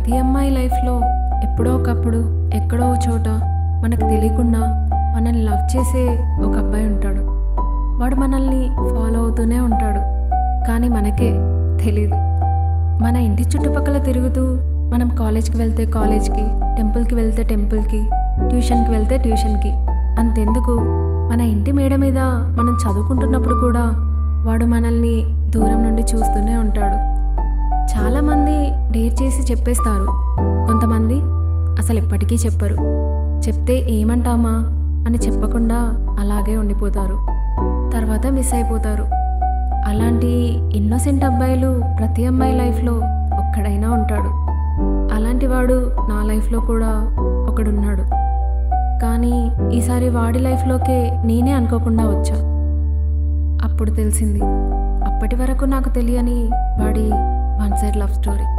ప్రతి అమ్మాయి లైఫ్లో ఎప్పుడో ఒకప్పుడు ఎక్కడో ఒక చోట మనకు తెలియకుండా మనల్ని లవ్ చేసే ఒక అబ్బాయి ఉంటాడు వాడు మనల్ని ఫాలో అవుతూనే ఉంటాడు కానీ మనకే తెలీదు మన ఇంటి చుట్టుపక్కల తిరుగుతూ మనం కాలేజ్కి వెళ్తే కాలేజ్కి టెంపుల్కి వెళ్తే టెంపుల్కి ట్యూషన్కి వెళ్తే ట్యూషన్కి అంతెందుకు మన ఇంటి మేడ మీద మనం చదువుకుంటున్నప్పుడు కూడా వాడు మనల్ని దూరం నుండి చూస్తూనే ఉంటాడు చాలామంది డేర్ చేసి చెప్పేస్తారు కొంతమంది అసలు ఎప్పటికీ చెప్పరు చెప్తే ఏమంటామా అని చెప్పకుండా అలాగే ఉండిపోతారు తర్వాత మిస్ అయిపోతారు అలాంటి ఇన్నోసెంట్ అబ్బాయిలు ప్రతి అమ్మాయి లైఫ్లో ఒక్కడైనా ఉంటాడు అలాంటి వాడు నా లైఫ్లో కూడా ఒకడున్నాడు కానీ ఈసారి వాడి లైఫ్లోకే నేనే అనుకోకుండా వచ్చా అప్పుడు తెలిసింది అప్పటి వరకు నాకు తెలియని వాడి వన్ సైడ్ లవ్ స్టోరీ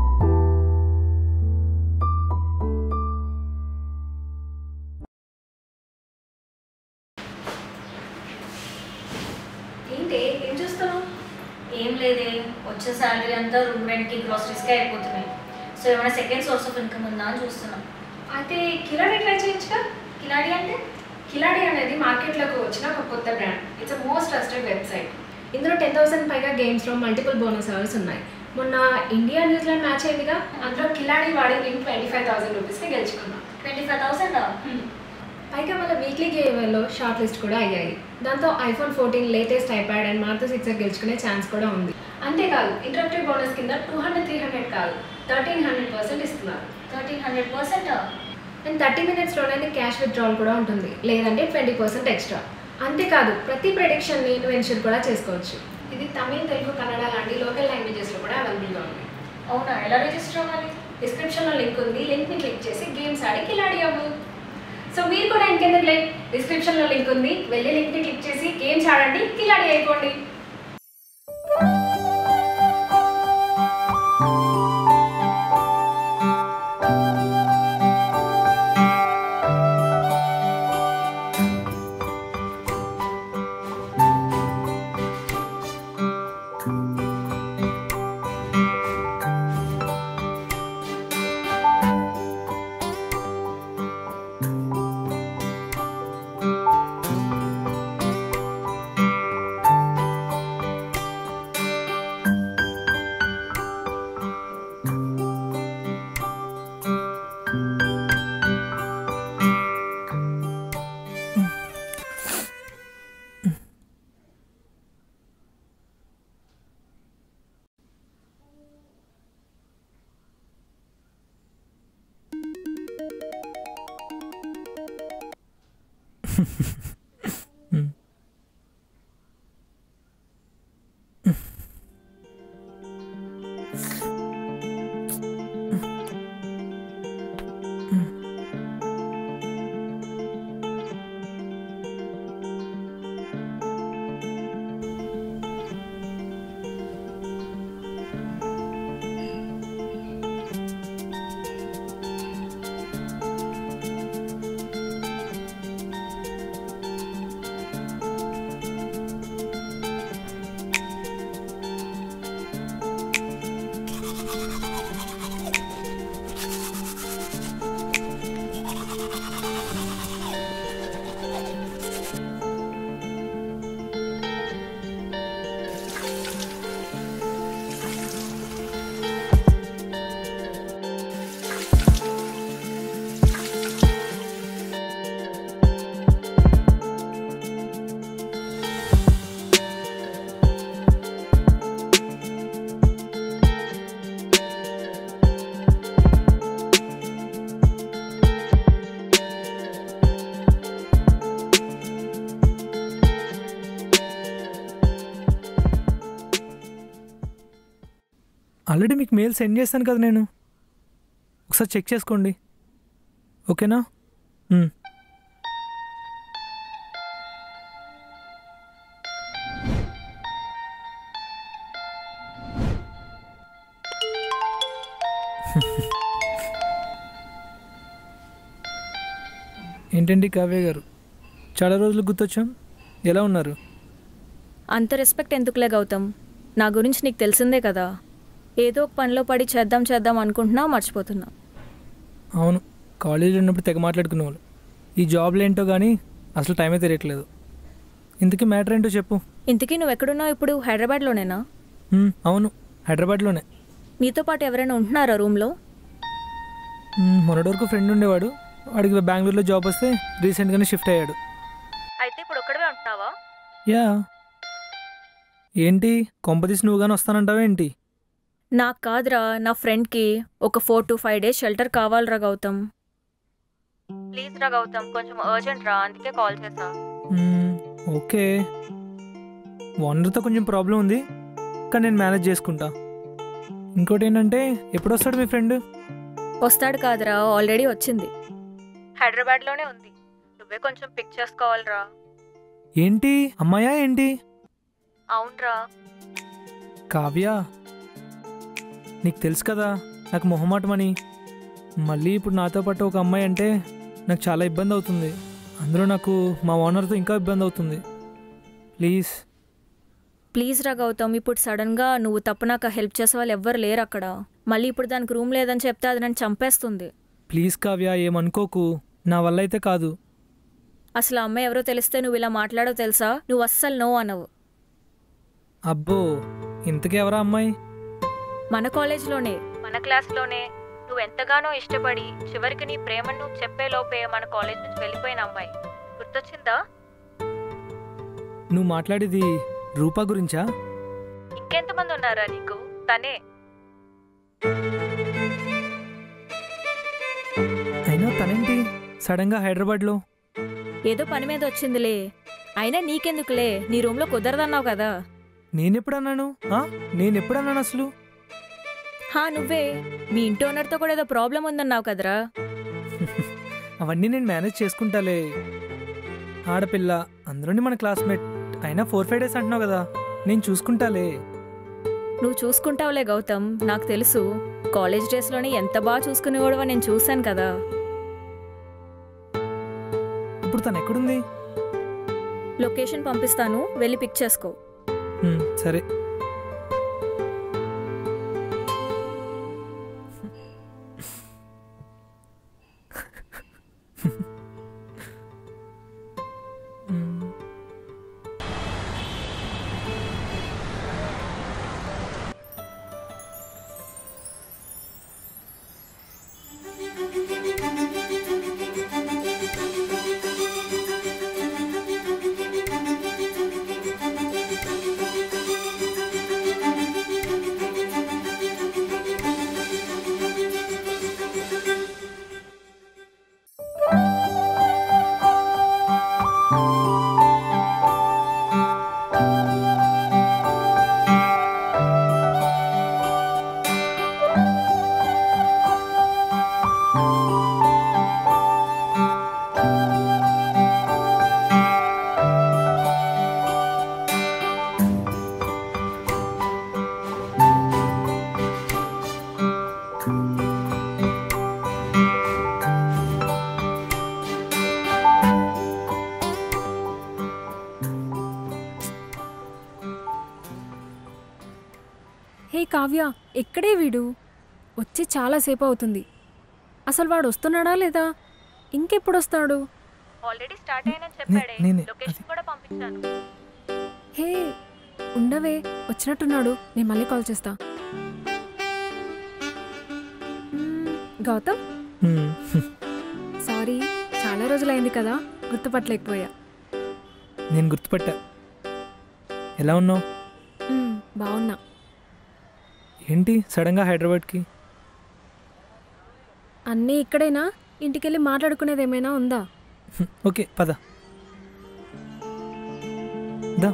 ఏంటి ఏం చూస్తున్నావు ఏం లేదే వచ్చే శాలరీ అంతా రూమ్ రెంట్కి గ్రాసరీస్కే అయిపోతున్నాయి సో ఏమైనా సెకండ్ సోర్స్ ఆఫ్ ఇన్కమ్ ఉందా అని చూస్తున్నాం అయితే కిలాడి ట్రై చేయొచ్చుగా కిలాడి అంటే కిలాడి అనేది మార్కెట్లోకి వచ్చిన ఒక కొత్త brand it's a most trusted website ఇందులో టెన్ థౌసండ్ పైగా గేమ్స్లో మల్టిపుల్ బోనస్ అవర్స్ ఉన్నాయి మొన్న ఇండియా న్యూజిలాండ్ మ్యాచ్ అయిందిగా అందులో కిలాడి వాడి నేను ట్వంటీ ఫైవ్ థౌసండ్ రూపీస్కి గెలుచుకున్నాను ట్వంటీ ఫైవ్ థౌసండా పైగా వాళ్ళ వీక్లీ గేమ్లో షార్ట్ లిస్ట్ కూడా అయ్యాయి దాంతో iPhone fourteen latest iPad and మార్తో సిక్సర్ గెలుచుకునే ఛాన్స్ కూడా ఉంది అంతేకాదు ఇంటరప్టెడ్ బోనస్ కింద టూ హండ్రెడ్ త్రీ హండ్రెడ్ కాదు థర్టీన్ హండ్రెడ్ పర్సెంట్ ఇస్తున్నారు thirteen hundred percent and thirty మినిట్స్లోనే క్యాష్ విత్డ్రాల్ కూడా ఉంటుంది లేదంటే ట్వంటీ పర్సెంట్ ఎక్స్ట్రా అంతేకాదు ప్రతి ప్రెడిక్షన్ని నువ్వు ఎన్షూర్ కూడా చేసుకోవచ్చు ఇది తమిళ్ తెలుగు కన్నడ లాంటి లోకల్ లాంగ్వేజెస్లో కూడా అవైలబుల్గా ఉంది అవునా ఎలా రిజిస్టర్ అవ్వాలి డిస్క్రిప్షన్లో లింక్ ఉంది లింక్ని క్లిక్ చేసి గేమ్స్ ఆడి కిలాడి అవ్వు సో మీరు కూడా ఇంకెందుకు లైక్ డిస్క్రిప్షన్లో లింక్ ఉంది వెళ్ళి లింక్ని క్లిక్ చేసి గేమ్స్ ఆడండి కిలాడి అయిపోండి ఆల్రెడీ మీకు మెయిల్ సెండ్ చేస్తాను కదా నేను ఒకసారి చెక్ చేసుకోండి ఓకేనా మ్మ్. ఏంటండి కావ్య గారు చాలా రోజులు గుర్తొచ్చాం ఎలా ఉన్నారు అంత రెస్పెక్ట్ ఎందుకులే గౌతమ్ నా గురించి నీకు తెలిసిందే కదా ఏదో ఒక పనిలో పడి చేద్దాం చేద్దాం అనుకుంటున్నా మర్చిపోతున్నా అవును కాలేజీలో ఉన్నప్పుడు తెగ మాట్లాడుకునే వాళ్ళు ఈ జాబ్లు ఏంటో కానీ అసలు టైమే తెలియట్లేదు ఇంతకీ మ్యాటర్ ఏంటో చెప్పు ఇంతకీ నువ్వు ఎక్కడున్నావు ఇప్పుడు హైదరాబాద్లోనేనా హ్మ్, అవును హైదరాబాద్లోనే నీతో పాటు ఎవరైనా ఉంటున్నారా రూమ్లో హ్మ్, మొన్నటి వరకు ఫ్రెండ్ ఉండేవాడు వాడికి బెంగళూరులో జాబ్ వస్తే రీసెంట్గానే షిఫ్ట్ అయ్యాడు అయితే ఇప్పుడు ఒక్కడవే ఉంటున్నావా యా ఏంటి కొంపదీసి నువ్వు కానీ వస్తానంటావా ఏంటి నాకు కాదురా నా ఫ్రెండ్కి ఒక four to five days shelter కావాలిరా గౌతమ్ ప్లీజ్ రా గౌతమ్ కొంచెం అర్జెంట్ రా అందుకే కాల్ చేసా మ్మ్, ఓకే ఓనర్తో కొంచెం ప్రాబ్లం ఉంది కానీ నేను మేనేజ్ చేసుకుంటా ఇంకోటి ఏంటంటే ఎప్పుడు వస్తాడు మీ ఫ్రెండ్ వస్తాడు కాదురా ఆల్రెడీ వచ్చింది హైదరాబాద్లోనే ఉంది నువ్వే కొంచెం పిక్ చేసుకోవాలిరా ఏంటి అమ్మాయా ఏంటి అవునరా కావ్య నీకు తెలుసు కదా నాకు మొహమాటమని మళ్ళీ ఇప్పుడు నాతో పాటు ఒక అమ్మాయి అంటే నాకు చాలా ఇబ్బంది అవుతుంది అందులో నాకు మా ఓనర్తో ఇంకా ఇబ్బంది అవుతుంది ప్లీజ్ ప్లీజ్ రా గౌతమ్ ఇప్పుడు సడన్గా నువ్వు తప్ప నాకు హెల్ప్ చేసే వాళ్ళు ఎవ్వరు లేరు అక్కడ మళ్ళీ ఇప్పుడు దానికి రూమ్ లేదని చెప్తే అది నన్ను చంపేస్తుంది ప్లీజ్ కావ్య ఏమనుకోకు నా వల్ల అయితే కాదు అసలు ఆ అమ్మాయి ఎవరో తెలిస్తే నువ్వు ఇలా మాట్లాడో తెలుసా నువ్వు అస్సలు నో అనవు అబ్బో ఇంతకీ ఎవరా అమ్మాయి మన కాలేజ్లోనే మన క్లాస్లోనే నువ్వు ఎంతగానో ఇష్టపడి చివరికి నీ ప్రేమను నువ్వు చెప్పే లోపే మన కాలేజ్ నుంచి వెళ్ళిపోయిన అమ్మాయి గుర్తొచ్చిందా నువ్వు మాట్లాడేది రూపా గురించా ఇంకెంతమంది ఉన్నారా నీకు తనే అయినా తనేంటి సడన్గా హైదరాబాద్లో ఏదో పని మీద వచ్చిందిలే అయినా నీకెందుకులే నీ రూమ్లో కుదరదన్నావు కదా నేనెప్పుడన్నాను ఆ? నేనెప్పుడన్నాను అసలు హా నువ్వే మీ ఇంటి ఓనర్తో కూడా ఏదో ప్రాబ్లం ఉందన్నావు కదరా అవన్నీ నేను మేనేజ్ చేసుకుంటాలే ఆడపిల్ల అందులోని మన క్లాస్మేట్ అయినా ఫోర్ ఫైవ్ డేస్ అంటున్నావు కదా నేను చూసుకుంటాలే నువ్వు చూసుకుంటావులే గౌతమ్ నాకు తెలుసు కాలేజ్ డేస్లోనే ఎంత బాగా చూసుకునేవాడవో నేను చూశాను కదా ఇప్పుడు తను ఎక్కడుంది లొకేషన్ పంపిస్తాను వెళ్ళి పిక్ చేసుకో హ్మ్, సరే హ్మ్. హే కావ్య ఎక్కడే వీడు వచ్చి చాలాసేపు అవుతుంది అసలు వాడు వస్తున్నాడా లేదా ఇంకెప్పుడు వస్తాడు ఆల్రెడీ స్టార్ట్ అయ్యానని చెప్పాడే. నేనే, లొకేషన్ కూడా పంపించాను హే ఉండవే వచ్చినట్టున్నాడు నేను మళ్ళీ కాల్ చేస్తా మ్మ్, గౌతమ్ హ్మ్. సారీ చాలా రోజులైంది కదా గుర్తుపట్టలేకపోయా నేను గుర్తుపట్టా ఎలా ఉన్నావు మ్మ్, బాగున్నా ఏంటి సడన్గా హైదరాబాద్కి అన్నీ ఇక్కడేనా ఇంటికెళ్ళి మాట్లాడుకునేది ఏమైనా ఉందా హ్మ్, ఓకే పద దా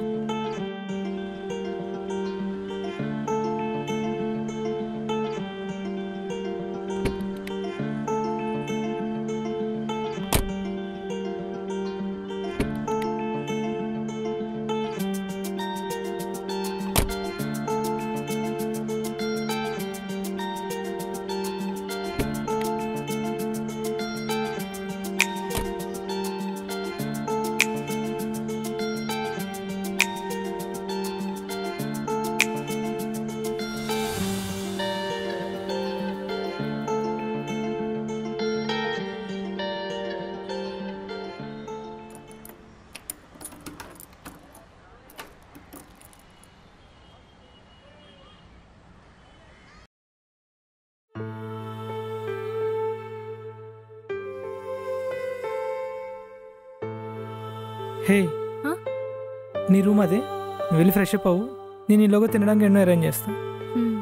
హే హ? నీ రూమ్ అదే నువ్వు వెళ్ళి ఫ్రెష్ అప్ అవ్వు నేను ఈలోగా తినడానికి ఎన్నో అరేంజ్ చేస్తాను హ్మ్.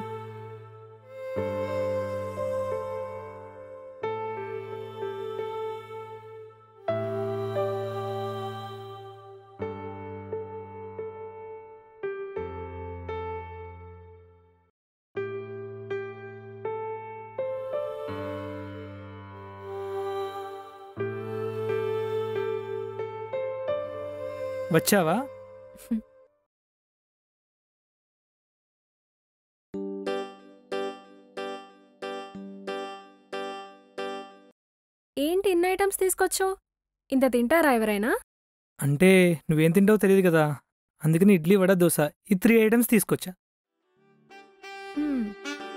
వచ్చావా ఏంటి ఇన్ని ఐటమ్స్ తీసుకొచ్చావు ఇంత తింటారా ఎవరైనా అంటే నువ్వేం తింటావో తెలియదు కదా అందుకని ఇడ్లీ వడ దోశ ఈ త్రీ ఐటమ్స్ తీసుకొచ్చా హ్మ్.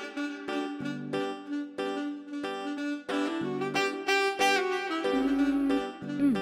మ్మ్. మ్మ్.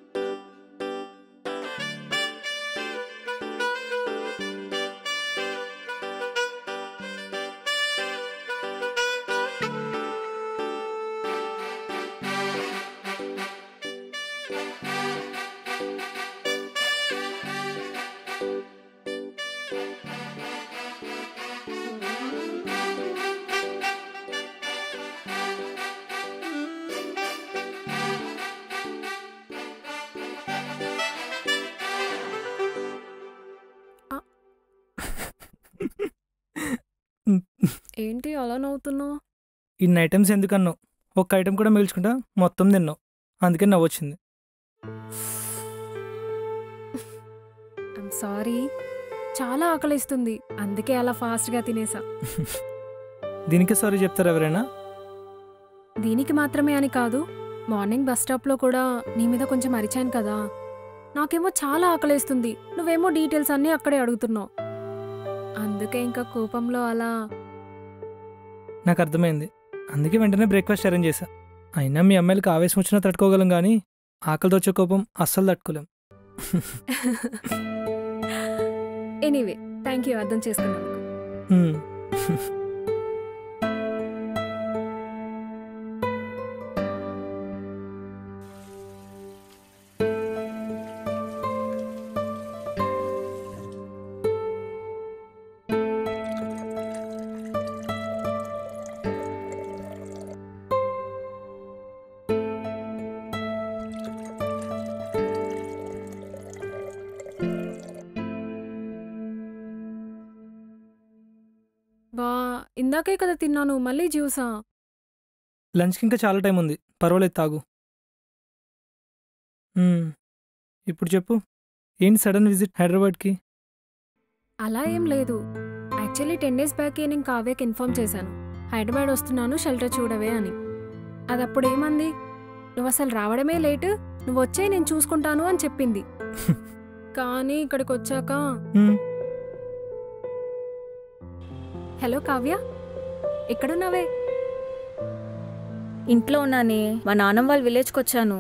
ఏంటి అలా నవ్వుతున్నావు ఇన్ని ఐటమ్స్ ఎందుకన్నావు ఒక్క ఐటమ్ కూడా మిగిల్చుకుంటా మొత్తం తిన్నావు అందుకని నవ్వొచ్చింది ఐమ్ సారీ చాలా ఆకలిస్తుంది అందుకే అలా ఫాస్ట్గా తినేసా దీనికి సారీ చెప్తారు ఎవరైనా దీనికి మాత్రమే అని కాదు మార్నింగ్ బస్ స్టాప్లో కూడా నీ మీద కొంచెం అరిచాను కదా నాకేమో చాలా ఆకలేస్తుంది నువ్వేమో డీటెయిల్స్ అన్నీ అక్కడే అడుగుతున్నావు అందుకే ఇంకా కోపంలో అలా నాకు అర్థమైంది అందుకే వెంటనే బ్రేక్ఫాస్ట్ అరేంజ్ చేశా అయినా మీ అమ్మాయిలకి ఆవేశం వచ్చినా తట్టుకోగలం కానీ ఆకలితో వచ్చే కోపం అస్సలు తట్టుకోలేం ఎనీవే థ్యాంక్ యూ అర్థం చేసుకున్నాను హ్మ్. బా ఇందాకే కదా తిన్నాను మళ్ళీ జ్యూసా లంచ్కి ఇంకా చాలా టైం ఉంది పర్వాలేదు తాగు హ్మ్. ఇప్పుడు చెప్పు ఏంటి సడన్ విజిట్ హైదరాబాద్కి అలా ఏం లేదు యాక్చువల్లీ టెన్ డేస్ బ్యాక్ నేను కావ్యకి ఇన్ఫార్మ్ చేశాను హైదరాబాద్ వస్తున్నాను షెల్టర్ చూడవే అని అది అప్పుడు ఏమంది నువ్వు అసలు రావడమే లేటు నువ్వు వచ్చే నేను చూసుకుంటాను అని చెప్పింది కానీ ఇక్కడికి వచ్చాక హ్మ్. హలో కావ్య ఎక్కడున్నావే ఇంట్లో ఉన్నానే మా నాన్నమ్మ వాళ్ళ విలేజ్కి వచ్చాను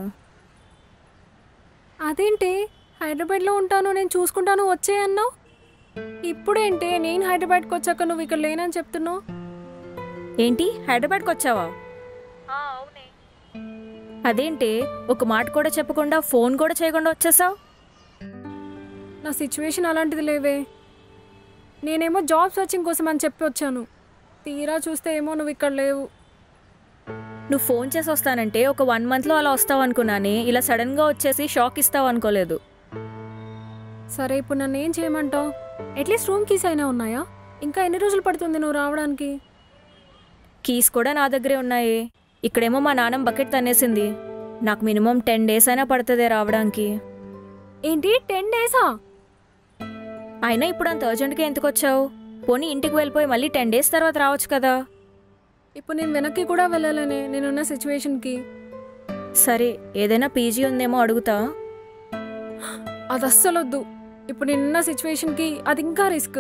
అదేంటి హైదరాబాద్లో ఉంటాను నేను చూసుకుంటాను వచ్చే అన్నావు ఇప్పుడేంటి నేను హైదరాబాద్కి వచ్చాక నువ్వు ఇక్కడ లేనని చెప్తున్నావు ఏంటి హైదరాబాద్కి వచ్చావా అవునే అదేంటి ఒక మాట కూడా చెప్పకుండా ఫోన్ కూడా చేయకుండా వచ్చేసావు నా సిచ్యువేషన్ అలాంటిది లేవే నేనేమో జాబ్ సర్చింగ్ కోసం అని చెప్పి వచ్చాను తీరా చూస్తే ఏమో నువ్వు ఇక్కడ లేవు నువ్వు ఫోన్ చేసి వస్తానంటే ఒక వన్ మంత్లో అలా వస్తావు అనుకున్నానే ఇలా సడన్గా వచ్చేసి షాక్ ఇస్తావు అనుకోలేదు సరే ఇప్పుడు నన్ను ఏం చేయమంటావు అట్లీస్ట్ రూమ్ కీస్ అయినా ఉన్నాయా ఇంకా ఎన్ని రోజులు పడుతుంది నువ్వు రావడానికి కీస్ కూడా నా దగ్గరే ఉన్నాయి ఇక్కడేమో మా నాన్నమ్మ బకెట్ తన్నేసింది నాకు మినిమం టెన్ డేస్ అయినా పడుతుంది రావడానికి ఏంటి టెన్ డేసా అయినా ఇప్పుడు అంత అర్జెంట్గా ఎందుకు వచ్చావు పోనీ ఇంటికి వెళ్ళిపోయి మళ్ళీ టెన్ డేస్ తర్వాత రావచ్చు కదా ఇప్పుడు నేను వెనక్కి కూడా వెళ్ళాలనే నేనున్న సిచ్యువేషన్కి సరే ఏదైనా పీజీ ఉందేమో అడుగుతా అది అస్సలు వద్దు ఇప్పుడు నేనున్న సిచ్యువేషన్కి అది ఇంకా రిస్క్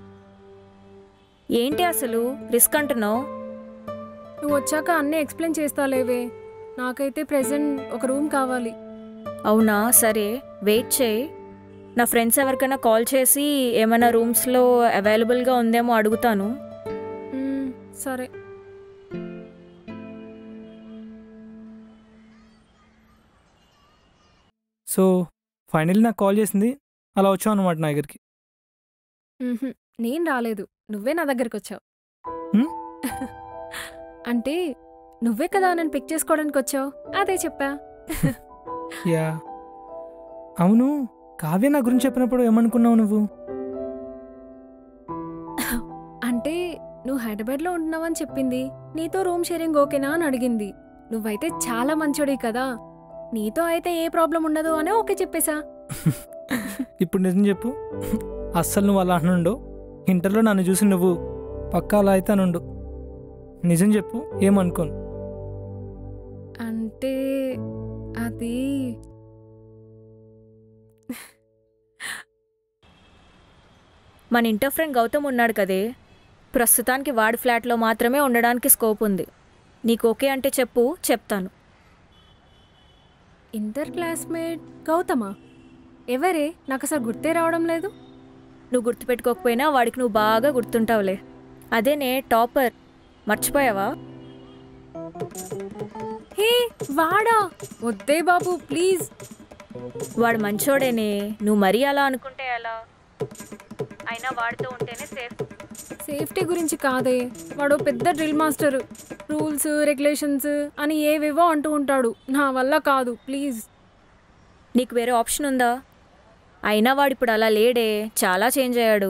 ఏంటి అసలు రిస్క్ అంటున్నావు నువ్వు వచ్చాక అన్నీ ఎక్స్ప్లెయిన్ చేస్తా లేవే నాకైతే ప్రెసెంట్ ఒక రూమ్ కావాలి అవునా సరే వెయిట్ చేయి నా ఫ్రెండ్స్ ఎవరికైనా కాల్ చేసి ఏమైనా రూమ్స్లో అవైలబుల్గా ఉందేమో అడుగుతాను మ్మ్, సరే సో ఫైనల్లీ నాకు కాల్ చేసింది అలా వచ్చావు అనమాట నా దగ్గరికి మ్హూ. నేను రాలేదు నువ్వే నా దగ్గరికి వచ్చావు హ్మ్? అంటే నువ్వే కదా నన్ను పిక్ చేసుకోవడానికి వచ్చావు అదే చెప్పా యా అవును కావ్య నా గురించి చెప్పినప్పుడు ఏమనుకున్నావు నువ్వు అంటే నువ్వు హైదరాబాద్లో ఉంటున్నావని చెప్పింది నీతో రూమ్ షేరింగ్ ఓకేనా అని అడిగింది నువ్వైతే చాలా మంచోడి కదా నీతో అయితే ఏ ప్రాబ్లం ఉండదు అని ఓకే చెప్పేశా ఇప్పుడు నిజం చెప్పు అస్సలు నువ్వు అలా అనుండు ఇంటర్లో నన్ను చూసి నువ్వు పక్కా అలా అయితే అనుండు నిజం చెప్పు ఏమనుకోను అంటే అది మన ఇంటర్ ఫ్రెండ్ గౌతమ్ ఉన్నాడు కదే ప్రస్తుతానికి వాడి ఫ్లాట్లో మాత్రమే ఉండడానికి స్కోప్ ఉంది నీకు ఓకే అంటే చెప్పు చెప్తాను ఇంటర్ క్లాస్మేట్ గౌతమా ఎవరే నాకు అసలు గుర్తే రావడం లేదు నువ్వు గుర్తుపెట్టుకోకపోయినా వాడికి నువ్వు బాగా గుర్తుంటావులే అదేనే టాపర్ మర్చిపోయావా హే వాడా వద్దే బాబు ప్లీజ్ వాడు మంచోడేనే నువ్వు మరీ అలా అనుకుంటే ఎలా అయినా వాడితో ఉంటేనే సేఫ్ సేఫ్టీ గురించి కాదే వాడు పెద్ద డ్రిల్ మాస్టర్ రూల్స్ రెగ్యులేషన్స్ అని ఏవేవో అంటూ ఉంటాడు నా వల్ల కాదు ప్లీజ్ నీకు వేరే ఆప్షన్ ఉందా అయినా వాడు ఇప్పుడు అలా లేడే చాలా చేంజ్ అయ్యాడు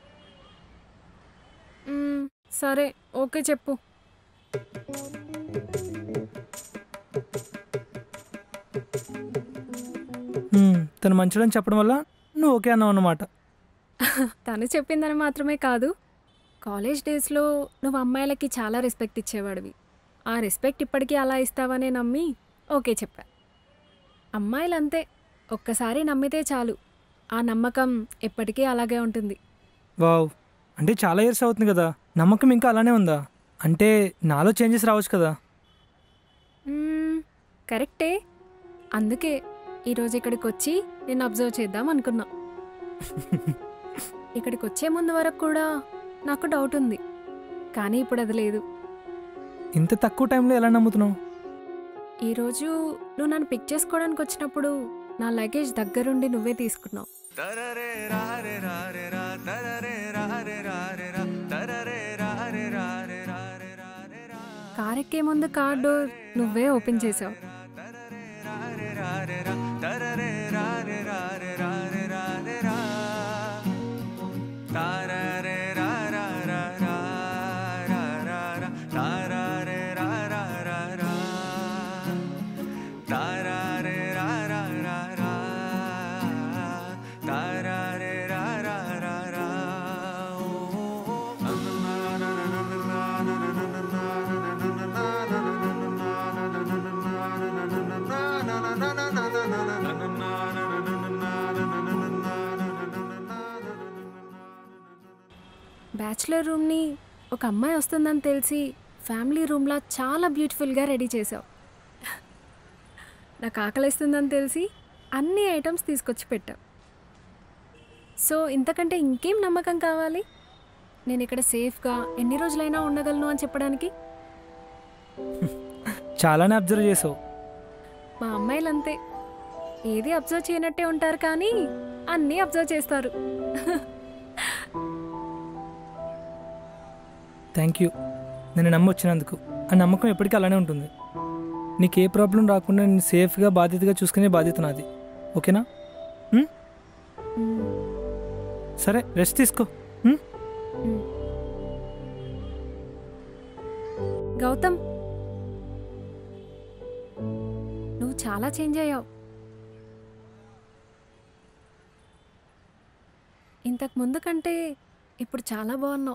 మ్మ్, సరే ఓకే చెప్పు హ్మ్, తను మంచోడని చెప్పడం వల్ల నువ్వు ఓకే అన్నావు అన్నమాట తను చెప్పిందని మాత్రమే కాదు కాలేజ్ డేస్లో నువ్వు అమ్మాయిలకి చాలా రెస్పెక్ట్ ఇచ్చేవాడివి ఆ రెస్పెక్ట్ ఇప్పటికీ అలా ఇస్తావనే నమ్మి ఓకే చెప్పా అమ్మాయిలంతే ఒక్కసారి నమ్మితే చాలు ఆ నమ్మకం ఎప్పటికీ అలాగే ఉంటుంది వావ్ అంటే చాలా ఇయర్స్ అవుతుంది కదా నమ్మకం ఇంకా అలానే ఉందా అంటే నాలో చేంజెస్ రావచ్చు కదా మ్మ్, కరెక్టే అందుకే ఈరోజు ఇక్కడికి వచ్చి నేను అబ్జర్వ్ చేద్దాం అనుకున్నా ఇక్కడికి వచ్చే ముందు వరకు కూడా నాకు డౌట్ ఉంది కానీ ఇప్పుడు అది లేదు ఇంత తక్కువ టైంలో ఎలా నమ్ముతున్నావు ఈరోజు నువ్వు నన్ను పిక్ చేసుకోవడానికి వచ్చినప్పుడు నా లగేజ్ దగ్గరుండి నువ్వే తీసుకున్నావు కార్ ఎక్కే ముందు కార్ డోర్ నువ్వే ఓపెన్ చేసావు బ్యాచులర్ రూమ్ని ఒక అమ్మాయి వస్తుందని తెలిసి ఫ్యామిలీ రూమ్లా చాలా బ్యూటిఫుల్గా రెడీ చేసావు నాకు ఆకలిస్తుందని తెలిసి అన్ని ఐటమ్స్ తీసుకొచ్చి పెట్టావు సో ఇంతకంటే ఇంకేం నమ్మకం కావాలి నేను ఇక్కడ సేఫ్గా ఎన్ని రోజులైనా ఉండగలను అని చెప్పడానికి చాలానే అబ్జర్వ్ చేసావు మా అమ్మాయిలంతే ఏది అబ్జర్వ్ చేయనట్టే ఉంటారు కానీ అన్నీ అబ్జర్వ్ చేస్తారు థ్యాంక్ యూ నేను నమ్మొచ్చినందుకు ఆ నమ్మకం ఎప్పటికీ అలానే ఉంటుంది నీకు ఏ ప్రాబ్లం రాకుండా నేను సేఫ్గా బాధ్యతగా చూసుకునే బాధ్యత నాది ఓకేనా ఉమ్? మ్మ్. సరే రెస్ట్ తీసుకో ఉమ్? గౌతమ్ నువ్వు చాలా చేంజ్ అయ్యావు ఇంతకు ముందు కంటే ఇప్పుడు చాలా బాగున్నావు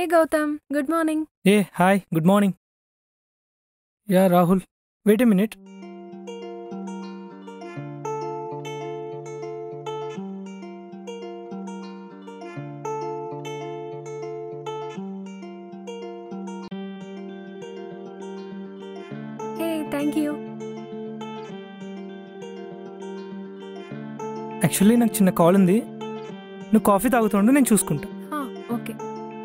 హే గౌతమ్ గుడ్ మార్నింగ్ ఏ hi good morning yeah Rahul wait a minute hey thank you actually నాకు చిన్న కాల్ ఉంది నువ్వు కాఫీ తాగుతుండు నేను చూసుకుంటా ఓకే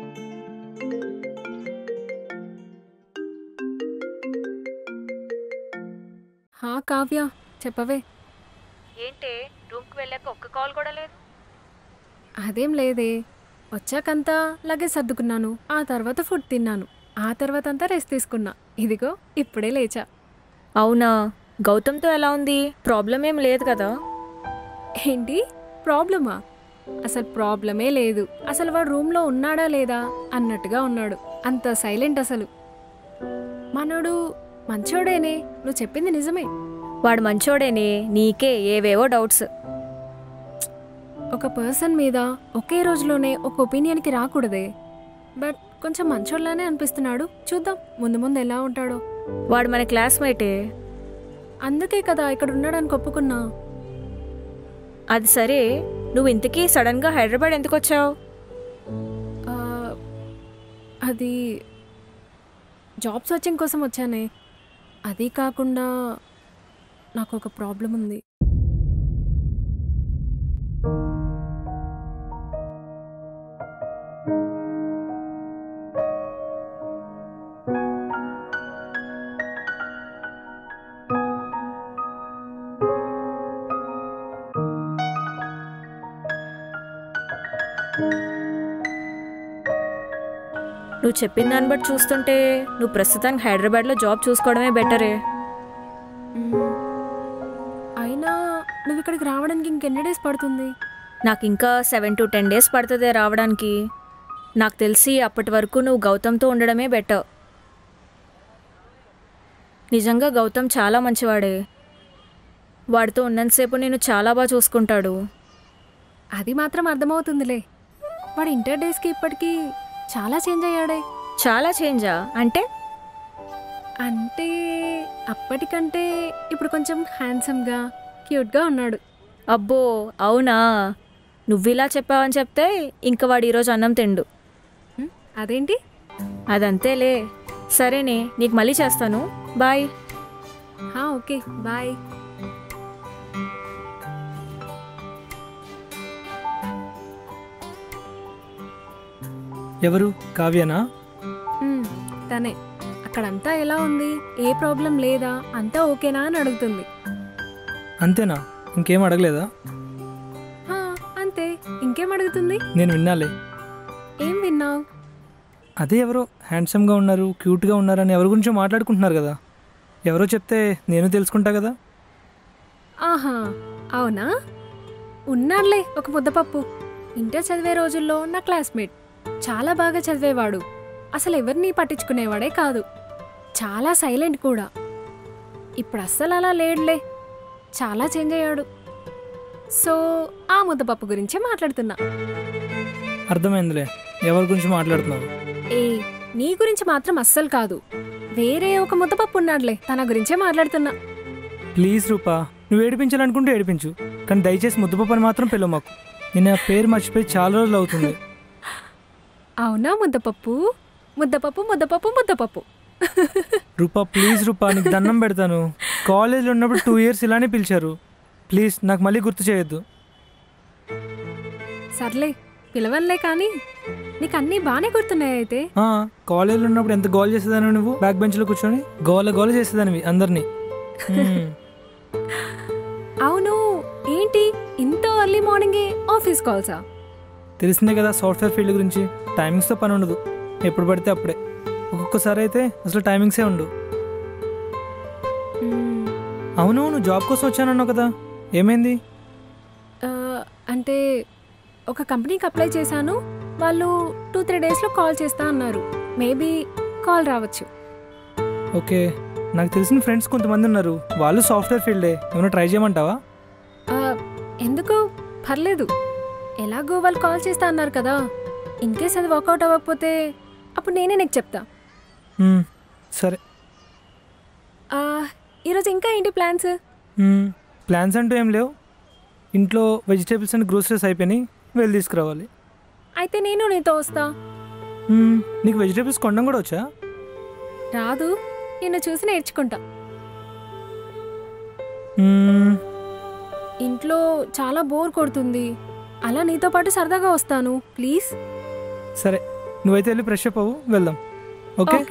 హా కావ్య చెప్పవే ఏంటే రూమ్కి వెళ్ళాక ఒక్క కాల్ కూడా లేదు అదేం లేదే వచ్చాకంతా లగేజ్ సర్దుకున్నాను ఆ తర్వాత ఫుడ్ తిన్నాను ఆ తర్వాత అంతా రెస్ట్ తీసుకున్నా ఇదిగో ఇప్పుడే లేచా అవునా గౌతమ్తో ఎలా ఉంది ప్రాబ్లం ఏం లేదు కదా ఏంటి ప్రాబ్లమా అసలు ప్రాబ్లమే లేదు అసలు వాడు రూమ్లో ఉన్నాడా లేదా అన్నట్టుగా ఉన్నాడు అంత సైలెంట్ అసలు మనోడు మంచోడేనే నువ్వు చెప్పింది నిజమే వాడు మంచోడేనే నీకే ఏవేవో డౌట్స్ ఒక పర్సన్ మీద ఒకే రోజులోనే ఒక ఒపీనియన్కి రాకూడదే బట్ కొంచెం మంచోళ్ళనే అనిపిస్తున్నాడు చూద్దాం ముందు ముందు ఎలా ఉంటాడో వాడు మన క్లాస్మేటే అందుకే కదా ఇక్కడ ఉన్నాడని ఒప్పుకున్నా అది సరే నువ్వు ఇంతకీ సడన్గా హైదరాబాద్ ఎందుకు వచ్చావు ఆ, అది జాబ్ సర్చింగ్ కోసం వచ్చానే అది కాకుండా నాకు ఒక ప్రాబ్లం ఉంది నువ్వు చెప్పిన దాన్ని బట్టి చూస్తుంటే నువ్వు ప్రస్తుతానికి హైదరాబాద్లో జాబ్ చూసుకోవడమే బెటరే మ్మ్. అయినా నువ్వు ఇక్కడికి రావడానికి ఇంకెన్ని డేస్ పడుతుంది నాకు ఇంకా సెవెన్ టు టెన్ డేస్ పడుతుంది రావడానికి నాకు తెలిసి అప్పటి వరకు నువ్వు గౌతమ్తో ఉండడమే బెటర్ నిజంగా గౌతమ్ చాలా మంచివాడే వాడితో ఉన్నంతసేపు నేను చాలా బాగా చూసుకుంటాడు అది మాత్రం అర్థమవుతుందిలే వాడు ఇంటర్ డేస్కి ఇప్పటికీ చాలా చేంజ్ అయ్యాడే చాలా చేంజా అంటే అంటే అప్పటికంటే ఇప్పుడు కొంచెం హ్యాండ్సమ్గా క్యూట్గా ఉన్నాడు అబ్బో అవునా నువ్వు ఇలా చెప్పావని చెప్తే ఇంక వాడు ఈరోజు అన్నం తిండు మ్మ్. అదేంటి అదంతేలే సరేనే నీకు మళ్ళీ చేస్తాను బాయ్ హా, ఓకే బాయ్ ఎవరు కావ్యనా మ్మ్, తనే అక్కడంతా ఎలా ఉంది ఏ ప్రాబ్లం లేదా అంతా ఓకేనా అని అడుగుతుంది అంతేనా ఇంకేం అడగలేదా హా, అంతే ఇంకేం అడుగుతుంది నేను విన్నాలే ఏం విన్నావు అదే ఎవరో హ్యాండ్సమ్గా ఉన్నారు క్యూట్గా ఉన్నారని ఎవరి గురించో మాట్లాడుకుంటున్నారు కదా ఎవరో చెప్తే నేను తెలుసుకుంటా కదా ఆహా అవునా ఉన్నాడులే ఒక ముద్దపప్పు ఇంటర్ చదివే రోజుల్లో నా క్లాస్మేట్ చాలా బాగా చదివేవాడు అసలు ఎవరిని పట్టించుకునేవాడే కాదు చాలా సైలెంట్ కూడా ఇప్పుడు అస్సలు అలా లేడులే చాలా చేంజ్ అయ్యాడు సో ఆ ముద్దపప్పు గురించే మాట్లాడుతున్నా అర్థమైందిలే ఎవరి గురించి మాట్లాడుతున్నావు ఏ నీ గురించి మాత్రం అస్సలు కాదు వేరే ఒక ముద్దపప్పు ఉన్నాడులే తన గురించే మాట్లాడుతున్నా ప్లీజ్ రూపా నువ్వు ఏడిపించాలనుకుంటే ఏడిపించు కానీ దయచేసి ముద్దపప్పని మాత్రం పిలవ మాకు నేను ఆ పేరు మర్చిపోయి చాలా రోజులు అవుతుంది అవునా ముద్దపప్పు ముద్దపప్పు ముద్దపప్పు ముద్దపప్పు రూపా ప్లీజ్ రూపా నీకు దండం పెడతాను కాలేజీలో ఉన్నప్పుడు టూ ఇయర్స్ ఇలానే పిలిచారు ప్లీజ్ నాకు మళ్ళీ గుర్తు చేయొద్దు సర్లే పిలవన్లే కానీ నీకు అన్నీ బాగానే గుర్తున్నాయి అయితే ఆ, కాలేజీలో ఉన్నప్పుడు ఎంత గోల్ చేసేదానివి నువ్వు బ్యాక్ బెంచ్లో కూర్చొని గోల గోల చేసేదానివి అందరినీ హ్మ్. అవును ఏంటి ఇంత ఎర్లీ మార్నింగే ఆఫీస్ కాల్సా తెలిసిందే కదా సాఫ్ట్వేర్ ఫీల్డ్ గురించి టైమింగ్స్తో పని ఉండదు ఎప్పుడు పడితే అప్పుడే ఒక్కొక్కసారి అయితే అసలు టైమింగ్సే ఉండు మ్మ్, అవును నువ్వు జాబ్ కోసం వచ్చానన్నావు కదా ఏమైంది ఆ, అంటే ఒక కంపెనీకి అప్లై చేశాను వాళ్ళు టూ త్రీ డేస్లో కాల్ చేస్తా అన్నారు మేబీ కాల్ రావచ్చు ఓకే నాకు తెలిసిన ఫ్రెండ్స్ కొంతమంది ఉన్నారు వాళ్ళు సాఫ్ట్వేర్ ఫీల్డే ఏమైనా ట్రై చేయమంటావా ఆ, ఎందుకు పర్లేదు ఎలాగో వాళ్ళు కాల్ చేస్తా అన్నారు కదా ఇన్ కేస్ అది వర్కౌట్ అవ్వకపోతే అప్పుడు నేనే నీకు చెప్తా మ్మ్, సరే ఆ, ఈరోజు ఇంకా ఏంటి ప్లాన్స్ మ్మ్, ప్లాన్స్ అంటూ ఏం లేవు ఇంట్లో వెజిటేబుల్స్ అండ్ గ్రోసరీస్ అయిపోయినాయి వెళ్ళి తీసుకురావాలి అయితే నేను నీతో వస్తా మ్మ్, నీకు వెజిటేబుల్స్ కొనడం కూడా వచ్చా రాదు నిన్ను చూసి నేర్చుకుంటా మ్మ్, ఇంట్లో చాలా బోర్ కొడుతుంది అలా నీతో పాటు సరదాగా వస్తాను ప్లీజ్ సరే నువ్వైతే వెళ్ళి ఫ్రెష్ అప్ అవ్వు వెళ్దాం ఓకే ఓకే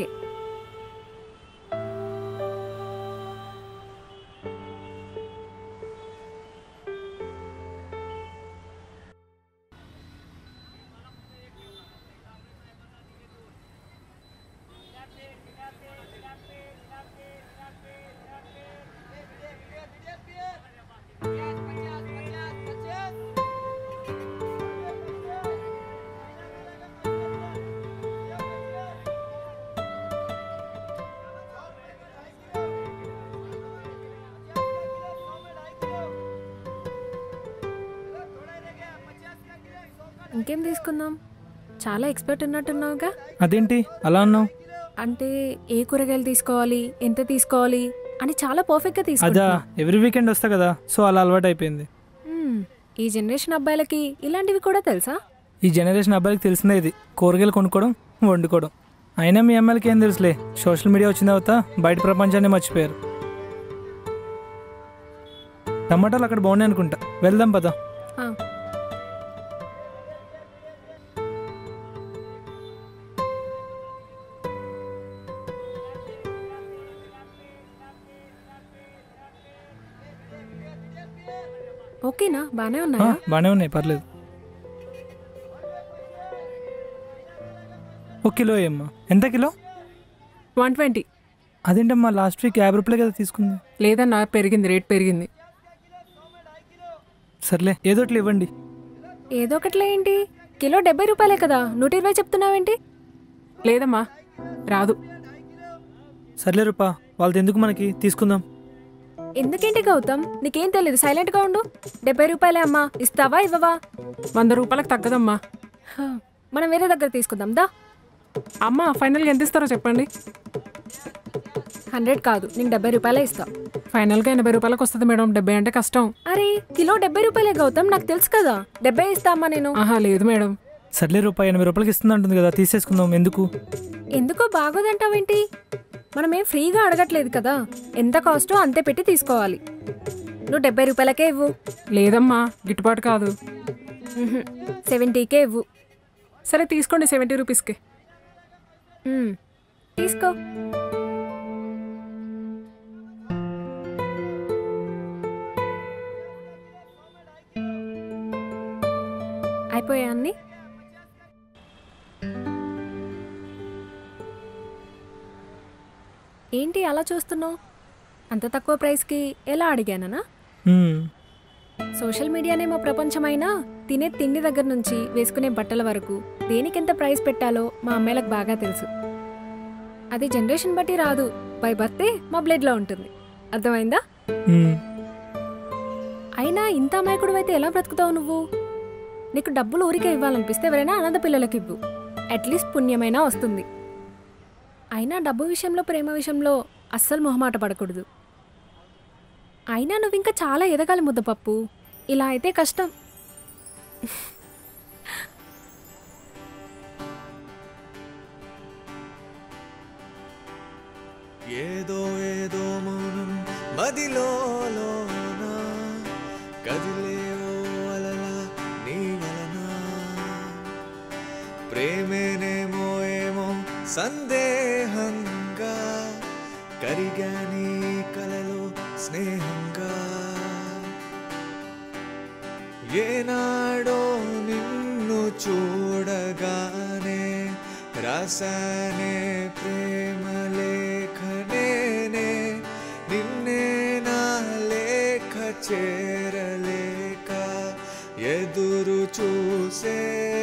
ఇంకేం తీసుకుందాం చాలా ఎక్స్పర్ట్ ఉన్నట్టున్నావుగా అదేంటి అలా అన్నావు అంటే ఏ కూరగాయలు తీసుకోవాలి ఎంత తీసుకోవాలి అని చాలా పర్ఫెక్ట్గా అదా తీసుకుంటా ఎవ్రీ వీకెండ్ వస్తా కదా సో అలా అలవాటు అయిపోయింది ఈ జనరేషన్ అబ్బాయిలకి ఇలాంటివి కూడా తెలుసా ఈ జనరేషన్ అబ్బాయికి తెలిసిందే ఇది కూరగాయలు కొనుక్కోవడం వండుకోవడం అయినా మీ అమ్మాయిలకి ఏం తెలుసులే సోషల్ మీడియా వచ్చిన తర్వాత బయట ప్రపంచాన్ని మర్చిపోయారు టమాటాలు అక్కడ బాగున్నాయి అనుకుంటా వెళ్దాం పద ఆ. ఓకేనా బాగానే ఆ, ఉన్నాయా బాగానే ఉన్నాయి పర్లేదు ఒక కిలో ఏమ్మా ఎంత కిలో వన్ ట్వంటీ అదేంటమ్మా లాస్ట్ వీక్ యాభై రూపాయలే కదా తీసుకుంది లేదన్నా పెరిగింది రేట్ పెరిగింది సర్లే ఏదో ఒకటి ఇవ్వండి ఏదో ఒకట్లే ఏంటి కిలో డెబ్బై రూపాయలే కదా నూట ఇరవై చెప్తున్నావేంటి లేదమ్మా రాదు సర్లే రూపా వాళ్ళది ఎందుకు మనకి తీసుకుందాం ఎందుకేంటి గౌతమ్ నీకేం తెలియదు సైలెంట్ గా ఉండు డెబ్బై రూపాయలే అమ్మా ఇస్తావా ఇవ్వవా వంద రూపాయలకు తగ్గదమ్మా హ, మనం వేరే దగ్గర తీసుకుందాం దా అమ్మా ఫైనల్గా ఎంత ఇస్తారో చెప్పండి హండ్రెడ్ కాదు నేను డెబ్బై రూపాయలే ఇస్తా ఫైనల్గా ఎనభై రూపాయలకు వస్తుంది మేడం డెబ్బై అంటే కష్టం అరే కిలో డెబ్బై రూపాయలే గౌతమ్ నాకు తెలుసు కదా డెబ్బై ఇస్తా అమ్మా నేను ఆహా లేదు మేడం సర్లే రూపాయి ఎనభై రూపాయలకి ఇస్తుంది అంటుంది కదా తీసేసుకుందాం ఎందుకు ఎందుకో బాగోదంటావేంటి మనమేం ఫ్రీగా అడగట్లేదు కదా ఎంత కాస్టో అంతే పెట్టి తీసుకోవాలి నువ్వు డెబ్బై రూపాయలకే ఇవ్వు లేదమ్మా గిట్టుబాటు కాదు మ్హూ. సెవెంటీకే ఇవ్వు సరే తీసుకోండి సెవెంటీ రూపీస్కి మ్. తీసుకో అయిపోయా అన్ని ఏంటి అలా చూస్తున్నావు అంత తక్కువ ప్రైస్కి ఎలా అడిగాననా మ్మ్. సోషల్ మీడియానే మా ప్రపంచమైనా తినే తిండి దగ్గర నుంచి వేసుకునే బట్టల వరకు దేనికెంత ప్రైస్ పెట్టాలో మా అమ్మాయిలకు బాగా తెలుసు అది జనరేషన్ బట్టి రాదు బై బర్తే మా బ్లడ్లో ఉంటుంది అర్థమైందా మ్మ్. అయినా ఇంత అమాయకుడు అయితే ఎలా బ్రతుకుతావు నువ్వు నీకు డబ్బులు ఊరికే ఇవ్వాలనిపిస్తే ఎవరైనా అనాథ పిల్లలకి ఇవ్వు అట్లీస్ట్ పుణ్యమైనా వస్తుంది అయినా డబ్బు విషయంలో ప్రేమ విషయంలో అస్సలు మొహమాట పడకూడదు అయినా నువ్వు ఇంకా చాలా ఎదగాలి ముద్దపప్పు ఇలా అయితే కష్టం ఏదో ఏదో మౌనం మదిలోన కదిలే ఓ అలలా నీ వలన ప్రేమేనేమో ఏమో సందేహంగా కరిగా నీ కలలో స్నేహంగా ఏనాడో నిన్ను చూడగానే రాసానే ప్రేమ లేఖనేనే నిన్నే నా లేఖ చేరలేక ఎదురు చూసే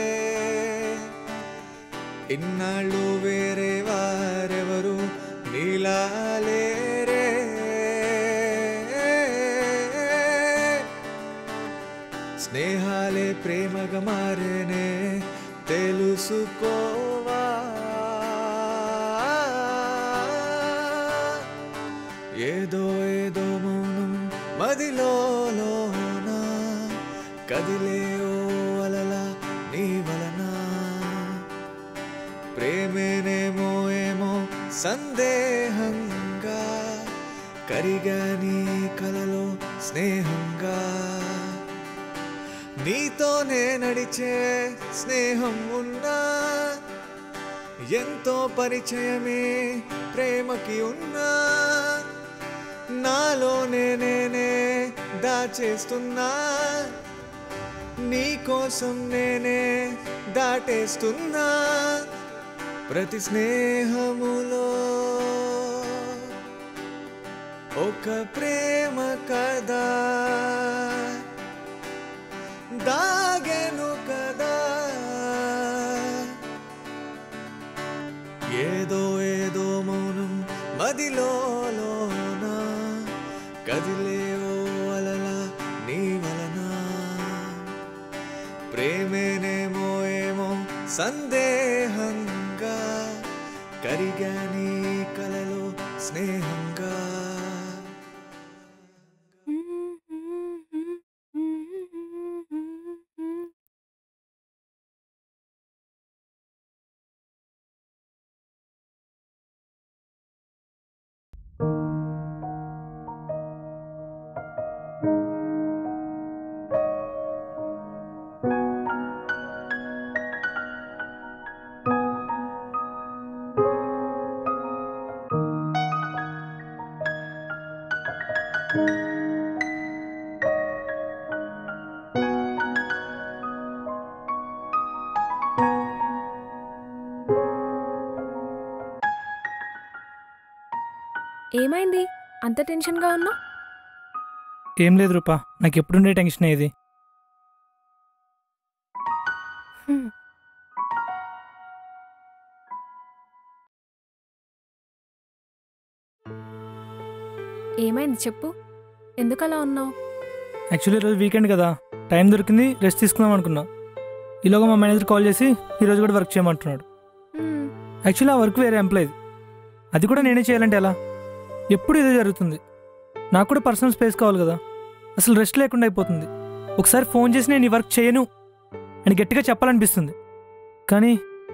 ఇన్నాళ్ళు వేరే వారెవరు నీలాలేరే స్నేహాలే ప్రేమగా మారేనే తెలుసుకోవా కదిలే ఓ అలల నీ వలన ప్రేమేనేమో ఏమో సందేహంగా కరిగా నీ కలలో స్నేహంగా నీతోనే నడిచే స్నేహం ఉన్నా ఎంతో పరిచయమే ప్రేమకి ఉన్నా నాలోనే నేనే దాచేస్తున్నా నీకోసం నేనే దాటేస్తున్నా ప్రతి స్నేహములో ఒక ప్రేమ కదా దాగెను కదా ఏదో ఏదో మౌనం మదిలోన కదిలే ఓ అలల నీ వలన ప్రేమేనేమో ఏమో సందేహంగా కరిగా నీ కలలో స్నేహంగా ఏమైంది అంత టెన్షన్గా ఉన్నావు ఏం లేదు రూపా నాకు ఎప్పుడుండే టెన్షన్ ఇది ఏమైంది చెప్పు ఎందుకు అలా ఉన్నావు యాక్చువల్లీ ఈరోజు వీకెండ్ కదా టైం దొరికింది రెస్ట్ తీసుకుందాం అనుకున్నా ఈలోగా మా మేనేజర్ కాల్ చేసి ఈరోజు కూడా వర్క్ చేయమంటున్నాడు యాక్చువల్లీ ఆ వర్క్ వేరే ఎంప్లాయ్ అది కూడా నేనే చేయాలంటే ఎలా ఎప్పుడు ఇదే జరుగుతుంది నాకు కూడా పర్సనల్ స్పేస్ కావాలి కదా అసలు రెస్ట్ లేకుండా అయిపోతుంది ఒకసారి ఫోన్ చేసి నేను ఈ వర్క్ చేయను అని గట్టిగా చెప్పాలనిపిస్తుంది కానీ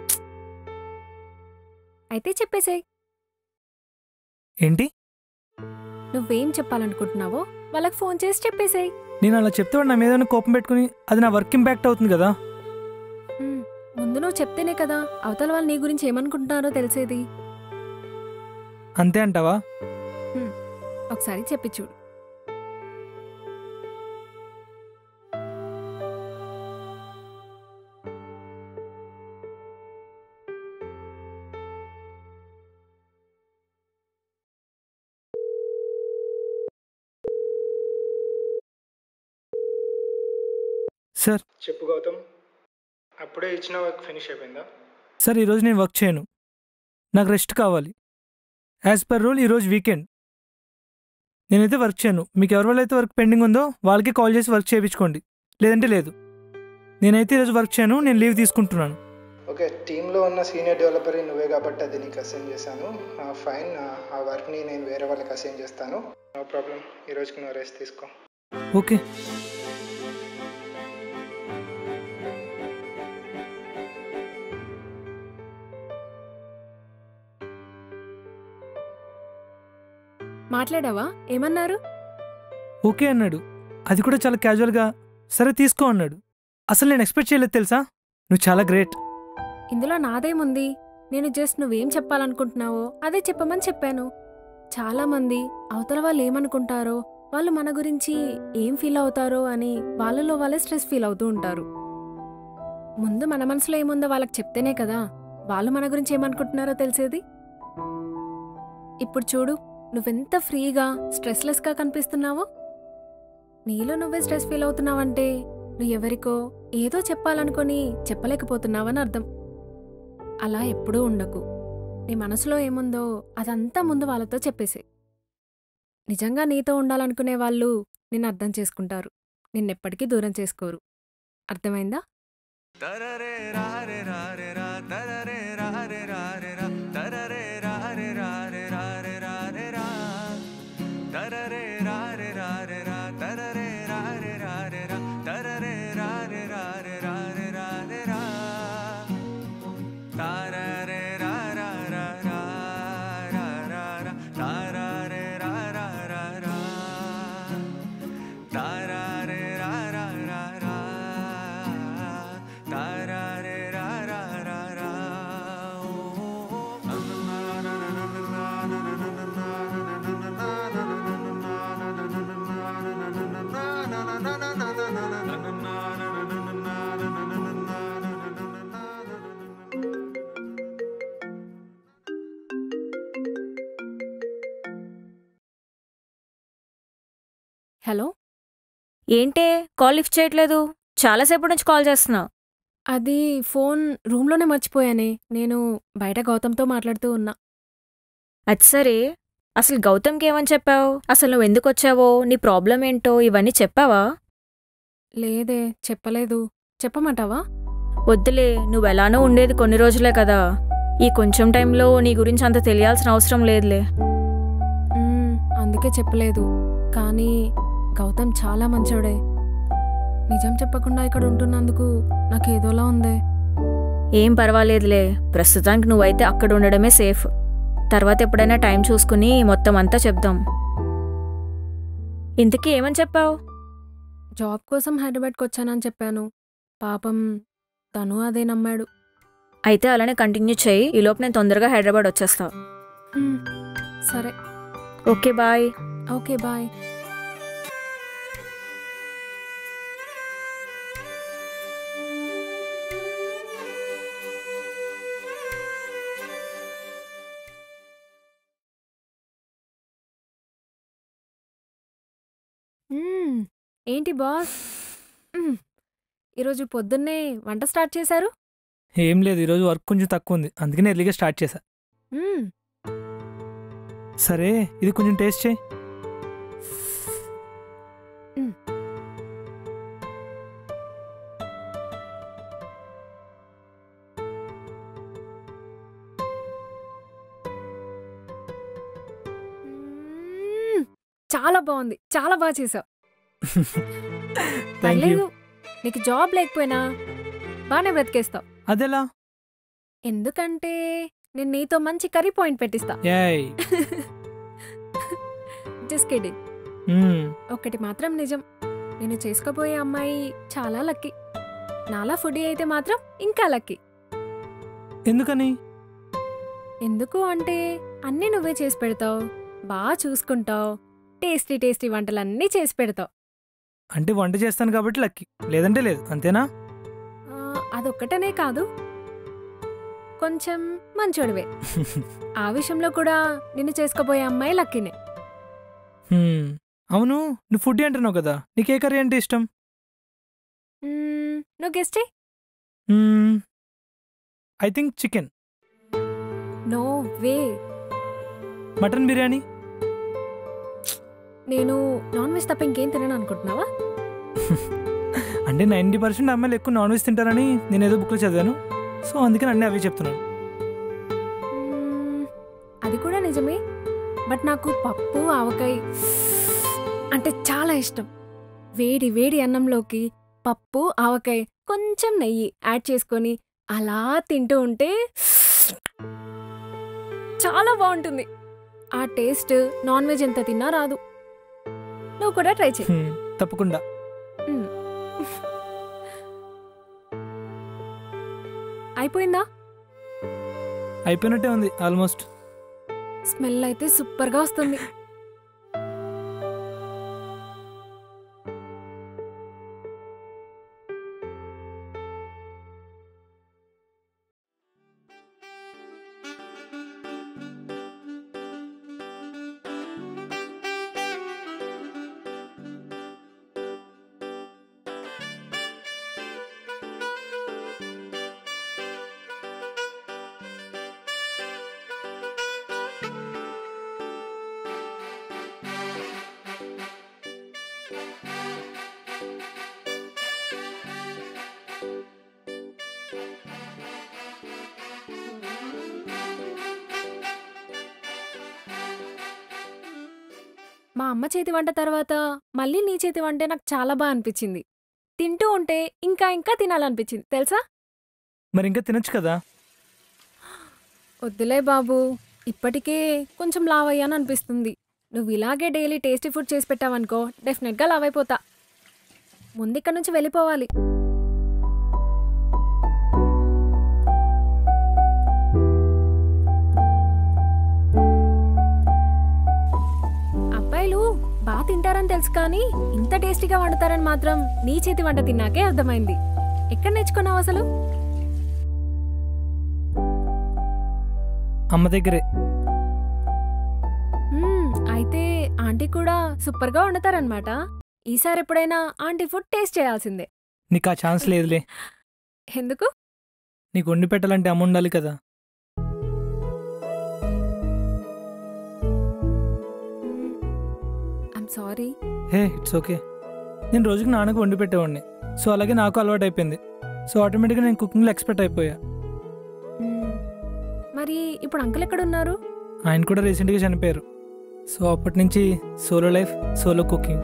అయితే చెప్పేసేయ్ ఏంటి నువ్వేం చెప్పాలనుకుంటున్నావో వాళ్ళకి ఫోన్ చేసి చెప్పేసేయ్ నేను అలా చెప్తే వాడు నా మీద ఏమైనా కోపం పెట్టుకుని అది నా వర్క్ ఇంపాక్ట్ అవుతుంది కదా హ్మ్. ముందు నువ్వు చెప్తేనే కదా అవతల వాళ్ళు నీ గురించి ఏమనుకుంటున్నారో తెలిసేది అంతే అంటావా ఒకసారి చెప్పి చూడు సార్ చెప్పు గౌతమ్ అప్పుడే ఇచ్చిన వర్క్ ఫినిష్ అయిపోయిందా సార్ ఈరోజు నేను వర్క్ చేయను నాకు రెస్ట్ కావాలి యాజ్ పర్ రూల్ ఈరోజు వీకెండ్ నేనైతే వర్క్ చేయను మీకు ఎవరి వల్ల అయితే వర్క్ పెండింగ్ ఉందో వాళ్ళకి కాల్ చేసి వర్క్ చేయించుకోండి లేదంటే లేదు నేనైతే ఈరోజు వర్క్ చేయను నేను లీవ్ తీసుకుంటున్నాను ఓకే టీంలో ఉన్న సీనియర్ డెవలపర్ నువ్వే కాబట్టి అది నీకు అసైన్ చేశాను ఫైన్ ఆ వర్క్ని నేను వేరే వాళ్ళకి అసైన్ చేస్తాను నో ప్రాబ్లం ఈ రోజుకి నువ్వు రెస్ట్ తీసుకో ఓకే మాట్లాడావా ఏమన్నారు ఓకే అన్నాడు అది కూడా చాలా క్యాజువల్గా సరే తీసుకో అన్నాడు అసలు నేను ఎక్స్పెక్ట్ చేయలేదు తెలుసా నువ్వు చాలా గ్రేట్ ఇందులో నాదేముంది నేను జస్ట్ నువ్వేం చెప్పాలనుకుంటున్నావో అదే చెప్పమని చెప్పాను చాలామంది అవతల వాళ్ళు ఏమనుకుంటారో వాళ్ళు మన గురించి ఏం ఫీల్ అవుతారో అని వాళ్ళలో వాళ్ళే స్ట్రెస్ ఫీల్ అవుతూ ఉంటారు ముందు మన మనసులో ఏముందో వాళ్ళకి చెప్తేనే కదా వాళ్ళు మన గురించి ఏమనుకుంటున్నారో తెలిసేది ఇప్పుడు చూడు నువ్వెంత ఫ్రీగా స్ట్రెస్లెస్గా కనిపిస్తున్నావో నీలో నువ్వే స్ట్రెస్ ఫీల్ అవుతున్నావంటే నువ్వు ఎవరికో ఏదో చెప్పాలనుకొని చెప్పలేకపోతున్నావని అర్థం అలా ఎప్పుడూ ఉండకు నీ మనసులో ఏముందో అదంతా ముందు వాళ్ళతో చెప్పేసే నిజంగా నీతో ఉండాలనుకునే వాళ్ళు నిన్ను అర్థం చేసుకుంటారు నిన్నెప్పటికీ దూరం చేసుకోరు అర్థమైందా తరరే రారే రారే రా తరరే రారే రారే రా తరరే రారే రారే రారే రారే రా తరరే రారే రారే రా తరరే రారే రారే రా తరరే రా రే రా రే రా రే రా రే రా తారా రే రా రా రా రా రా రా రా తారా రే రా రా రా రా తారా రే రా రా రా రా తారా రే రా రా రా రా హలో ఏంటే కాల్ లిఫ్ట్ చేయట్లేదు చాలాసేపటి నుంచి కాల్ చేస్తున్నా అది ఫోన్ రూమ్లోనే మర్చిపోయానే నేను బయట గౌతమ్తో మాట్లాడుతూ ఉన్నా అది సరే అసలు గౌతమ్కి ఏమని చెప్పావు అసలు నువ్వు ఎందుకు వచ్చావో నీ ప్రాబ్లం ఏంటో ఇవన్నీ చెప్పావా లేదే చెప్పలేదు చెప్పమంటావా వద్దులే నువ్వు ఎలానో ఉండేది కొన్ని రోజులే కదా ఈ కొంచెం టైంలో నీ గురించి అంత తెలియాల్సిన అవసరం లేదులే మ్మ్, అందుకే చెప్పలేదు కానీ గౌతమ్ చాలా మంచోడే నిజం చెప్పకుండా ఇక్కడ ఉంటున్నందుకు నాకు ఏదోలా ఉందే ఏం పర్వాలేదులే ప్రస్తుతానికి నువ్వైతే అక్కడ ఉండడమే సేఫ్ తర్వాత ఎప్పుడైనా టైం చూసుకుని మొత్తం అంతా చెప్దాం ఇంతకీ ఏమని చెప్పావు జాబ్ కోసం హైదరాబాద్కి వచ్చానని చెప్పాను పాపం తను అదే నమ్మాడు అయితే అలానే కంటిన్యూ చేయి ఈలోపు నేను తొందరగా హైదరాబాద్ వచ్చేస్తా మ్మ్, సరే ఓకే బాయ్ ఓకే బాయ్ మ్మ్, ఏంటి బాస్ మ్మ్, ఈరోజు పొద్దున్నే వంట స్టార్ట్ చేశారు ఏం లేదు ఈరోజు వర్క్ కొంచెం తక్కువ ఉంది అందుకని ఎర్లీగా స్టార్ట్ చేశా మ్మ్, సరే ఇది కొంచెం టేస్ట్ చేయి మ్మ్. మ్మ్, చాలా బాగుంది చాలా బాగా చేసావు థ్యాంక్ యూ పర్లేదు నీకు జాబ్ లేకపోయినా బాగానే బ్రతికేస్తావు అదెలా ఎందుకంటే నేను నీతో మంచి కర్రీ పాయింట్ పెట్టిస్తా యాయ్ జస్ట్ కిడింగ్ మ్మ్. ఒకటి మాత్రం నిజం నేను చేసుకోబోయే అమ్మాయి చాలా లక్కీ నాలా ఫుడీ అయితే మాత్రం ఇంకా లక్కీ ఎందుకని ఎందుకు అంటే అన్నీ నువ్వే చేసి పెడతావు బాగా చూసుకుంటావు టేస్టీ టేస్టీ వంటలన్నీ చేసి పెడతావు అంటే వంట చేస్తాను కాబట్టి లక్కీ లేదంటే లేదు అంతేనా ఆ, అదొక్కటనే కాదు కొంచెం మంచోడివే ఆ విషయంలో కూడా నిన్ను చేసుకోబోయే అమ్మాయి లక్కీనే హ్మ్. అవును నువ్వు ఫుడ్ అంటున్నావు కదా నీకే కర్రీ అంటే ఇష్టం మ్మ్, నువ్వు guess I think chicken no way mutton biryani నేను నాన్ వెజ్ తప్ప ఇంకేం తినను అనుకుంటున్నావా అంటే నైంటీ పర్సెంట్ అమ్మాయిలు ఎక్కువ నాన్ వెజ్ తింటారని నేను ఏదో బుక్లో చదివాను సో అందుకని అన్నీ అవే చెప్తున్నాను మ్మ్, అది కూడా నిజమే బట్ నాకు పప్పు ఆవకాయ అంటే చాలా ఇష్టం వేడి వేడి అన్నంలోకి పప్పు ఆవకాయ కొంచెం నెయ్యి యాడ్ చేసుకొని అలా తింటూ ఉంటే చాలా బాగుంటుంది ఆ టేస్ట్ నాన్ వెజ్ ఎంత తిన్నా రాదు నువ్వు కూడా ట్రై చేయి హ్మ్. తప్పకుండా మ్మ్. అయిపోయిందా అయిపోయినట్టే ఉంది ఆల్మోస్ట్ స్మెల్ అయితే సూపర్గా వస్తుంది మా అమ్మ చేతి వంట తర్వాత మళ్ళీ నీ చేతి వంటే నాకు చాలా బాగా అనిపించింది తింటూ ఉంటే ఇంకా ఇంకా తినాలనిపించింది తెలుసా మరి ఇంకా తినొచ్చు కదా వద్దులే బాబు ఇప్పటికే కొంచెం లావ్ అయ్యాను అనిపిస్తుంది నువ్వు ఇలాగే డైలీ టేస్టీ ఫుడ్ చేసి పెట్టావనుకో డెఫినెట్గా లావ్ అయిపోతా ముందు ఇక్కడ నుంచి వెళ్ళిపోవాలి అబ్బాయిలు బాగా తింటారని తెలుసు కానీ ఇంత టేస్టీగా వండుతారని మాత్రం నీ చేతి వంట తిన్నాకే అర్థమైంది ఎక్కడ నేర్చుకున్నావు అసలు అమ్మ దగ్గరే మ్మ్, అయితే ఆంటీ కూడా సూపర్గా వండుతారనమాట ఈసారి ఎప్పుడైనా ఆంటీ ఫుడ్ టేస్ట్ చేయాల్సిందే నీకు ఆ ఛాన్స్ లేదులే ఎందుకు నీకు వండి పెట్టాలంటే అమ్మ ఉండాలి కదా I'm sorry hey it's okay నేను రోజుకి నాన్నకు వండి పెట్టేవాడిని సో అలాగే నాకు అలవాటు అయిపోయింది సో ఆటోమేటిక్గా నేను కుకింగ్లో ఎక్స్పర్ట్ అయిపోయా మరి ఇప్పుడు అంకుల్ ఎక్కడున్నారు ఆయన కూడా రీసెంట్గా చనిపోయారు సో అప్పటి నుంచి సోలో లైఫ్ సోలో కుకింగ్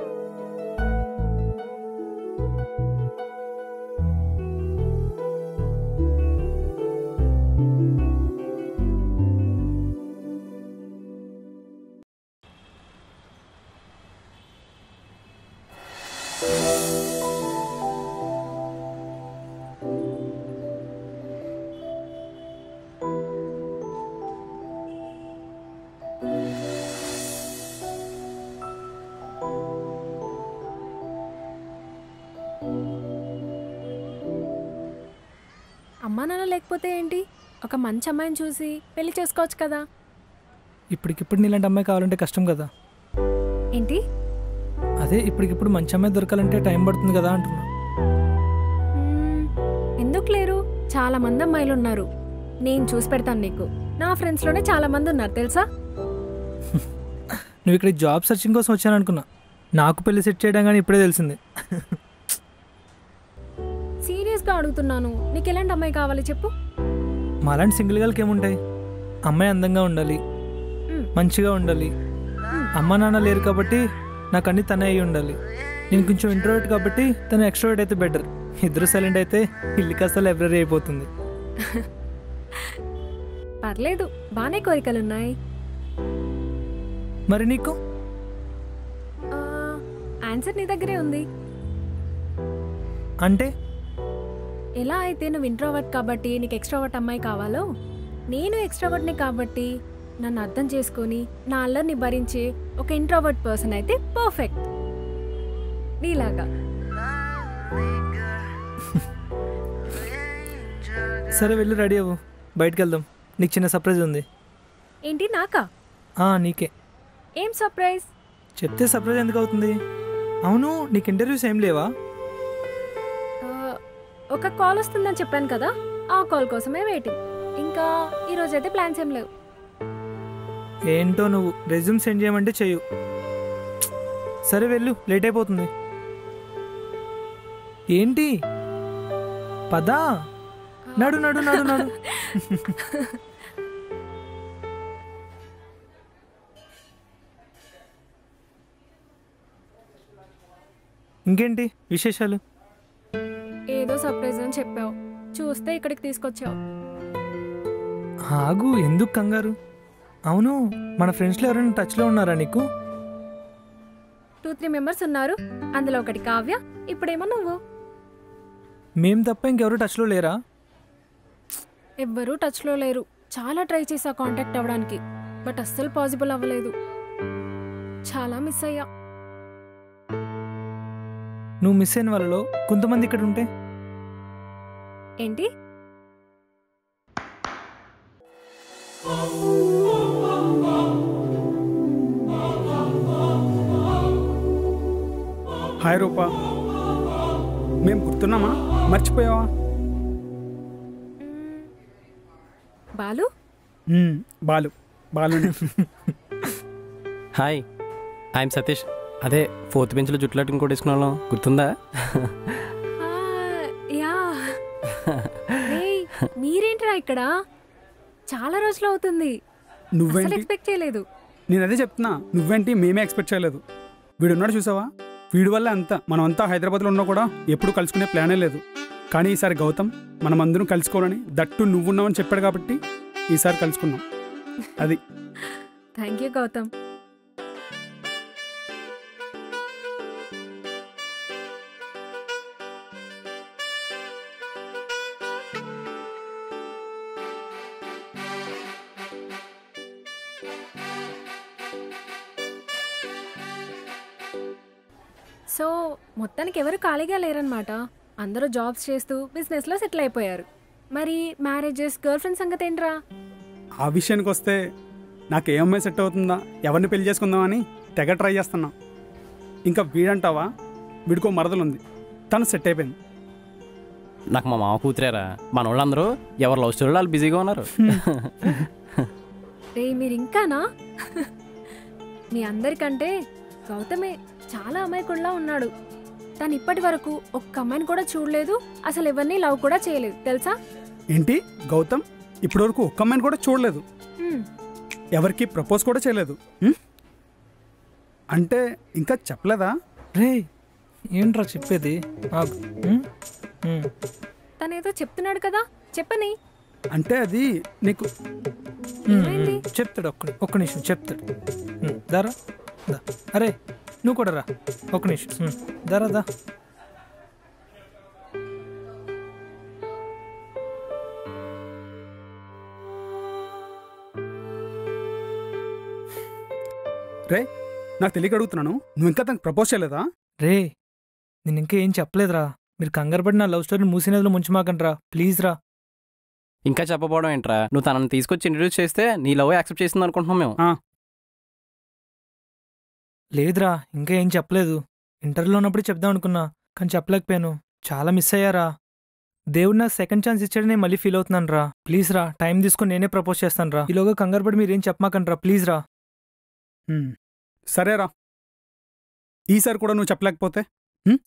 అమ్మా నాన్న లేకపోతే ఏంటి ఒక మంచి అమ్మాయిని చూసి పెళ్లి చేసుకోవచ్చు కదా ఇప్పటికిప్పుడు నీలాంటి అమ్మాయి కావాలంటే కష్టం కదా ఏంటి అదే ఇప్పటికిప్పుడు మంచి అమ్మాయి దొరకాలంటే టైం పడుతుంది కదా అంటున్నా మ్మ్, ఎందుకు లేరు చాలా మంది అమ్మాయిలు ఉన్నారు నేను చూసి పెడతాను నీకు నా ఫ్రెండ్స్లోనే చాలా మంది ఉన్నారు తెలుసా నువ్వు ఇక్కడ జాబ్ సర్చింగ్ కోసం వచ్చాను అనుకున్నా నాకు పెళ్లి సెట్ చేయడం కానీ ఇప్పుడే తెలిసింది సీరియస్గా అడుగుతున్నాను నీకు ఎలాంటి అమ్మాయి కావాలి చెప్పు మాలాంటి సింగిల్ గర్ల్కి ఏముంటాయి అమ్మాయి అందంగా ఉండాలి మ్మ్. మంచిగా ఉండాలి అమ్మ నాన్న లేరు కాబట్టి నాకు అన్ని తనే అయి ఉండాలి నేను కొంచెం ఇంట్రోవర్ట్ కాబట్టి తను ఎక్స్ట్రోవర్ట్ అయితే బెటర్ ఇద్దరు సైలెంట్ అయితే ఇల్లు కాస్త లైబ్రరీ అయిపోతుంది పర్లేదు బాగానే కోరికలున్నాయి మరి నీకు ఆ, ఆన్సర్ నీ దగ్గరే ఉంది అంటే ఎలా అయితే నువ్వు ఇంట్రోవర్ట్ కాబట్టి నీకు ఎక్స్ట్రావర్ట్ అమ్మాయి కావాలో నేను ఎక్స్ట్రావర్ట్ని కాబట్టి నన్ను అర్థం చేసుకొని నా అల్లరిని భరించే ఒక ఇంట్రోవర్ట్ పర్సన్ అయితే పర్ఫెక్ట్ నీలాగా సరే వెళ్ళి రెడీ అవ్వు బయటికి వెళ్దాం నీకు చిన్న సర్ప్రైజ్ ఉంది ఏంటి నాకా ఆ, నీకే ఏం సర్ప్రైజ్ చెప్తే సర్ప్రైజ్ ఎందుకు అవుతుంది అవును నీకు ఇంటర్వ్యూస్ ఏం లేవా ఆ, ఒక కాల్ వస్తుందని చెప్పాను కదా ఆ కాల్ కోసమే వెయిటింగ్ ఇంకా ఈరోజైతే ప్లాన్స్ ఏం లేవు ఏంటో నువ్వు రెజ్యూమ్ సెండ్ చేయమంటే చెయ్యు సరే వెళ్ళు లేట్ అయిపోతుంది ఏంటి పదా నడు నడు నడు నడు ఇంకేంటి విశేషాలు ఏదో సర్ప్రైజ్ అని చెప్పావు చూస్తే ఇక్కడికి తీసుకొచ్చావు ఆగు ఎందుకు కంగారు అవును మన ఫ్రెండ్స్లో ఎవరైనా టచ్లో ఉన్నారా నీకు టూ త్రీ మెంబర్స్ ఉన్నారు అందులో ఒకటి కావ్య ఇప్పుడేమో నువ్వు మేం తప్ప ఇంకెవరు టచ్లో లేరా ఎవ్వరూ టచ్లో లేరు చాలా ట్రై చేసా కాంటాక్ట్ అవ్వడానికి బట్ అస్సలు పాసిబుల్ అవ్వలేదు చాలా మిస్ అయ్యా నువ్వు మిస్ అయిన వాళ్ళలో కొంతమంది ఇక్కడ ఉంటే ఏంటి హాయ్ రూపా మేము గుర్తున్నామా మర్చిపోయావా బాలు మ్మ్, బాలు బాలుని హాయ్ ఐఎమ్ సతీష్ అదే ఫోర్త్ బెంచ్లో జుట్టులాట్టుకుని కొట్టేసుకున్న వాళ్ళం గుర్తుందా ఆ, యా ఏయ్, మీరేంట్రా ఇక్కడ చాలా రోజులు అవుతుంది అసలు నువ్వేంటి ఎక్స్పెక్ట్ చేయలేదు నేను అదే చెప్తున్నా నువ్వేంటి మేమే ఎక్స్పెక్ట్ చేయలేదు వీడున్నాడు చూసావా వీడి వల్ల అంతా మనం అంతా హైదరాబాద్లో ఉన్నా కూడా ఎప్పుడు కలుసుకునే ప్లానే లేదు కానీ ఈసారి గౌతమ్ మనమందరం కలుసుకోవాలని దట్టు నువ్వున్నావని చెప్పాడు కాబట్టి ఈసారి కలుసుకున్నాం అది థ్యాంక్ యూ గౌతమ్ సో మొత్తానికి ఎవరు ఖాళీగా లేరనమాట అందరూ జాబ్స్ చేస్తూ బిజినెస్లో సెటిల్ అయిపోయారు మరి మ్యారేజెస్ గర్ల్ ఫ్రెండ్ సంగతి ఏంట్రా ఆ విషయానికి వస్తే నాకు ఏ అమ్మాయి సెట్ అవుతుందా ఎవరిని పెళ్లి చేసుకుందామని తెగ ట్రై చేస్తున్నా ఇంకా వీడంటావా వీడికో మరదలుంది తను సెట్ అయిపోయింది నాకు మా మామ కూతురేరా మన వాళ్ళందరూ ఎవరు లవ్ స్టోరీలో వాళ్ళు బిజీగా ఉన్నారు రే మీరు ఇంకానా మీ అందరికంటే గౌతమే చాలా అమాయకుడిలా ఉన్నాడు తను ఇప్పటి వరకు ఒక్క అమ్మాయిని కూడా చూడలేదు అసలు ఎవరిని లవ్ కూడా చేయలేదు తెలుసా ఏంటి గౌతమ్ ఇప్పటివరకు ఒక్క అమ్మాయిని కూడా చూడలేదు హ్మ్. ఎవరికి ప్రపోజ్ కూడా చేయలేదు ఉమ్? అంటే ఇంకా చెప్పలేదా రే ఏంట్రా చెప్పేది ఆగు. ఉమ్? ఉమ్. తనేదో చెప్తున్నాడు కదా చెప్పని అంటే అది నీకు ఉమ్, ఏమైంది? ఉమ్. చెప్తాడు ఒక్క ఒక్క నిమిషం చెప్తాడు ఉమ్, దారా దా అరే నువ్వు కూడా రా ఒక్క నిమిషం ఉమ్, దారా దా రే నాకు తెలియక అడుగుతున్నాను నువ్వు ఇంకా తనకు ప్రపోజ్ చేయలేదా రే నేను ఇంకా ఏం చెప్పలేదురా మీరు కంగారు పడి నా లవ్ స్టోరీని మూసినదిలో ముంచమాకండ్రా ప్లీజ్ రా ఇంకా చెప్పపోవడం ఏంట్రా నువ్వు తనని తీసుకొచ్చి ఇంట్రడ్యూస్ చేస్తే నీ లవ్ యాక్సెప్ట్ చేసింది అనుకుంటున్నాం మేము లేదురా ఇంకా ఏం చెప్పలేదు ఇంటర్వ్యూలో ఉన్నప్పుడు చెప్దాం అనుకున్నా కానీ చెప్పలేకపోయాను చాలా మిస్ అయ్యారా దేవుడు నాకు సెకండ్ ఛాన్స్ ఇచ్చాడు నేను మళ్ళీ ఫీల్ అవుతున్నాను రా ప్లీజ్ రా టైం తీసుకొని నేనే ప్రపోజ్ చేస్తాను రా ఈలోగా కంగారు పడి మీరేం చెప్పమాకండి రా ప్లీజ్ రా ఉమ్, సరేరా ఈసారి కూడా నువ్వు చెప్పలేకపోతే ఉమ్?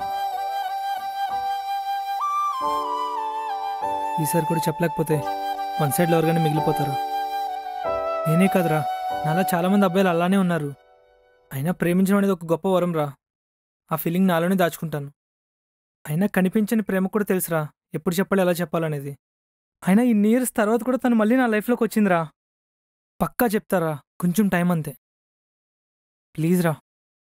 ఈసారి కూడా చెప్పలేకపోతే వన్ సైడ్లో ఎవరికైనా మిగిలిపోతారు నేనే కాదురా నాలా చాలామంది అబ్బాయిలు అలానే ఉన్నారు అయినా ప్రేమించడం అనేది ఒక గొప్ప వరం రా ఆ ఫీలింగ్ నాలోనే దాచుకుంటాను అయినా కనిపించని ప్రేమ కూడా తెలుసురా ఎప్పుడు చెప్పాలి ఎలా చెప్పాలనేది అయినా ఇన్ని ఇయర్స్ తర్వాత కూడా తను మళ్ళీ నా లైఫ్లోకి వచ్చిందిరా పక్కా చెప్తారా కొంచెం టైం అంతే ప్లీజ్ రా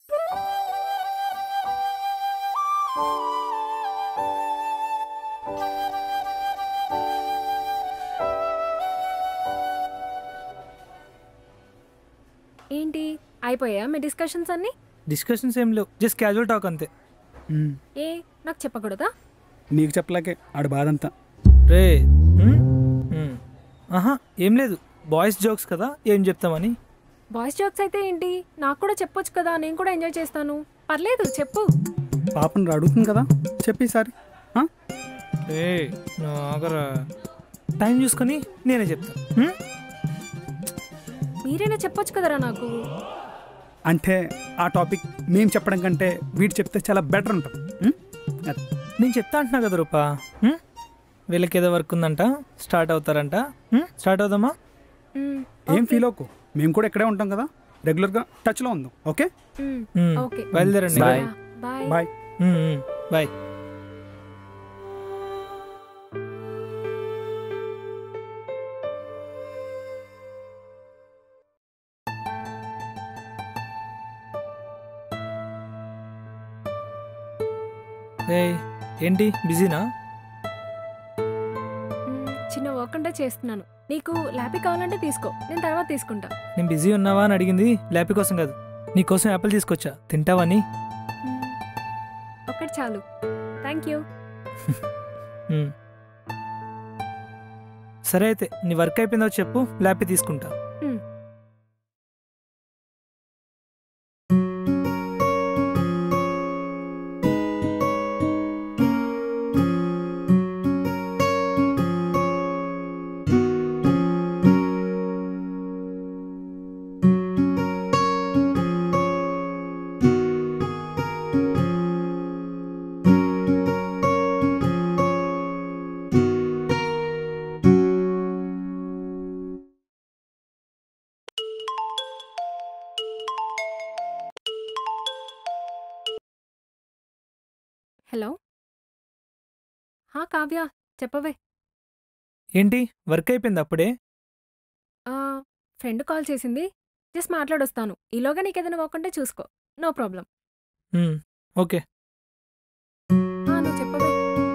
ఏంటి అయిపోయా మీ డిస్కషన్స్ అన్నీ డిస్కషన్స్ ఏం లేవు జస్ట్ క్యాజువల్ టాక్ అంతే ఉమ్, ఏ నాకు చెప్పకూడదా నీకు చెప్పలేకే ఆడు బాధ అంతా రే ఉమ్, ఉమ్. ఆహా ఏం లేదు బాయ్స్ జోక్స్ కదా ఏం చెప్తామని బాయ్స్ జోక్స్ అయితే ఏంటి నాకు కూడా చెప్పొచ్చు కదా నేను కూడా ఎంజాయ్ చేస్తాను పర్లేదు చెప్పు పాపను అడుగుతుంది కదా చెప్పి ఈసారి ఆ? ఏ నాగరా టైం చూసుకొని నేనే చెప్తాను ఉమ్? మీరైనా చెప్పొచ్చు కదరా నాకు అంటే ఆ టాపిక్ మేము చెప్పడం కంటే వీడు చెప్తే చాలా బెటర్ ఉంటుంది ఉమ్? అది. నేను చెప్తా అంటున్నా కదా రూపా ఉమ్? వీళ్ళకి ఏదో వర్క్ ఉందంట స్టార్ట్ అవుతారంట ఉమ్? స్టార్ట్ అవుదామా మ్మ్, ఏం ఓకే. ఫీల్ అవ్వకు మేము కూడా ఇక్కడే ఉంటాం కదా రెగ్యులర్గా టచ్లో ఉందాం ఓకే మ్మ్, ఉమ్. ఓకే బయలుదేరండి బాయ్. బాయ్ బాయ్ ఉమ్, ఉమ్. బాయ్ ఏయ్, ఏంటి బిజీనా మ్మ్, చిన్న వర్క్ అంటే చేస్తున్నాను నీకు ల్యాపీ కావాలంటే తీసుకో నేను తర్వాత తీసుకుంటా నేను బిజీ ఉన్నావా అని అడిగింది ల్యాపీ కోసం కాదు నీకోసం యాపిల్ తీసుకొచ్చా తింటావని మ్మ్, ఒక్కటి చాలు థ్యాంక్ యూ ఉమ్. సరే అయితే నీ వర్క్ అయిపోయిందో చెప్పు ల్యాపీ తీసుకుంటా మ్మ్. హా కావ్య చెప్పవే ఏంటి వర్క్ అయిపోయింది అప్పుడే ఆ, ఫ్రెండ్ కాల్ చేసింది జస్ట్ మాట్లాడొస్తాను ఈలోగా నీకేదైనా వర్క్ ఉంటే చూసుకో నో ప్రాబ్లం ఉమ్, ఓకే ఆ, నువ్వు చెప్పవే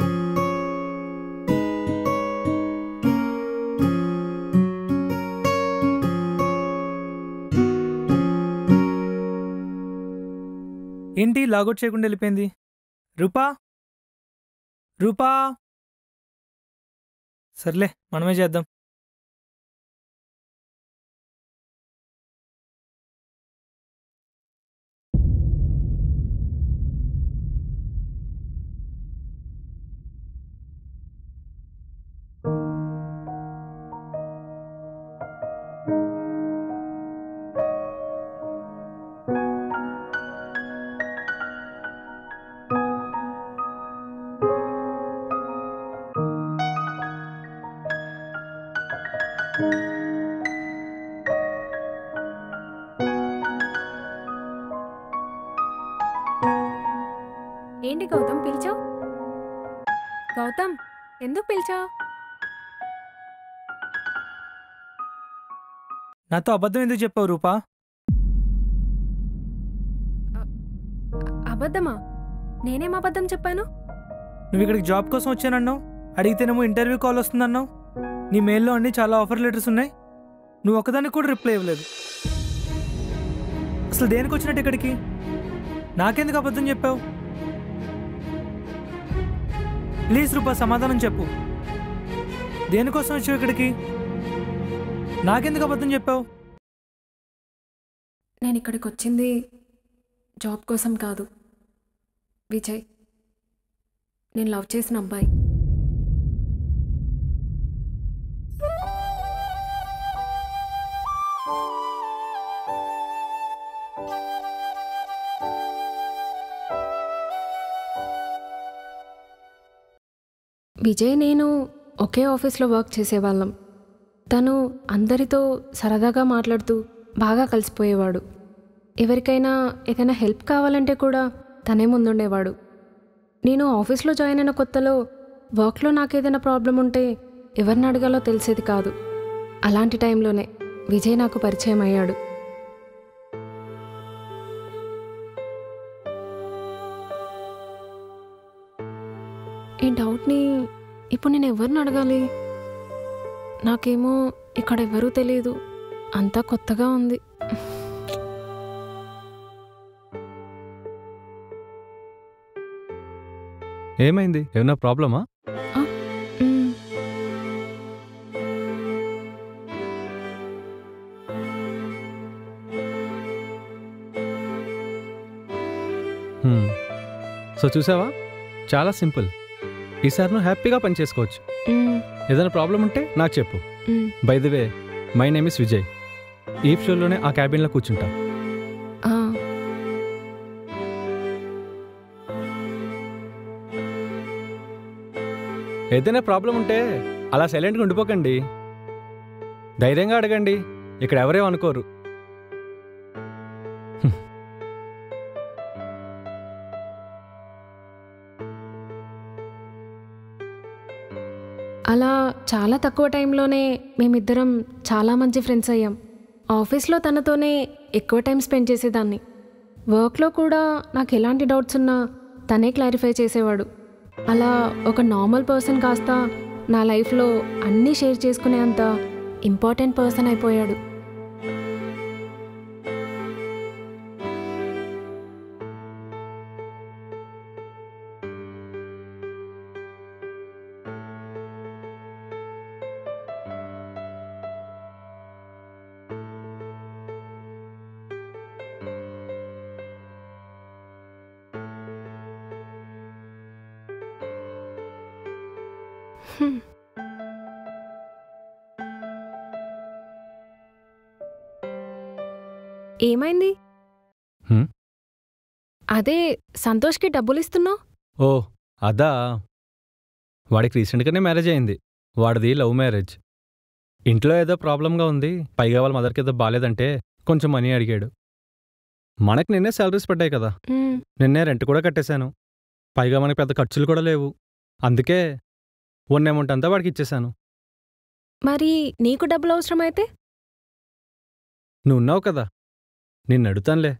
ఏంటి లాగౌట్ చేయకుండా వెళ్ళిపోయింది రూపా రూపా సర్లే మనమే చేద్దాం ఏంటి గౌతమ్ పిలిచావు గౌతమ్ ఎందుకు పిలిచావు నాతో అబద్ధం ఎందుకు చెప్పావు రూపా అబద్ధమా నేనేం అబద్ధం చెప్పాను నువ్వు ఇక్కడికి జాబ్ కోసం వచ్చానన్నావు అడిగితేనేమో ఇంటర్వ్యూ కాల్ వస్తుందన్నావు నీ మెయిల్లో అన్ని చాలా ఆఫర్ లెటర్స్ ఉన్నాయి నువ్వు ఒకదానికి కూడా రిప్లై ఇవ్వలేదు అసలు దేనికి వచ్చినట్టు ఇక్కడికి నాకెందుకు అబద్ధం చెప్పావు ప్లీజ్ రూపా సమాధానం చెప్పు దేనికోసం వచ్చావు ఇక్కడికి నాకెందుకు అబద్ధం చెప్పావు నేను ఇక్కడికి వచ్చింది జాబ్ కోసం కాదు విజయ్ నేను లవ్ చేసిన అబ్బాయి విజయ్ నేను ఒకే ఆఫీస్లో వర్క్ చేసేవాళ్ళం తను అందరితో సరదాగా మాట్లాడుతూ బాగా కలిసిపోయేవాడు ఎవరికైనా ఏదైనా హెల్ప్ కావాలంటే కూడా తనే ముందుండేవాడు నేను ఆఫీస్లో జాయిన్ అయిన కొత్తలో వర్క్లో నాకేదైనా ప్రాబ్లం ఉంటే ఎవరిని అడగాలో తెలిసేది కాదు అలాంటి టైంలోనే విజయ్ నాకు పరిచయం అయ్యాడు ఈ డౌట్ని ఇప్పుడు నేను ఎవరిని అడగాలి నాకేమో ఇక్కడ ఎవరూ తెలియదు అంతా కొత్తగా ఉంది ఏమైంది ఏమన్నా ప్రాబ్లమా మ్మ్. హ్మ్. సో చూసావా చాలా సింపుల్ ఈసారి నువ్వు హ్యాపీగా పని చేసుకోవచ్చు మ్మ్. ఏదైనా ప్రాబ్లం ఉంటే నాకు చెప్పు మ్మ్. By the way my name is Vijay ఈ ఫ్లోర్లోనే ఆ క్యాబిన్లో కూర్చుంటా ఆ, ఏదైనా ప్రాబ్లం ఉంటే అలా సైలెంట్గా ఉండిపోకండి ధైర్యంగా అడగండి ఇక్కడ ఎవరేం అనుకోరు అలా చాలా తక్కువ టైంలోనే మేమిద్దరం చాలా మంచి ఫ్రెండ్స్ అయ్యాం ఆఫీస్లో తనతోనే ఎక్కువ టైం స్పెండ్ చేసేదాన్ని వర్క్లో కూడా నాకు ఎలాంటి డౌట్స్ ఉన్నా తనే క్లారిఫై చేసేవాడు అలా ఒక నార్మల్ పర్సన్ కాస్త నా లైఫ్లో అన్నీ షేర్ చేసుకునే అంత ఇంపార్టెంట్ పర్సన్ అయిపోయాడు హ్మ్. ఏమైంది హ్మ్? అదే సంతోష్కి డబ్బులు ఇస్తున్నావు ఓ అదా వాడికి రీసెంట్గానే మ్యారేజ్ అయింది వాడిది లవ్ మ్యారేజ్ ఇంట్లో ఏదో ప్రాబ్లంగా ఉంది పైగా వాళ్ళ మదర్కి ఏదో బాగాలేదంటే కొంచెం మనీ అడిగాడు మనకి నిన్నే శాలరీస్ పడ్డాయి కదా నిన్నే రెంట్ కూడా కట్టేశాను పైగా మనకి పెద్ద ఖర్చులు కూడా లేవు అందుకే ఉన్న అమౌంట్ అంతా వాడికి ఇచ్చేశాను మరి నీకు డబ్బులు అవసరమైతే నువ్వు ఉన్నావు కదా నిన్ను అడుగుతానులే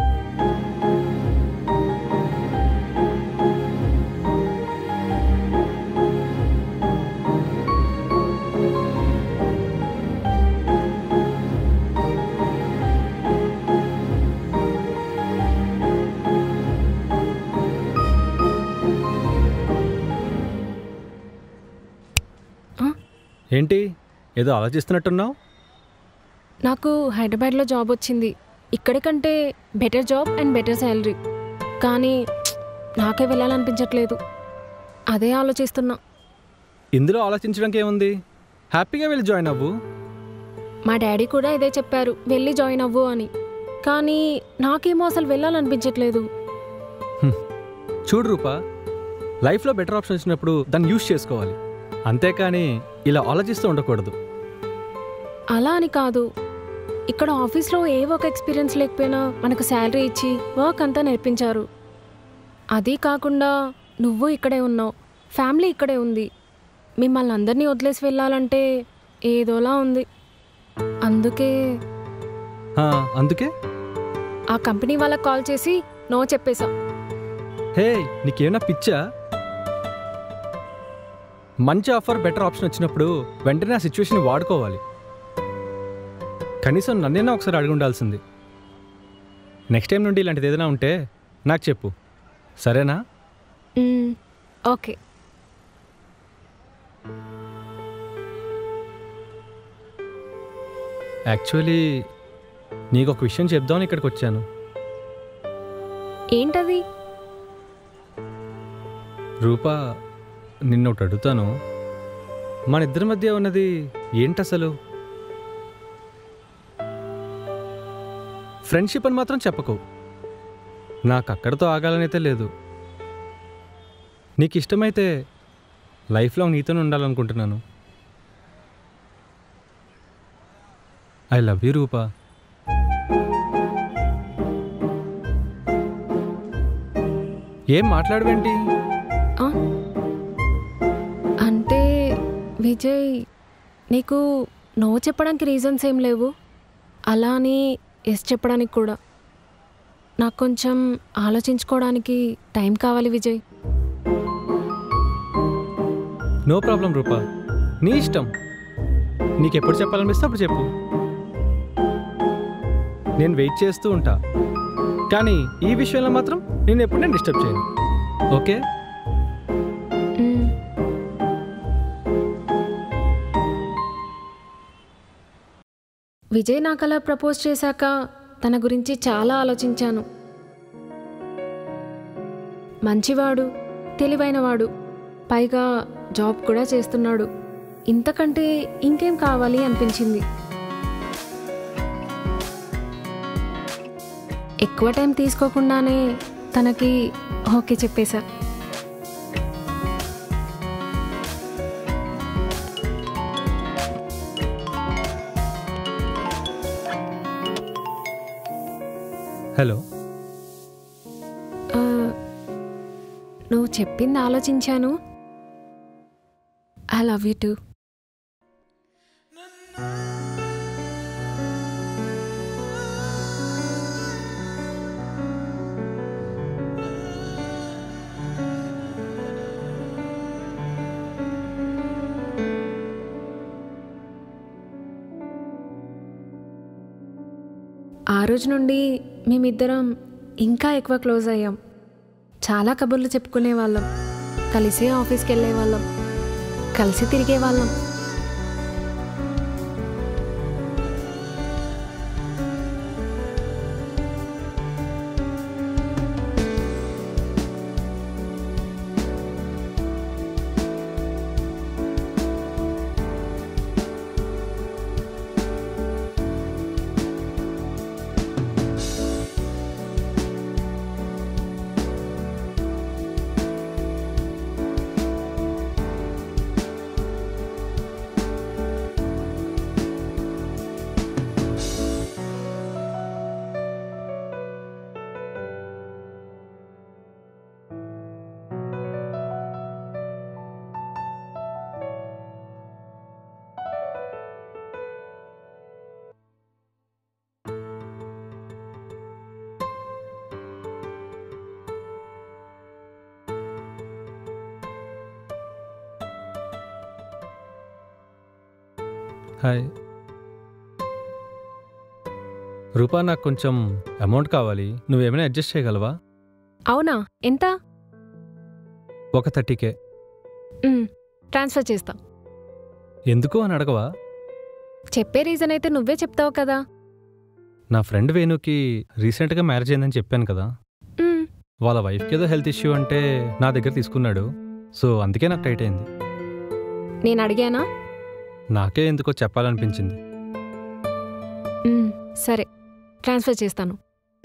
ఏంటి ఏదో ఆలోచిస్తున్నట్టున్నావు నాకు హైదరాబాద్లో జాబ్ వచ్చింది ఇక్కడి కంటే better job and better salary కానీ నాకే వెళ్ళాలనిపించట్లేదు అదే ఆలోచిస్తున్నా ఇందులో ఆలోచించడానికి ఏముంది హ్యాపీగా వెళ్ళి జాయిన్ అవ్వు మా డాడీ కూడా ఇదే చెప్పారు వెళ్ళి జాయిన్ అవ్వు అని కానీ నాకేమో అసలు వెళ్ళాలనిపించట్లేదు చూడు రూపా లైఫ్లో బెటర్ ఆప్షన్ వచ్చినప్పుడు దాన్ని యూజ్ చేసుకోవాలి అంతేకాని ఇలా ఆలోచిస్తూ ఉండకూడదు అలా అని కాదు ఇక్కడ ఆఫీస్లో ఏ ఒక ఎక్స్పీరియన్స్ లేకపోయినా మనకు శాలరీ ఇచ్చి వర్క్ అంతా నేర్పించారు అది కాకుండా నువ్వు ఇక్కడే ఉన్నావు ఫ్యామిలీ ఇక్కడే ఉంది మిమ్మల్ని అందరినీ వదిలేసి వెళ్ళాలంటే ఏదోలా ఉంది అందుకే ఆ, అందుకే ఆ కంపెనీ వాళ్ళకి కాల్ చేసి నో చెప్పేశా హే నీకేమైనా పిచ్చా మంచి ఆఫర్ బెటర్ ఆప్షన్ వచ్చినప్పుడు వెంటనే ఆ సిచ్యువేషన్ వాడుకోవాలి కనీసం నన్నైనా ఒకసారి అడిగి ఉండాల్సింది నెక్స్ట్ టైం నుండి ఇలాంటిది ఏదైనా ఉంటే నాకు చెప్పు సరేనా మ్మ్, ఓకే యాక్చువల్లీ నీకు ఒక విషయం చెప్దామని ఇక్కడికి వచ్చాను ఏంటది రూపా నిన్న ఒకటి అడుగుతాను మన ఇద్దరి మధ్య ఉన్నది ఏంటసలు ఫ్రెండ్షిప్ అని మాత్రం చెప్పకు నాకు అక్కడితో ఆగాలనైతే లేదు నీకు ఇష్టమైతే లైఫ్లో నీతోనే ఉండాలనుకుంటున్నాను ఐ లవ్ యూ రూపా ఏం మాట్లాడవేంటి ఆ? అంటే విజయ్ నీకు నో చెప్పడానికి రీజన్స్ ఏం లేవు అలా అని ఎస్ చెప్పడానికి కూడా నాకు కొంచెం ఆలోచించుకోవడానికి టైం కావాలి విజయ్ నో ప్రాబ్లం రూపా నీ ఇష్టం నీకెప్పుడు చెప్పాలనిపిస్తే అప్పుడు చెప్పు నేను వెయిట్ చేస్తూ ఉంటా కానీ ఈ విషయంలో మాత్రం నేను ఎప్పుడు నేను డిస్టర్బ్ చేయను ఓకే మ్మ్. విజయ్ నాకు అలా ప్రపోజ్ చేశాక తన గురించి చాలా ఆలోచించాను మంచివాడు తెలివైనవాడు పైగా జాబ్ కూడా చేస్తున్నాడు ఇంతకంటే ఇంకేం కావాలి అనిపించింది ఎక్కువ టైం తీసుకోకుండానే తనకి ఓకే చెప్పేశా హలో ఆ, నువ్వు చెప్పింది ఆలోచించాను ఐ లవ్ యూ టూ ఆ రోజు నుండి మేమిద్దరం ఇంకా ఎక్కువ క్లోజ్ అయ్యాం చాలా కబుర్లు చెప్పుకునే వాళ్ళం కలిసి ఆఫీస్కి వెళ్ళే వాళ్ళం కలిసి తిరిగే వాళ్ళం హాయ్ రూపా నాకు కొంచెం అమౌంట్ కావాలి నువ్వేమైనా అడ్జస్ట్ చేయగలవా అవునా ఎంత ఒక థర్టీకే మ్, ట్రాన్స్ఫర్ చేస్తా ఎందుకు అని అడగవా చెప్పే రీజన్ అయితే నువ్వే చెప్తావు కదా నా ఫ్రెండ్ వేణుకి రీసెంట్గా మ్యారేజ్ అయిందని చెప్పాను కదా మ్, వాళ్ళ వైఫ్కి ఏదో హెల్త్ ఇష్యూ అంటే నా దగ్గర తీసుకున్నాడు సో అందుకే నాకు టైట్ అయింది నేను అడిగానా నాకే ఎందుకో చెప్పాలనిపించింది మ్, సరే ట్రాన్స్ఫర్ చేస్తాను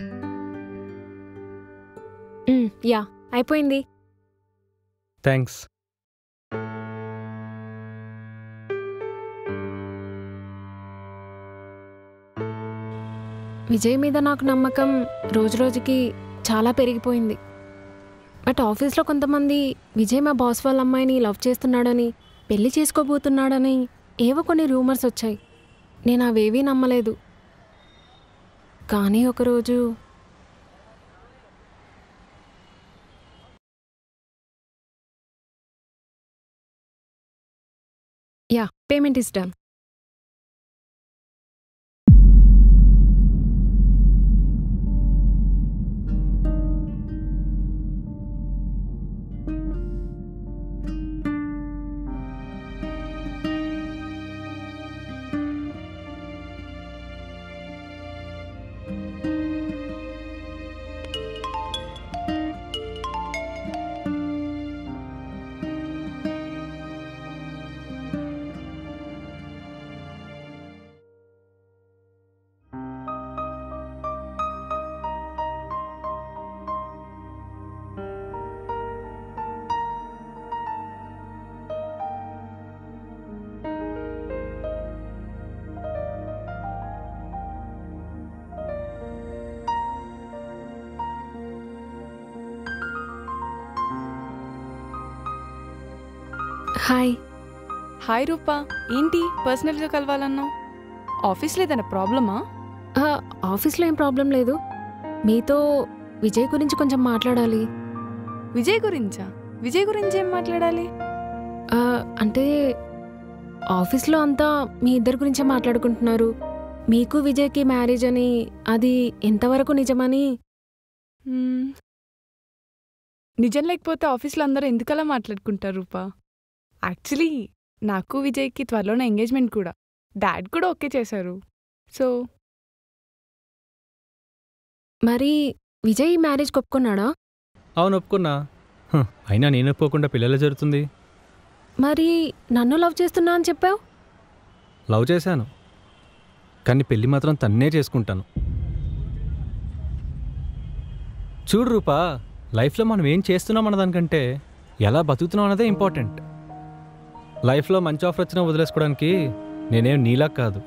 మ్, యా అయిపోయింది థ్యాంక్స్ విజయ్ మీద నాకు నమ్మకం రోజురోజుకి చాలా పెరిగిపోయింది బట్ ఆఫీస్లో కొంతమంది విజయ్ మా బాస్ వాళ్ళ అమ్మాయిని లవ్ చేస్తున్నాడని పెళ్లి చేసుకోబోతున్నాడని ఏవో కొన్ని రూమర్స్ వచ్చాయి నేను అవేవీ నమ్మలేదు కానీ ఒకరోజు yeah payment is done hi hi Rupa ఏంటి పర్సనల్గా కలవాలన్నావు ఆఫీస్లో ఏదైనా ప్రాబ్లమా ఆ, ఆఫీస్లో ఏం ప్రాబ్లం లేదు మీతో విజయ్ గురించి కొంచెం మాట్లాడాలి విజయ్ గురించా విజయ్ గురించి ఏం మాట్లాడాలి ఆ, అంటే ఆఫీస్లో అంతా మీ ఇద్దరి గురించే మాట్లాడుకుంటున్నారు మీకు విజయ్కి మ్యారేజ్ అని అది ఎంతవరకు నిజమని మ్మ్. నిజం లేకపోతే ఆఫీస్లో అందరూ ఎందుకలా మాట్లాడుకుంటారు రూపా యాక్చువల్లీ నాకు విజయ్కి త్వరలోనే ఎంగేజ్మెంట్ కూడా డాడ్ కూడా ఓకే చేశారు సో మరి విజయ్ ఈ మ్యారేజ్ ఒప్పుకున్నాడా అవును ఒప్పుకున్నా హ, అయినా నేను ఒప్పుకోకుండా పిల్లలు జరుగుతుంది మరి నన్ను లవ్ చేస్తున్నా అని చెప్పావు లవ్ చేశాను కానీ పెళ్ళి మాత్రం తన్నే చేసుకుంటాను చూడు రూపా లైఫ్లో మనం ఏం చేస్తున్నాం అన్నదానికంటే ఎలా బతుకుతున్నాం అన్నదే ఇంపార్టెంట్ లైఫ్లో మంచి ఆఫర్ వచ్చినా వదిలేసుకోవడానికి నేనేం నీలా కాదు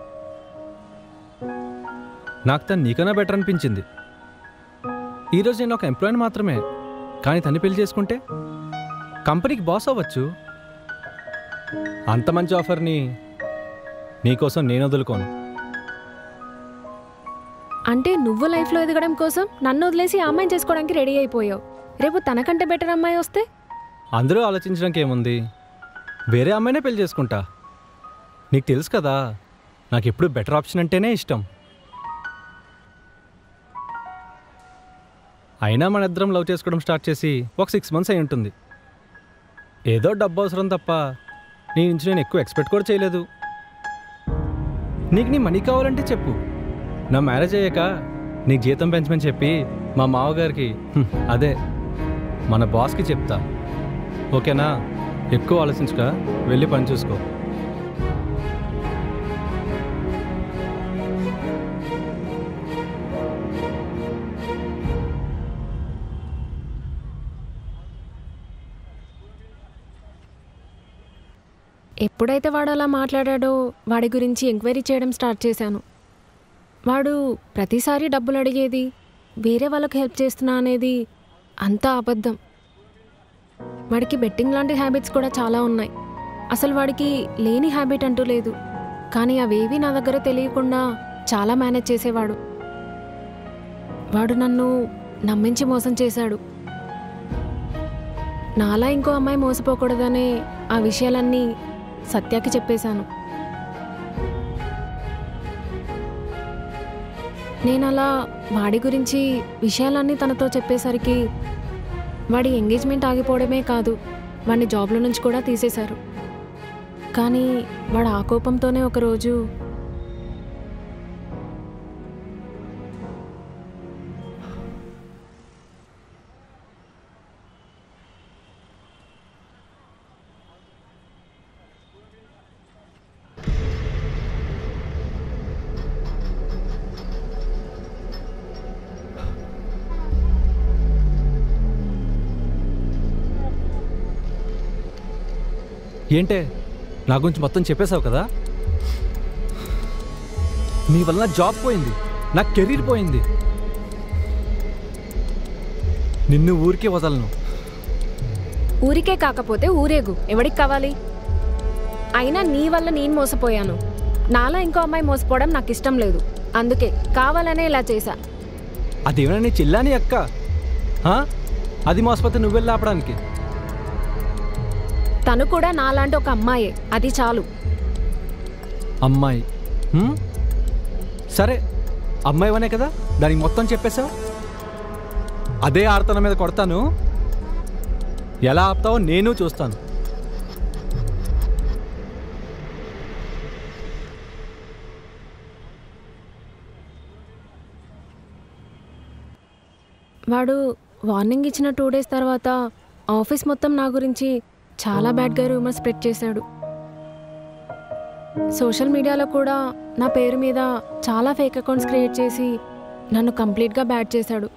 నాకు తను నీకన్నా బెటర్ అనిపించింది ఈరోజు నేను ఒక ఎంప్లాయీని మాత్రమే కానీ తను పెళ్లి చేసుకుంటే కంపెనీకి బాస్ అవ్వచ్చు అంత మంచి ఆఫర్ని నీకోసం నేను వదులుకోను అంటే నువ్వు లైఫ్లో ఎదగడం కోసం నన్ను వదిలేసి ఆ అమ్మాయిని చేసుకోవడానికి రెడీ అయిపోయావు రేపు తనకంటే బెటర్ అమ్మాయి వస్తే అందరూ ఆలోచించడానికి ఏముంది వేరే అమ్మాయినే పెళ్లి చేసుకుంటా నీకు తెలుసు కదా నాకు ఎప్పుడు బెటర్ ఆప్షన్ అంటేనే ఇష్టం అయినా మన ఇద్దరం లవ్ చేసుకోవడం స్టార్ట్ చేసి ఒక సిక్స్ మంత్స్ అయి ఉంటుంది ఏదో డబ్బు అవసరం తప్ప నీ నుంచి నేను ఎక్కువ ఎక్స్పెక్ట్ కూడా చేయలేదు నీకు నీ మనీ కావాలంటే చెప్పు నా మ్యారేజ్ అయ్యాక నీకు జీతం పెంచమని చెప్పి మా మావగారికి హ్మ్, అదే మన బాస్కి చెప్తా ఓకేనా ఎక్కువ ఆలోచించుక వెళ్ళి పని చూసుకో ఎప్పుడైతే వాడు అలా మాట్లాడాడో వాడి గురించి ఎంక్వైరీ చేయడం స్టార్ట్ చేశాను వాడు ప్రతిసారి డబ్బులు అడిగేది వేరే వాళ్ళకి హెల్ప్ చేస్తున్నా అనేది అంతా అబద్ధం వాడికి బెట్టింగ్ లాంటి హ్యాబిట్స్ కూడా చాలా ఉన్నాయి అసలు వాడికి లేని హ్యాబిట్ అంటూ లేదు కానీ అవేవి నా దగ్గర తెలియకుండా చాలా మేనేజ్ చేసేవాడు వాడు నన్ను నమ్మించి మోసం చేశాడు నాలా ఇంకో అమ్మాయి మోసపోకూడదనే ఆ విషయాలన్నీ సత్యాకి చెప్పేశాను నేను అలా వాడి గురించి విషయాలన్నీ తనతో చెప్పేసరికి వాడి ఎంగేజ్మెంట్ ఆగిపోవడమే కాదు వాడిని జాబ్లో నుంచి కూడా తీసేశారు కానీ వాడు ఆ కోపంతోనే ఒకరోజు ఏంటే నా గురించి మొత్తం చెప్పేశావు కదా నీ వల్ల నా జాబ్ పోయింది నా కెరీర్ పోయింది నిన్ను ఊరికే వదలను ఊరికే కాకపోతే ఊరేగు ఎవడికి కావాలి అయినా నీ వల్ల నేను మోసపోయాను నాలా ఇంకో అమ్మాయి మోసపోవడం నాకు ఇష్టం లేదు అందుకే కావాలనే ఇలా చేశా అదేమైనా నీ చిల్లాని అక్క ఆ? అది మోసపోతే నువ్వెళ్ళి ఆపడానికి తను కూడా నాలాంటి ఒక అమ్మాయే అది చాలు అమ్మాయి హ్మ్? సరే అమ్మాయివనే కదా దానికి మొత్తం చెప్పేశావు అదే ఆడతన మీద కొడతాను ఎలా ఆపుతావో నేను చూస్తాను వాడు వార్నింగ్ ఇచ్చిన టూ డేస్ తర్వాత ఆఫీస్ మొత్తం నా గురించి చాలా బ్యాడ్గా రూమర్ స్ప్రెడ్ చేశాడు సోషల్ మీడియాలో కూడా నా పేరు మీద చాలా ఫేక్ అకౌంట్స్ క్రియేట్ చేసి నన్ను కంప్లీట్గా బ్యాడ్ చేశాడు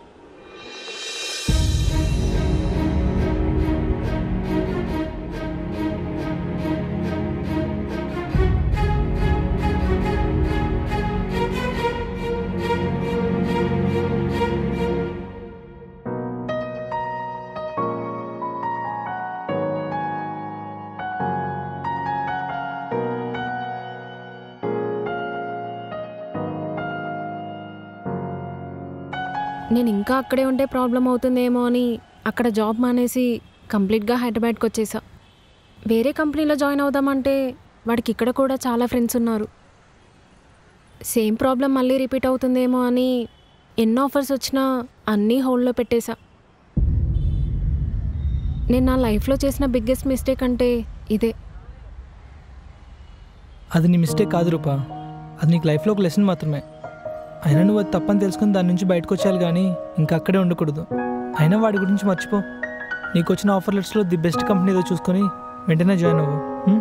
నేను ఇంకా అక్కడే ఉంటే ప్రాబ్లం అవుతుందేమో అని అక్కడ జాబ్ మానేసి కంప్లీట్గా హైదరాబాద్కి వచ్చేసా వేరే కంపెనీలో జాయిన్ అవుదామంటే వాడికి ఇక్కడ కూడా చాలా ఫ్రెండ్స్ ఉన్నారు సేమ్ ప్రాబ్లం మళ్ళీ రిపీట్ అవుతుందేమో అని ఎన్నో ఆఫర్స్ వచ్చినా అన్నీ హోల్డ్లో పెట్టేశా నేను నా లైఫ్లో చేసిన బిగ్గెస్ట్ మిస్టేక్ అంటే ఇదే అది నీ మిస్టేక్ కాదు రూపా అది నీకు లైఫ్లో ఒక లెసన్ మాత్రమే అయినా నువ్వు అది తప్పని తెలుసుకుని దాని నుంచి బయటకు వచ్చేయాలి కానీ ఇంకా అక్కడే ఉండకూడదు అయినా వాడి గురించి మర్చిపో నీకు వచ్చిన ఆఫర్ లెట్స్లో ది బెస్ట్ కంపెనీ ఏదో చూసుకొని వెంటనే జాయిన్ అవ్వు ఉం?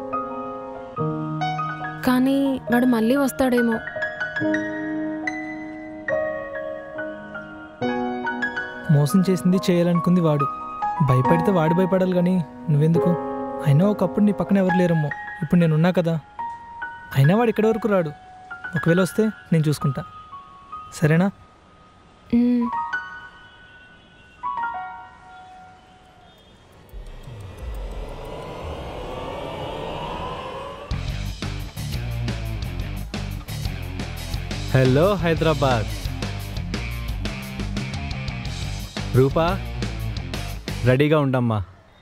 కానీ వాడు మళ్ళీ వస్తాడేమో మోసం చేసింది చేయాలనుకుంది వాడు భయపడితే వాడు భయపడాలి కానీ నువ్వెందుకు అయినా ఒకప్పుడు నీ పక్కన ఎవరు లేరమ్మో ఇప్పుడు నేను ఉన్నా కదా అయినా వాడు ఇక్కడి వరకు రాడు ఒకవేళ వస్తే నేను చూసుకుంటా సరేనా మ్మ్. హలో హైదరాబాద్ రూపా రెడీగా ఉండమ్మా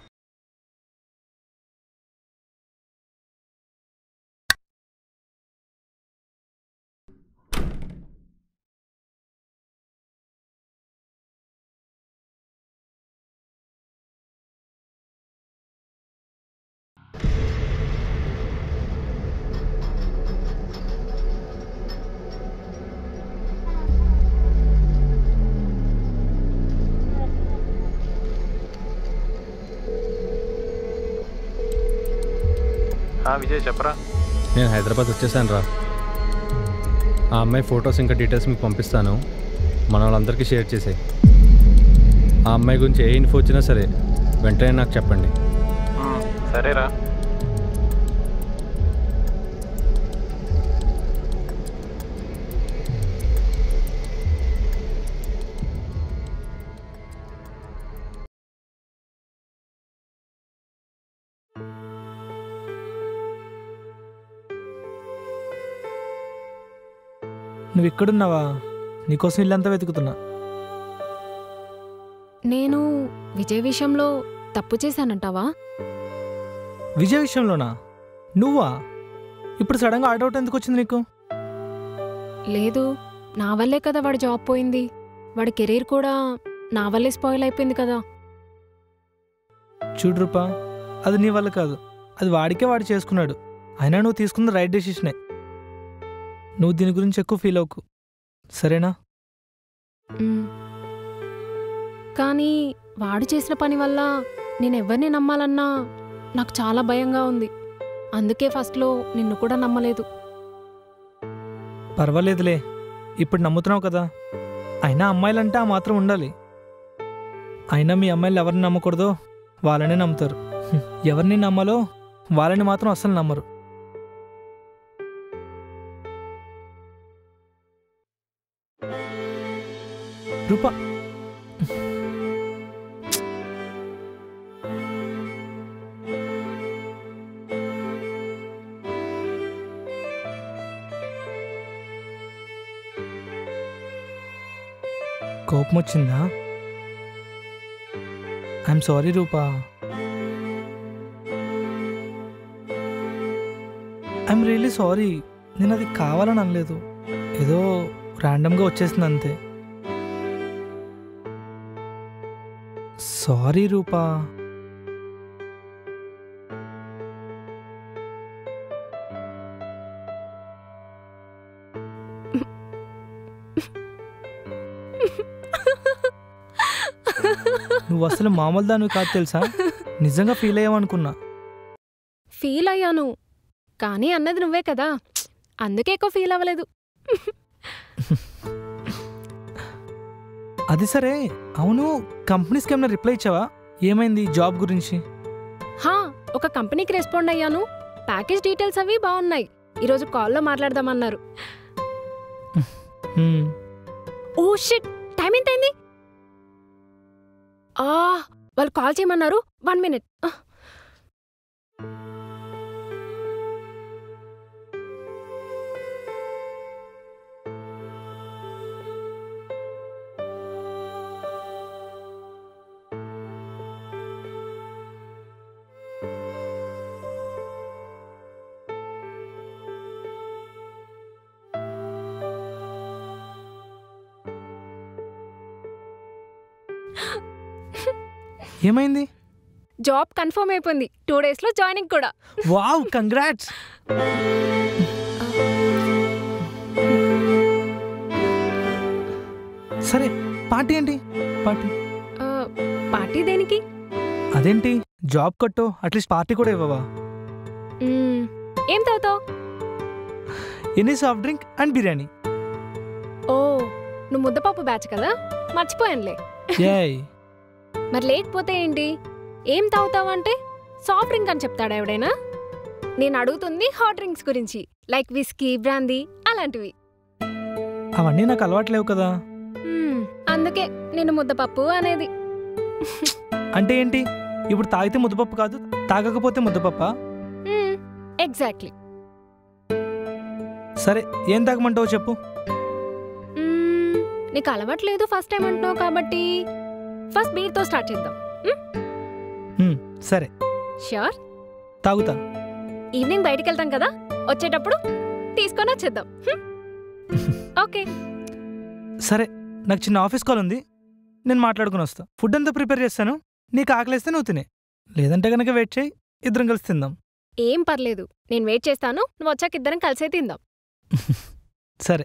విజయ్ చెప్పరా నేను హైదరాబాద్ వచ్చేసాను రా ఆ అమ్మాయి ఫొటోస్ ఇంకా డీటెయిల్స్ మీకు పంపిస్తాను మన వాళ్ళందరికీ షేర్ చేసేయి ఆ అమ్మాయి గురించి ఏ ఇన్ఫో వచ్చినా సరే వెంటనే నాకు చెప్పండి సరేరా నువ్వు ఇక్కడున్నావా నీకోసం ఇల్లంతా వెతుకుతున్నా నేను విజయ్ విషయంలో తప్పు చేశానంటావా విజయ్ విషయంలోనా నువ్వా ఇప్పుడు సడన్గా అవుట్ ఎందుకు వచ్చింది నీకు లేదు నా వల్లే కదా వాడి జాబ్ పోయింది వాడి కెరీర్ కూడా నా వల్లే స్పాయిల్ అయిపోయింది కదా చూడు రూపా అది నీ వల్ల కాదు అది వాడికే వాడు చేసుకున్నాడు అయినా నువ్వు తీసుకున్న రైట్ డెసిషనే నువ్వు దీని గురించి ఎక్కువ ఫీల్ అవ్వకు సరేనా మ్మ్. కానీ వాడు చేసిన పని వల్ల నేను ఎవరిని నమ్మాలన్నా నాకు చాలా భయంగా ఉంది అందుకే ఫస్ట్లో నిన్ను కూడా నమ్మలేదు పర్వాలేదులే ఇప్పుడు నమ్ముతున్నావు కదా అయినా అమ్మాయిలంటే ఆ మాత్రం ఉండాలి అయినా మీ అమ్మాయిలు ఎవరిని నమ్మకూడదో వాళ్ళనే నమ్ముతారు హ్మ్. ఎవరిని నమ్మాలో వాళ్ళని మాత్రం అస్సలు నమ్మరు రూపా కోపం వచ్చిందా I'm sorry Rupa I'm really sorry నేను అది కావాలని అనలేదు ఏదో ర్యాండమ్గా వచ్చేసింది అంతే సారీ రూపా నువ్వు అసలు మామూలు దానివి కాదు తెలుసా నిజంగా ఫీల్ అయ్యావనుకున్నా ఫీల్ అయ్యాను కానీ అన్నది నువ్వే కదా అందుకే ఎక్కువ ఫీల్ అవ్వలేదు అది సరే అవును కంపెనీస్కి ఏమైనా రిప్లై ఇచ్చావా ఏమైంది జాబ్ గురించి హా ఒక కంపెనీకి రెస్పాండ్ అయ్యాను ప్యాకేజ్ డీటెయిల్స్ అవి బాగున్నాయి ఈరోజు కాల్లో మాట్లాడదామన్నారు హ్మ్. ఓ షిట్ టైం ఎంత అయింది ఆ వాళ్ళు కాల్ చేయమన్నారు వన్ మినిట్ ఏమైంది జాబ్ కన్ఫర్మ్ అయిపోయింది టూ డేస్లో జాయినింగ్ కూడా వావ్ కంగ్రాట్స్ సరే పార్టీ ఏంటి పార్టీ ఆ, పార్టీ దేనికి అదేంటి జాబ్ కట్టు అట్లీస్ట్ పార్టీ కూడా ఇవ్వవా మ్మ్, ఏం తాగుతావు any soft drink and biryani ఓ నువ్వు ముద్దపప్పు బ్యాచ్ కదా మర్చిపోయానులే ఏయ్ మరి లేకపోతే ఏంటి ఏం తాగుతావు అంటే సాఫ్ట్ డ్రింక్ అని చెప్తాడా ఎవడైనా నేను అడుగుతుంది హాట్ డ్రింక్స్ గురించి లైక్ విస్కీ బ్రాందీ అలాంటివి అవన్నీ నాకు అలవాట్లేవు కదా మ్మ్, అందుకే నేను ముద్దపప్పు అనేది అంటే ఏంటి ఇప్పుడు తాగితే ముద్దపప్పు కాదు తాగకపోతే ముద్దపప్ప ఎగ్జాక్ట్లీ సరే ఏం తాగమంటావో చెప్పు నీకు అలవాట్లేదు ఫస్ట్ టైం అంటున్నావు కాబట్టి ఫస్ట్ బీర్తో స్టార్ట్ చేద్దాం హ్మ్, సరే ష్యూర్ తాగుతా ఈవినింగ్ బయటికి వెళ్తాం కదా వచ్చేటప్పుడు తీసుకొని వచ్చేద్దాం హ్మ్? ఓకే సరే నాకు చిన్న ఆఫీస్ కాల్ ఉంది నేను మాట్లాడుకుని వస్తా ఫుడ్ అంతా ప్రిపేర్ చేస్తాను నీకు ఆకలిస్తే నువ్వు తినే లేదంటే కనుక వెయిట్ చేయి ఇద్దరం కలిసి తిందాం ఏం పర్లేదు నేను వెయిట్ చేస్తాను నువ్వు వచ్చాక ఇద్దరం కలిసే తిందాం సరే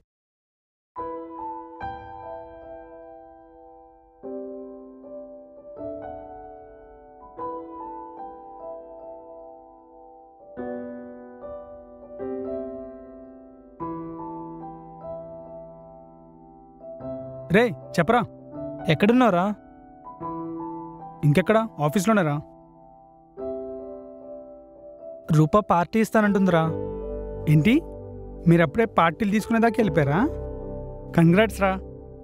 రే చెప్పరా ఎక్కడున్నారా ఇంకెక్కడ ఆఫీస్లోనే రా రూపా పార్టీ ఇస్తానంటుందిరా ఏంటి మీరు అప్పుడే పార్టీలు తీసుకునేదాకా వెళ్ళిపోయారా కంగ్రాట్స్ రా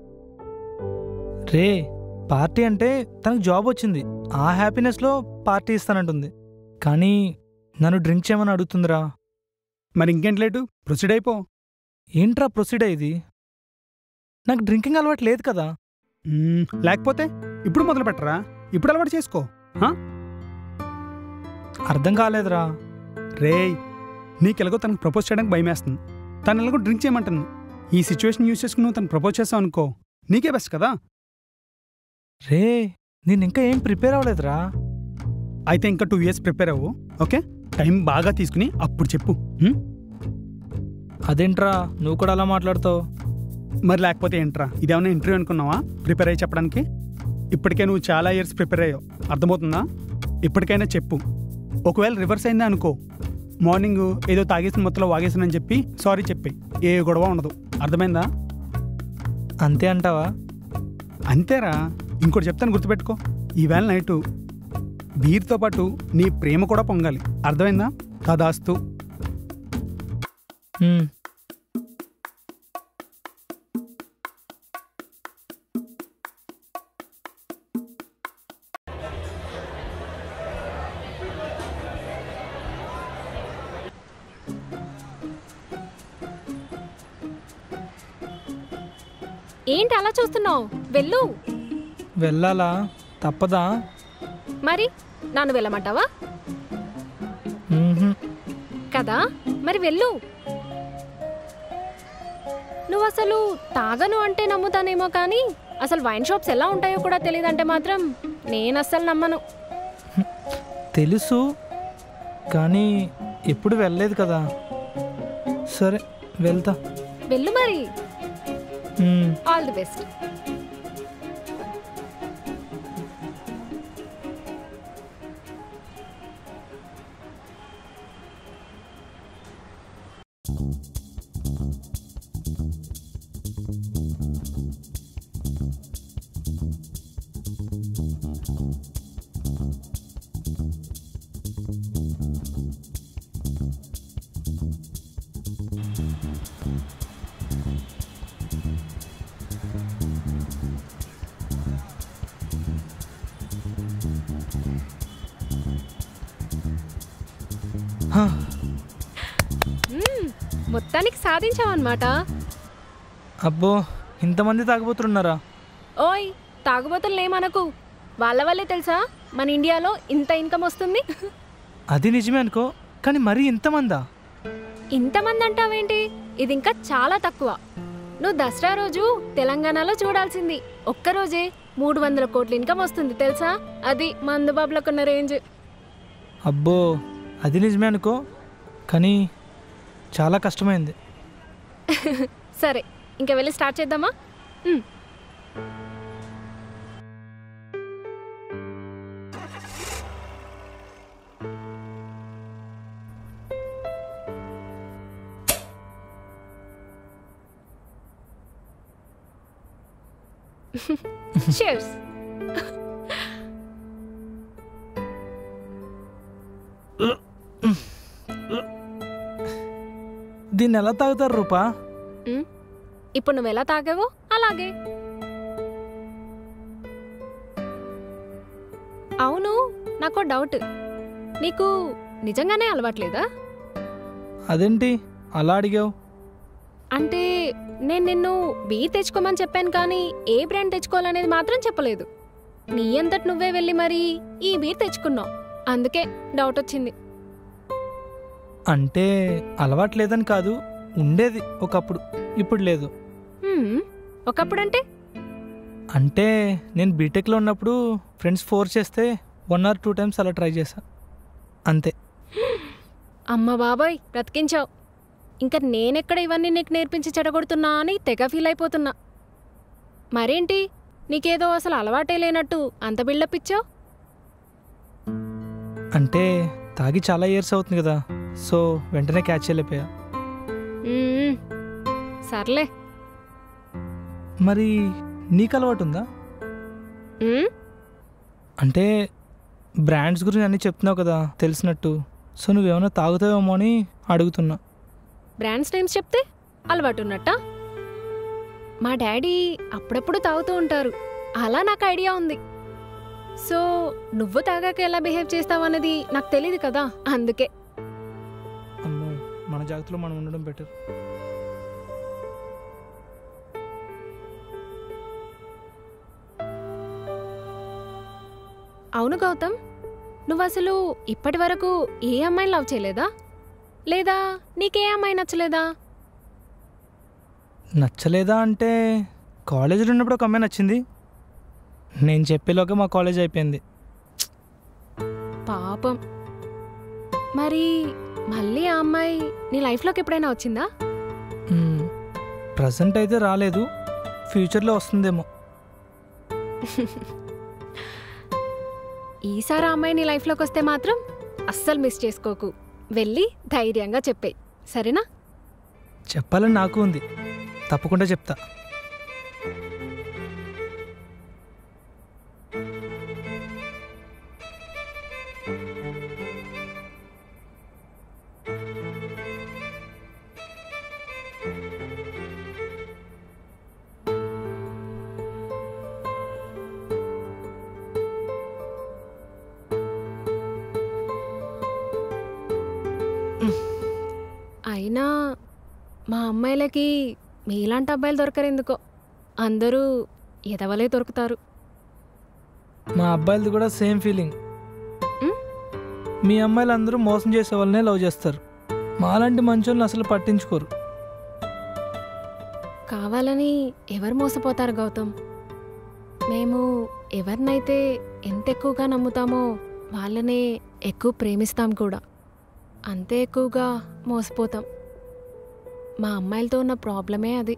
రే పార్టీ అంటే తనకు జాబ్ వచ్చింది ఆ హ్యాపీనెస్లో పార్టీ ఇస్తానంటుంది కానీ నన్ను డ్రింక్ చేయమని అడుగుతుందిరా మరి ఇంకేంటి లేటు ప్రొసీడ్ అయిపో ఏంట్రా ప్రొసీడ్ అయ్యేది నాకు డ్రింకింగ్ అలవాటు లేదు కదా మ్మ్, లేకపోతే ఇప్పుడు మొదలు పెట్టరా ఇప్పుడు అలవాటు చేసుకో హా? అర్థం కాలేదురా రేయ్ నీకెలాగో తనకు ప్రపోజ్ చేయడానికి భయం వేస్తుంది తను ఎలాగో డ్రింక్ చేయమంటుంది ఈ సిచ్యువేషన్ యూస్ చేసుకుని నువ్వు తను ప్రపోజ్ చేస్తావు అనుకో నీకే బెస్ట్ కదా రే నేను ఇంకా ఏం ప్రిపేర్ అవ్వలేదురా అయితే ఇంకా టూ ఇయర్స్ ప్రిపేర్ అవ్వు ఓకే టైం బాగా తీసుకుని అప్పుడు చెప్పు హ్మ్? అదేంట్రా నువ్వు కూడా అలా మాట్లాడుతావు మరి లేకపోతే ఏంట్రా ఇదేమైనా ఇంటర్వ్యూ అనుకున్నావా ప్రిపేర్ అయ్యి చెప్పడానికి ఇప్పటికే నువ్వు చాలా ఇయర్స్ ప్రిపేర్ అయ్యావు అర్థమవుతుందా ఇప్పటికైనా చెప్పు ఒకవేళ రివర్స్ అయిందా అనుకో మార్నింగ్ ఏదో తాగేసిన మొత్తంలో వాగేసానని చెప్పి సారీ చెప్పి ఏ గొడవ ఉండదు అర్థమైందా అంతే అంటావా అంతేరా ఇంకోటి చెప్తాను గుర్తుపెట్టుకో ఈవేళ నైటు బీర్తో పాటు నీ ప్రేమ కూడా పొంగాలి అర్థమైందా తదాస్తు హ్మ్. ఏంటి అలా చూస్తున్నావు వెళ్ళు వెళ్ళాలా తప్పదా మరి నన్ను వెళ్ళమంటావా మ్మ్హ్మ్. కదా మరి వెళ్ళు నువ్వు అసలు తాగను అంటే నమ్ముతానేమో కానీ అసలు వైన్ షాప్స్ ఎలా ఉంటాయో కూడా తెలియదంటే మాత్రం నేను అస్సలు నమ్మను తెలుసు కానీ ఎప్పుడు వెళ్ళలేదు కదా సరే వెళ్తా వెళ్ళు మరి మ్మ్. ఆల్ ది బెస్ట్ హా, మ్మ్. మొత్తానికి సాధించావన్నమాట అబ్బో ఇంతమంది తాగబోతున్నారా ఓయ్ తాగుబోతులు ఏమనకు వాళ్ళ వల్లే తెలుసా మన ఇండియాలో ఇంత ఇన్కమ్ వస్తుంది అది నిజమే అనుకో కానీ మరీ ఇంతమందా ఇంతమంది అంటావేంటి ఇది ఇంకా చాలా తక్కువ నువ్వు దసరా రోజు తెలంగాణలో చూడాల్సింది ఒక్కరోజే మూడు వందల కోట్ల ఇన్కమ్ వస్తుంది తెలుసా అది మందు బాబులకున్న రేంజ్ అబ్బో అది నిజమే అనుకో కానీ చాలా కష్టమైంది సరే ఇంకా వెళ్ళి స్టార్ట్ చేద్దామా మ్. Cheers. దీన్ని ఎలా తాగుతారు రూపా మ్. ఇప్పుడు నువ్వు ఎలా తాగావో అలాగే అవును నాకు డౌట్ నీకు నిజంగానే అలవాట్లేదా అదేంటి అలా అడిగావు అంటే నేను నిన్ను బీర్ తెచ్చుకోమని చెప్పాను కానీ ఏ బ్రాండ్ తెచ్చుకోవాలనేది మాత్రం చెప్పలేదు నీ అంతటి నువ్వే వెళ్ళి మరి ఈ బీర్ తెచ్చుకున్నావు అందుకే డౌట్ వచ్చింది అంటే అలవాట్లేదని కాదు ఉండేది ఒకప్పుడు ఇప్పుడు లేదు హ్మ్, ఒకప్పుడంటే అంటే నేను బీటెక్లో ఉన్నప్పుడు ఫ్రెండ్స్ ఫోర్స్ చేస్తే వన్ ఆర్ టూ టైమ్స్ అలా ట్రై చేశా అంతే అమ్మ బాబాయ్ బ్రతికించావు ఇంకా నేనెక్కడ ఇవన్నీ నీకు నేర్పించి చెడగొడుతున్నా అని తెగ ఫీల్ అయిపోతున్నా మరేంటి నీకేదో అసలు అలవాటే లేనట్టు అంత బిల్డప్ ఇచ్చావు అంటే తాగి చాలా ఇయర్స్ అవుతుంది కదా సో వెంటనే క్యాచ్ చేయలేకపోయా మ్మ్. సర్లే మరి నీకు అలవాటు ఉందా మ్మ్? అంటే బ్రాండ్స్ గురించి అన్నీ చెప్తున్నావు కదా తెలిసినట్టు సో నువ్వేమైనా తాగుతావేమో అని అడుగుతున్నా బ్రాండ్స్ నేమ్స్ చెప్తే అలవాటు ఉన్నట్టా మా డాడీ అప్పుడప్పుడు తాగుతూ ఉంటారు అలా నాకు ఐడియా ఉంది సో నువ్వు తాగాక ఎలా బిహేవ్ చేస్తావు అన్నది నాకు తెలియదు కదా అందుకే అమ్మో మన జాగ్రత్తలో మనం ఉండడం బెటర్ అవును గౌతమ్ నువ్వు అసలు ఇప్పటి వరకు ఏ అమ్మాయిని లవ్ చేయలేదా లేదా నీకే అమ్మాయి నచ్చలేదా నచ్చలేదా అంటే కాలేజీలో ఉన్నప్పుడు ఒక అమ్మాయి నచ్చింది నేను చెప్పేలోగా మా కాలేజ్ అయిపోయింది పాపం మరి మళ్ళీ ఆ అమ్మాయి నీ లైఫ్లోకి ఎప్పుడైనా వచ్చిందా ప్రజెంట్ అయితే రాలేదు ఫ్యూచర్లో వస్తుందేమో ఈసారి ఆ అమ్మాయి నీ లైఫ్లోకి వస్తే మాత్రం అస్సలు మిస్ చేసుకోకు వెళ్ళి ధైర్యంగా చెప్పేయి సరేనా చెప్పాలని నాకు ఉంది తప్పకుండా చెప్తా అయినా మా అమ్మాయిలకి మీలాంటి అబ్బాయిలు దొరకరు ఎందుకో అందరూ ఎదవలే దొరుకుతారు మా అబ్బాయిలది కూడా సేమ్ ఫీలింగ్ మీ అమ్మాయిలు అందరూ మోసం చేసే వాళ్ళనే లవ్ చేస్తారు మాలాంటి మంచోళ్ళని అసలు పట్టించుకోరు కావాలని ఎవరు మోసపోతారు గౌతమ్ మేము ఎవరినైతే ఎంత ఎక్కువగా నమ్ముతామో వాళ్ళనే ఎక్కువ ప్రేమిస్తాం కూడా అంతే ఎక్కువగా మోసపోతాం మా అమ్మాయిలతో ఉన్న ప్రాబ్లమే అది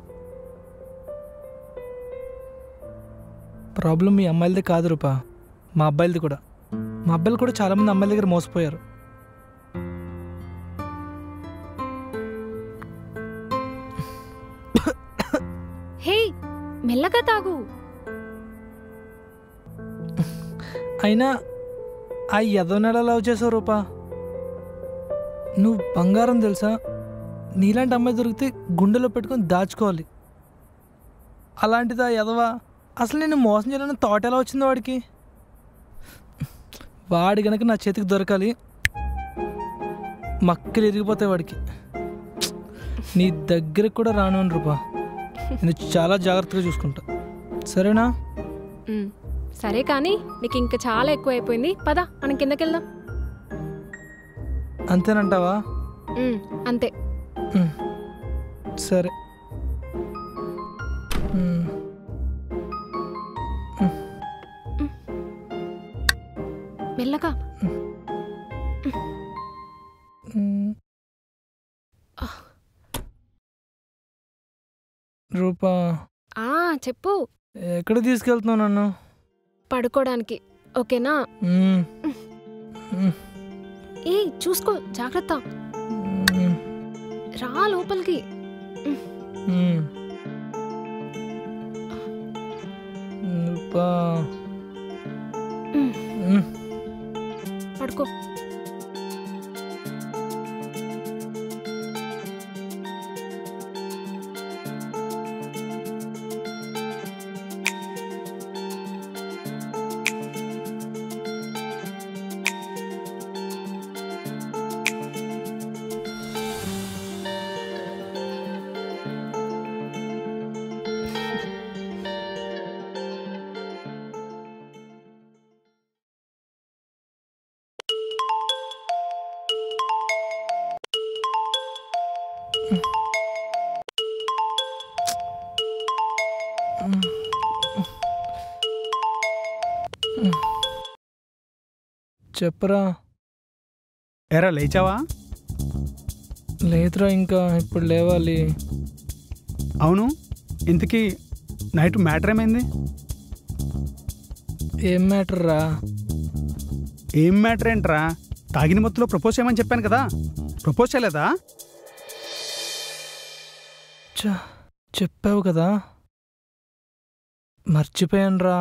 ప్రాబ్లం మీ అమ్మాయిలది కాదు రూపా మా అబ్బాయిలది కూడా మా అబ్బాయిలు కూడా చాలామంది అమ్మాయిల దగ్గర మోసపోయారు హే మెల్లగా తాగు అయినా ఆ ఎదవనెల లవ్ చేసావు రూపా నువ్వు బంగారం తెలుసా నీలాంటి అమ్మాయి దొరికితే గుండెలో పెట్టుకొని దాచుకోవాలి అలాంటిది ఆ ఎదవా అసలు నేను మోసం చేయాలని థాట్ ఎలా వచ్చిందో వాడికి వాడి గనక నా చేతికి దొరకాలి మక్కలు ఇరిగిపోతాయి వాడికి నీ దగ్గరకు కూడా రాను రూపా నేను చాలా జాగ్రత్తగా చూసుకుంటా సరేనా ఉమ్, సరే కానీ నీకు ఇంకా చాలా ఎక్కువ అయిపోయింది పద మనం కిందకెళ్దాం అంతేనంటావా ఉమ్, అంతే ఉమ్, సరే ఉమ్, మెల్లగా ఉమ్. రూపా ఆ చెప్పు ఎక్కడ తీసుకెళ్తున్నావు నన్ను పడుకోవడానికి ఓకేనా ఉమ్, ఉమ్, ఏ చూసుకో జాగ్రత్త ఉమ్, రా లోపలికి ఉమ్. రూపా ఉమ్. పడుకో చెప్పరా ఎరా లేచావా లేదురా ఇంకా ఇప్పుడు లేవాలి అవును ఇంతకీ నైట్ మ్యాటర్ ఏమైంది ఏం మ్యాటర్ రా ఏం మ్యాటర్ ఏంట్రా తాగిన మొత్తంలో ప్రపోజ్ చేయమని చెప్పాను కదా ప్రపోజ్ చేయలేదా చ చెప్పావు కదా మర్చిపోయాను రా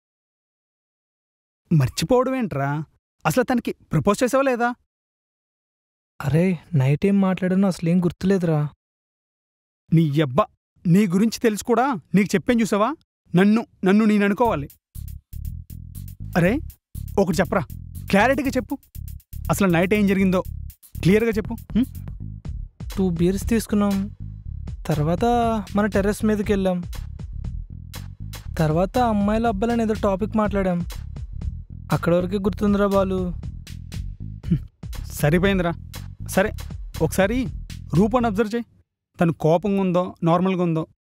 మర్చిపోవడం ఏంట్రా అసలు తనకి ప్రపోజ్ చేసావా లేదా అరే నైట్ ఏం మాట్లాడానో అసలు ఏం గుర్తులేదురా నీ అబ్బా నీ గురించి తెలుసు కూడా నీకు చెప్పాను చూసావా నన్ను నన్ను నేను అనుకోవాలి అరే ఒకటి చెప్పరా క్లారిటీగా చెప్పు అసలు నైట్ ఏం జరిగిందో క్లియర్గా చెప్పు ఉం? టూ బీర్స్ తీసుకున్నాం తర్వాత మన టెర్రస్ మీదకి వెళ్ళాం తర్వాత అమ్మాయిల అబ్బాయిలని ఏదో టాపిక్ మాట్లాడాం అక్కడ వరకే గుర్తుందిరా బాలు సరిపోయిందిరా సరే ఒకసారి రూపాన్ని అబ్జర్వ్ చేయి తను కోపంగా ఉందో నార్మల్గా ఉందో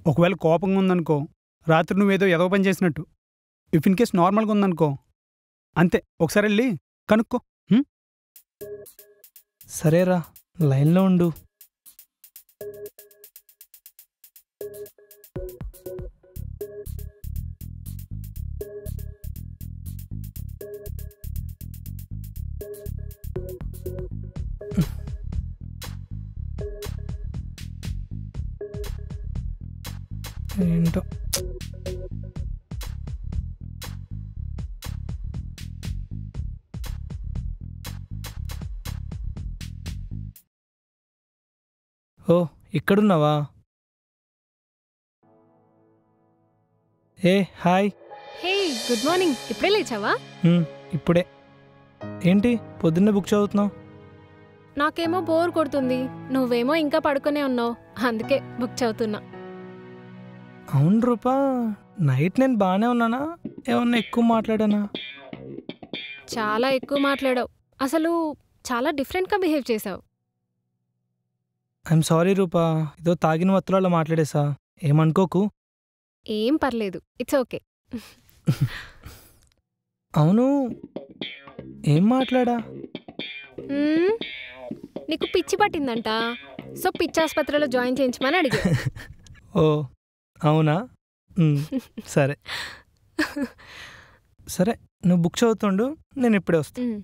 ఒకవేళ కోపంగా ఉందనుకో రాత్రి నువ్వేదో ఎదవ పని చేసినట్టు ఇఫ్ ఇన్ కేస్ నార్మల్గా ఉందనుకో అంతే ఒకసారి వెళ్ళి కనుక్కో హ్మ్? సరేరా లైన్లో ఉండు ఏంటో ఓ ఇక్కడున్నావా ఏ హాయ్ హే గుడ్ మార్నింగ్ ఇప్పుడే లేచావా హ్మ్, ఇప్పుడే ఏంటి పొద్దున్నే బుక్ చదువుతున్నావు నాకేమో బోర్ కొడుతుంది నువ్వేమో ఇంకా పడుకునే ఉన్నావు అందుకే బుక్ చదువుతున్నా అవును రూపా నైట్ నేను బాగానే ఉన్నానా ఏమన్నా ఎక్కువ మాట్లాడానా చాలా ఎక్కువ మాట్లాడావు అసలు చాలా డిఫరెంట్గా బిహేవ్ చేసావు ఐఎమ్ సారీ రూపా ఏదో తాగిన వత్తులో అలా మాట్లాడేసా ఏమనుకోకు ఏం పర్లేదు ఇట్స్ ఓకే అవును ఏం మాట్లాడా మ్మ్, నీకు పిచ్చి పట్టిందంట సో పిచ్చి ఆసుపత్రిలో జాయిన్ చేయించమని అడిగా ఓ అవునా ఉమ్, సరే సరే నువ్వు బుక్ చదువుతుండు నేను ఇప్పుడే వస్తా మ్మ్.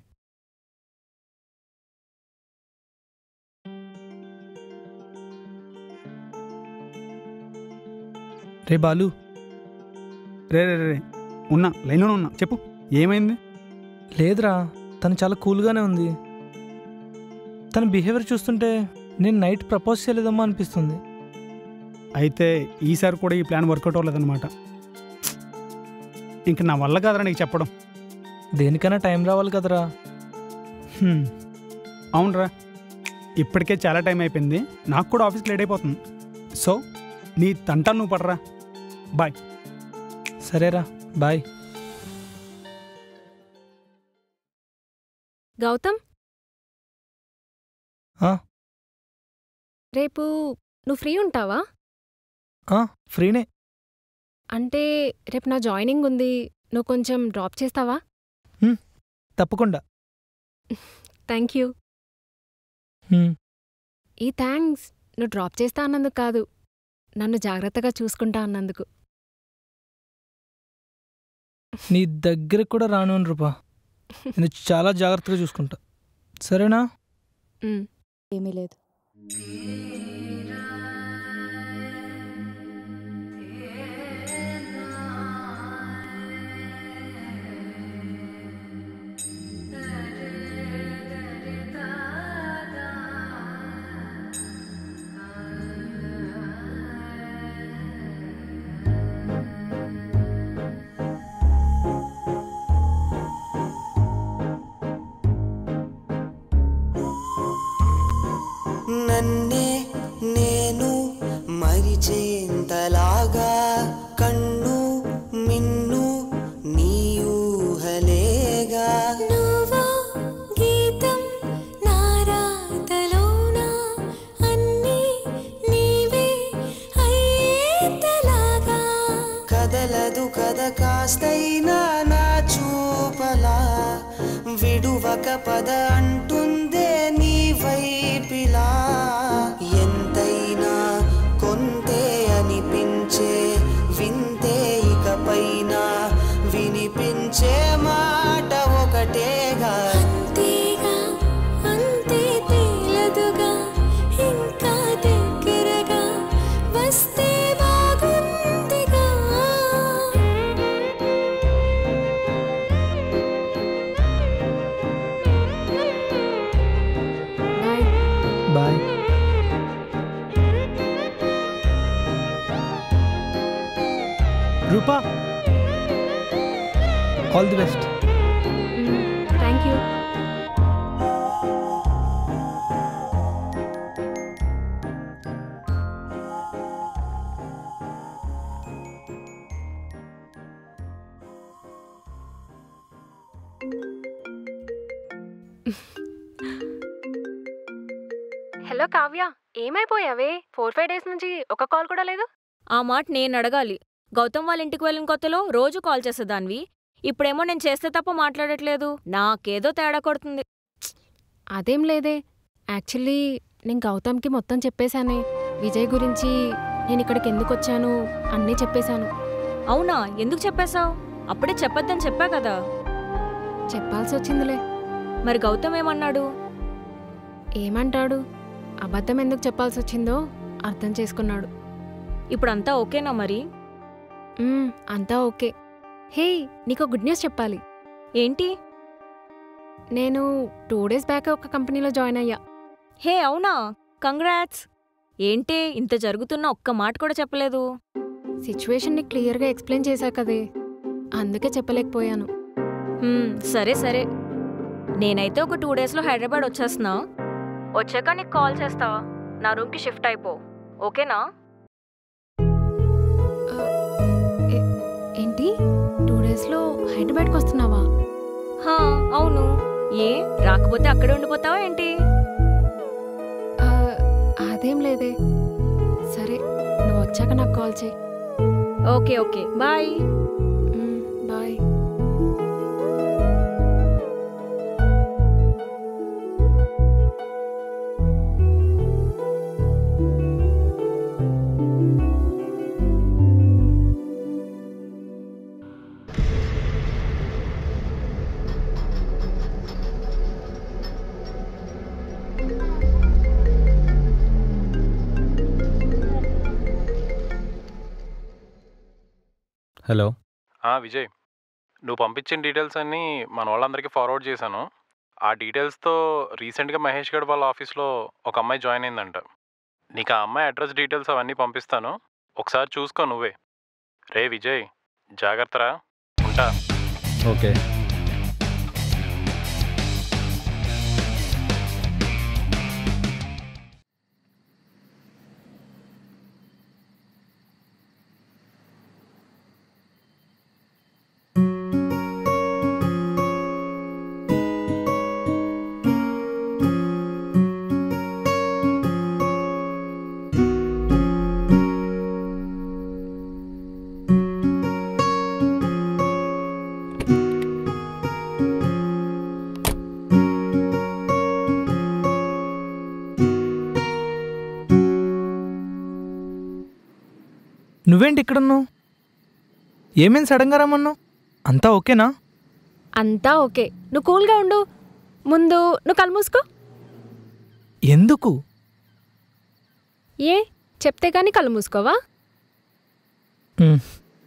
రే బాలు రే రే రే రే. ఉన్నా లైన్లోనే ఉన్నా చెప్పు ఏమైంది లేదురా తను చాలా కూల్గానే ఉంది తన బిహేవియర్ చూస్తుంటే నేను నైట్ ప్రపోజ్ చేయలేదమ్మా అనిపిస్తుంది అయితే ఈసారి కూడా ఈ ప్లాన్ వర్కౌట్ అవ్వలేదన్నమాట ఇంక నా వల్ల కాదురా నీకు చెప్పడం దేనికైనా టైం రావాలి కదరా హ్మ్. అవునరా ఇప్పటికే చాలా టైం అయిపోయింది నాకు కూడా ఆఫీస్ లేట్ అయిపోతుంది సో నీ తంటా నువ్వు పడరా బాయ్ సరేరా బాయ్ గౌతమ్ ఆ, రేపు నువ్వు ఫ్రీ ఉంటావా ఆ, ఫ్రీనే అంటే రేపు నా జాయినింగ్ ఉంది నువ్వు కొంచెం డ్రాప్ చేస్తావా తప్పకుండా థ్యాంక్ యూ హ్మ్, ఈ థ్యాంక్స్ నువ్వు డ్రాప్ చేస్తా అన్నందుకు కాదు నన్ను జాగ్రత్తగా చూసుకుంటా అన్నందుకు నీ దగ్గరకు కూడా రాను రూపా నేను చాలా జాగ్రత్తగా చూసుకుంటా సరేనా మ్. ఏమీ లేదు నన్నే నేను మరిచేంతలాగా కన్ను మిన్ను నీయూహలేగా నువ్వో గీతం నారాతలోన అన్నీ నీవే అయ్యేంతలాగా కదలదు కద కాస్తైనా నా చూపలా విడువక పద అంటుందే నీ వైపిలా ఎంతైనా కొంతే అనిపించే వింతే ఇకపైన వినిపించే మాట ఒకటేగా అంతేగా అంతే తేలదుగా ఇంకా దగ్గరగా వస్తే బాగుందిగా bye bye Rupa all the best thank you hello Kavya ఏమైపోయావే ఫోర్ ఫైవ్ డేస్ నుంచి ఒక కాల్ కూడా లేదు ఆ మాట నేను అడగాలి గౌతమ్ వాళ్ళ ఇంటికి వెళ్ళిన కొత్తలో రోజు కాల్ చేసేదానివి ఇప్పుడేమో నేను చేస్తే తప్ప మాట్లాడట్లేదు నాకేదో తేడా కొడుతుంది అదేం లేదే యాక్చువల్లీ నేను గౌతమ్కి మొత్తం చెప్పేశానే విజయ్ గురించి నేను ఇక్కడికి ఎందుకు వచ్చాను అన్నీ చెప్పేశాను అవునా ఎందుకు చెప్పేశావు అప్పుడే చెప్పొద్దని చెప్పా కదా చెప్పాల్సి వచ్చిందిలే మరి గౌతమ్ ఏమన్నాడు ఏమంటాడు అబద్ధం ఎందుకు చెప్పాల్సి వచ్చిందో అర్థం చేసుకున్నాడు ఇప్పుడంతా ఓకేనా మరి మ్మ్, అంతా ఓకే హే నీకు గుడ్ న్యూస్ చెప్పాలి ఏంటి నేను టూ డేస్ బ్యాక్ ఒక కంపెనీలో జాయిన్ అయ్యా హే అవునా కంగ్రాట్స్ ఏంటే ఇంత జరుగుతున్నా ఒక్క మాట కూడా చెప్పలేదు సిచ్యువేషన్ని క్లియర్గా ఎక్స్ప్లెయిన్ చేశా కదే అందుకే చెప్పలేకపోయాను హ్మ్, సరే సరే నేనైతే ఒక టూ డేస్లో హైదరాబాద్ వచ్చేస్తున్నా వచ్చాక నీకు కాల్ చేస్తా నా రూమ్కి షిఫ్ట్ అయిపో ఓకేనా ఏంటి టూ డేస్లో హైదరాబాద్కి వస్తున్నావా హా అవును ఏ రాకపోతే అక్కడే ఉండిపోతావా ఏంటి ఆ, అదేం లేదే సరే నువ్వు వచ్చాక నాకు కాల్ చేయి okay okay bye bye hello ఆ, విజయ్ నువ్వు పంపించిన డీటెయిల్స్ అన్నీ మన వాళ్ళందరికీ ఫార్వర్డ్ చేశాను ఆ డీటెయిల్స్తో రీసెంట్గా మహేష్ గడ్ వాళ్ళ ఆఫీస్లో ఒక అమ్మాయి జాయిన్ అయిందంట నీకు ఆ అమ్మాయి అడ్రస్ డీటెయిల్స్ అవన్నీ పంపిస్తాను ఒకసారి చూసుకో నువ్వే రే విజయ్ జాగ్రత్తరా ఉంటా ఓకే నువ్వేంటి ఇక్కడున్నావు ఏమేం సడన్గా రమ్మన్నావు అంతా ఓకేనా అంతా ఓకే నువ్వు కూల్గా ఉండు ముందు నువ్వు కళ్ళు మూసుకో ఎందుకు ఏ చెప్తే కానీ కళ్ళు మూసుకోవా మ్,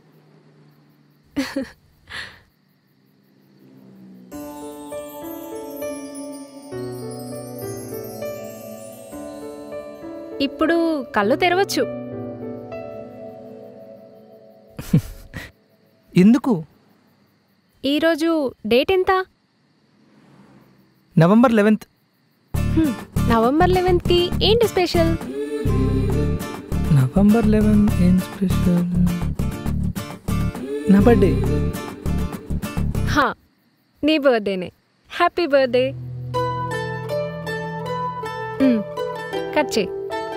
ఇప్పుడు కళ్ళు తెరవచ్చు ఎందుకు ఈరోజు డేట్ ఎంత నవంబర్ లెవెన్త్ హ్మ్, నవంబర్ లెవెన్త్కి ఏంటి స్పెషల్ నవంబర్ లెవెన్ ఏం స్పెషల్ నా బర్త్డే హా నీ బర్త్డేనే హ్యాపీ బర్త్డే మ్, కట్ చేయి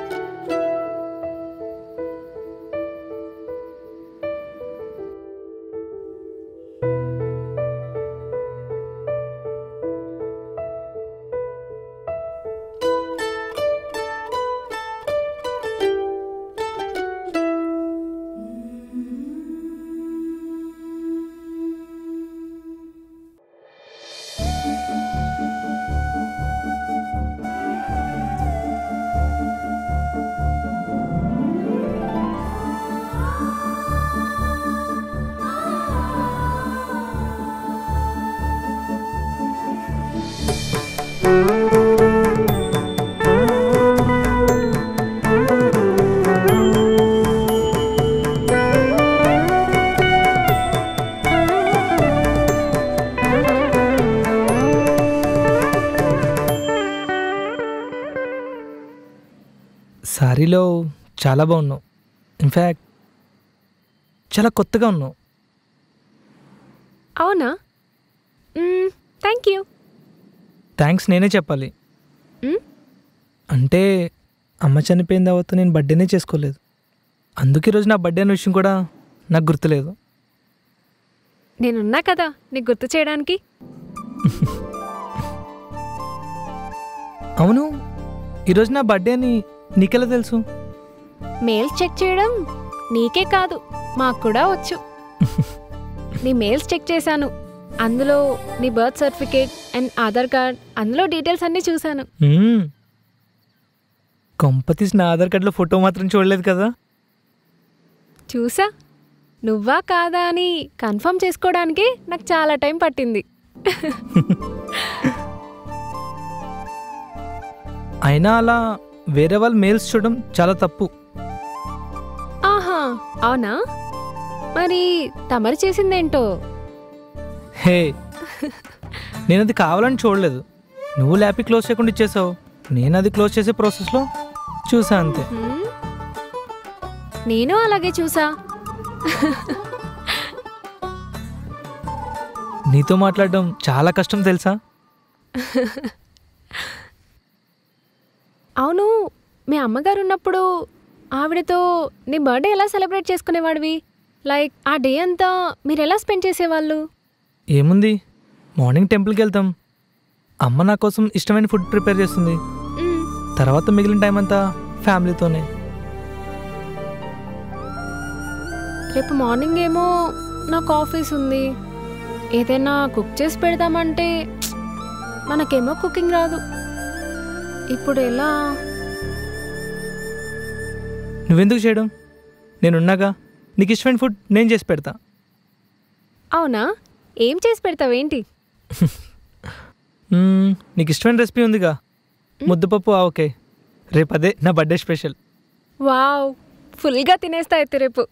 సారీలో చాలా బాగున్నావు ఇన్ఫ్యాక్ట్ చాలా కొత్తగా ఉన్నావు అవునా థ్యాంక్ యూ థ్యాంక్స్ నేనే చెప్పాలి మ్? అంటే అమ్మ చనిపోయిన తర్వాత నేను బర్త్డేనే చేసుకోలేదు అందుకే ఈరోజు నా బర్త్డే అనే విషయం కూడా నాకు గుర్తులేదు నేనున్నా కదా నీకు గుర్తు చేయడానికి అవును ఈరోజు నా బర్త్డే అని నీకెలా తెలుసు మెయిల్స్ చెక్ చేయడం నీకే కాదు మాకు కూడా వచ్చు నీ మెయిల్స్ చెక్ చేశాను అందులో నీ birth certificate and Aadhaar card అందులో డీటెయిల్స్ అన్నీ చూశాను మ్మ్. కొంపతీసి నా ఆధార్ కార్డులో ఫోటో మాత్రం చూడలేదు కదా చూసా నువ్వా కాదా అని కన్ఫర్మ్ చేసుకోవడానికి నాకు చాలా టైం పట్టింది అయినా అలా వేరే వాళ్ళ మెయిల్స్ చూడడం చాలా తప్పు ఆహా అవునా మరి తమరు చేసిందేంటో హే నేను అది కావాలని చూడలేదు నువ్వు ల్యాపి క్లోజ్ చేయకుండా ఇచ్చేసావు నేను అది క్లోజ్ చేసే ప్రాసెస్లో చూసా అంతే హ్మ్? నేను అలాగే చూసా నీతో మాట్లాడడం చాలా కష్టం తెలుసా అవును మీ అమ్మగారు ఉన్నప్పుడు ఆవిడతో నీ బర్త్డే ఎలా సెలబ్రేట్ చేసుకునేవాడివి లైక్ ఆ డే అంతా మీరు ఎలా స్పెండ్ చేసేవాళ్ళు ఏముంది మార్నింగ్ టెంపుల్కి వెళ్తాం అమ్మ నా కోసం ఇష్టమైన ఫుడ్ ప్రిపేర్ చేస్తుంది మ్మ్. తర్వాత మిగిలిన టైం అంతా ఫ్యామిలీతోనే రేపు మార్నింగ్ ఏమో నాకు ఆఫీస్ ఉంది ఏదైనా కుక్ చేసి పెడదామంటే ప్చ్! మనకేమో కుకింగ్ రాదు ఇప్పుడు ఎలా నువ్వెందుకు చేయడం నేనున్నాగా నీకు ఇష్టమైన ఫుడ్ నేను చేసి పెడతా అవునా ఏం చేసి పెడతావేంటి మ్మ్, నీకు ఇష్టమైన రెసిపీ ఉందిగా ముద్దపప్పు ఓకే రేపు అదే నా బర్త్డే స్పెషల్ వావ్ ఫుల్గా తినేస్తా అయితే రేపు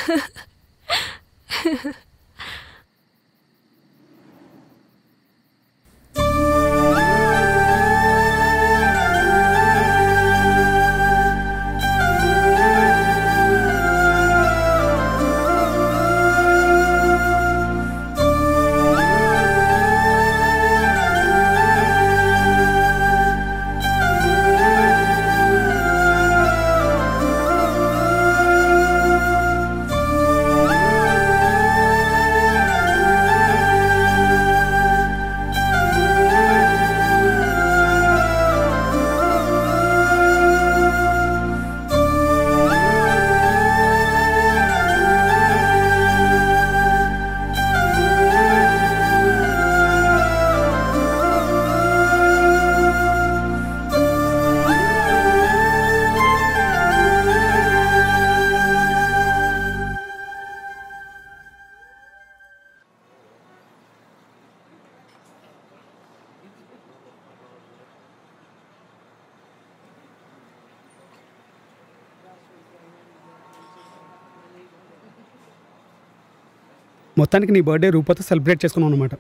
మొత్తానికి నీ బర్త్డే రూపతో సెలబ్రేట్ చేసుకున్నావు అనమాట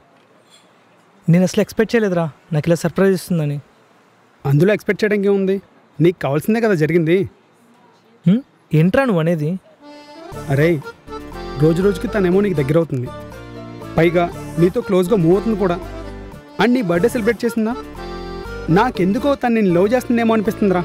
నేను అసలు ఎక్స్పెక్ట్ చేయలేదురా నాకు ఇలా సర్ప్రైజ్ ఇస్తుందని అందులో ఎక్స్పెక్ట్ చేయడానికి ఏముంది నీకు కావాల్సిందే కదా జరిగింది హ్మ్? ఏంట్రా నువ్వు అనేది అరే రోజు రోజుకి తనేమో నీకు దగ్గర అవుతుంది పైగా నీతో క్లోజ్గా మూవ్ అవుతుంది కూడా అండ్ నీ బర్త్డే సెలబ్రేట్ చేసిందా నాకెందుకో తను నేను లవ్ చేస్తుందేమో అనిపిస్తుందిరా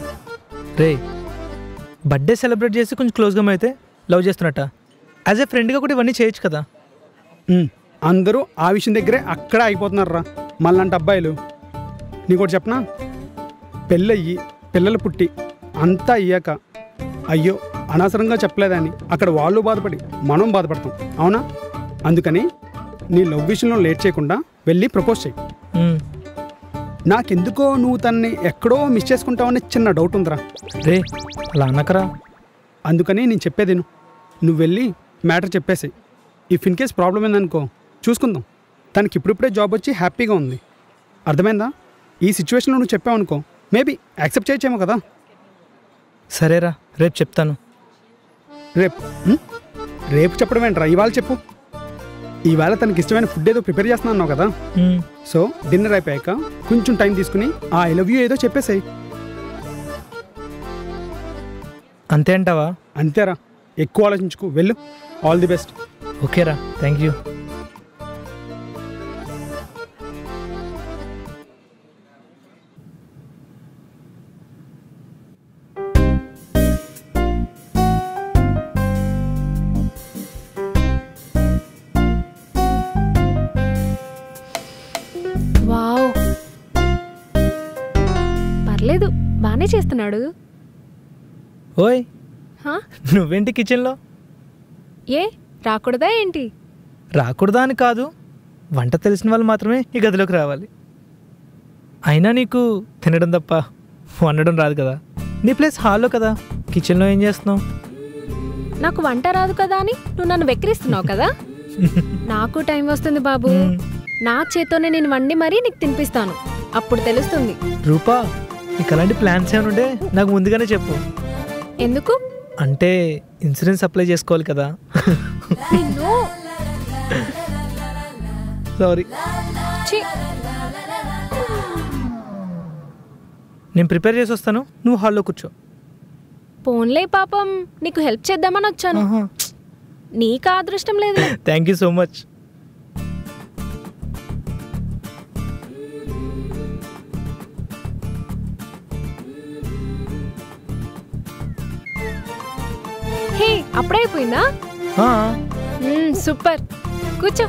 రే బర్త్డే సెలబ్రేట్ చేసి కొంచెం క్లోజ్గా అయితే లవ్ చేస్తున్నట్ట యాజ్ ఏ ఫ్రెండ్గా కూడా ఇవన్నీ చేయొచ్చు కదా ఉమ్, అందరూ ఆ విషయం దగ్గరే అక్కడే అయిపోతున్నారా మళ్ళంటి అబ్బాయిలు నీకోటి చెప్పనా పెళ్ళయ్యి పిల్లలు పుట్టి అంతా అయ్యాక అయ్యో అనవసరంగా చెప్పలేదని అక్కడ వాళ్ళు బాధపడి మనం బాధపడతాం అవునా అందుకని నీ లవ్ విషయంలో లేట్ చేయకుండా వెళ్ళి ప్రపోజ్ చేయి మ్మ్. నాకెందుకో నువ్వు తన్ని ఎక్కడో మిస్ చేసుకుంటావని చిన్న డౌట్ ఉందిరా రే అలా అనకరా అందుకని నేను చెప్పేది విను. నువ్వు వెళ్ళి మ్యాటర్ చెప్పేసి ఇఫ్ ఇన్ కేస్ ప్రాబ్లం ఏందనుకో చూసుకుందాం తనకి ఇప్పుడిప్పుడే జాబ్ వచ్చి హ్యాపీగా ఉంది అర్థమైందా ఈ సిచ్యువేషన్లో నువ్వు చెప్పావనుకో మేబీ యాక్సెప్ట్ చేయొచ్చేమో కదా సరేరా రేపు చెప్తాను రేపు ఉం? రేపు చెప్పడం ఏంట్రా ఇవాళ చెప్పు ఈవేళ తనకి ఇష్టమైన ఫుడ్ ఏదో ప్రిపేర్ చేస్తున్నా అన్నావు కదా మ్మ్. సో డిన్నర్ అయిపోయాక కొంచెం టైం తీసుకుని ఆ ఐ లవ్ యూ ఏదో చెప్పేసాయి అంతే అంటావా అంతేరా ఎక్కువ ఆలోచించుకో వెళ్ళు ఆల్ ది బెస్ట్ ఓకేరా థ్యాంక్ యూ పర్లేదు బాగానే చేస్తున్నాడు ఓయ్ హా? నువ్వేంటి కిచెన్లో ఏ రాకూడదా ఏంటి రాకూడదా అని కాదు వంట తెలిసిన వాళ్ళు మాత్రమే ఈ గదిలోకి రావాలి అయినా నీకు తినడం తప్ప వండడం రాదు కదా నీ ప్లేస్ హాల్లో కదా కిచెన్లో ఏం చేస్తున్నావు నాకు వంట రాదు కదా అని నువ్వు నన్ను వెక్కిరిస్తున్నావు కదా నాకు టైం వస్తుంది బాబు నా చేత్తోనే నేను వండి మరీ నీకు తినిపిస్తాను అప్పుడు తెలుస్తుంది రూపా నీకు అలాంటి ప్లాన్స్ ఏమైనా ఉంటే నాకు ముందుగానే చెప్పు ఎందుకు అంటే ఇన్సూరెన్స్ అప్లై చేసుకోవాలి కదా నిన్ను సారీ ఛీ, నేను ప్రిపేర్ చేసి వస్తాను నువ్వు హాల్లో కూర్చో పోన్లే పాపం నీకు హెల్ప్ చేద్దామని వచ్చాను నీకు ఆ అదృష్టం లేదు thank you so much hey అప్పుడే అయిపోయిందా మ్మ్, సూపర్ కూర్చో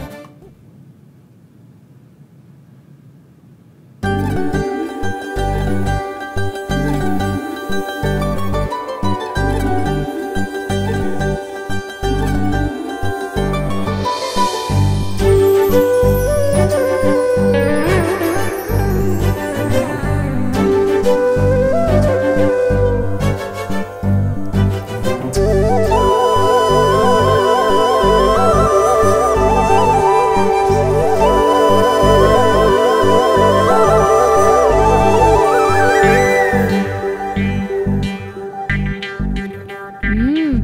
మ్మ్,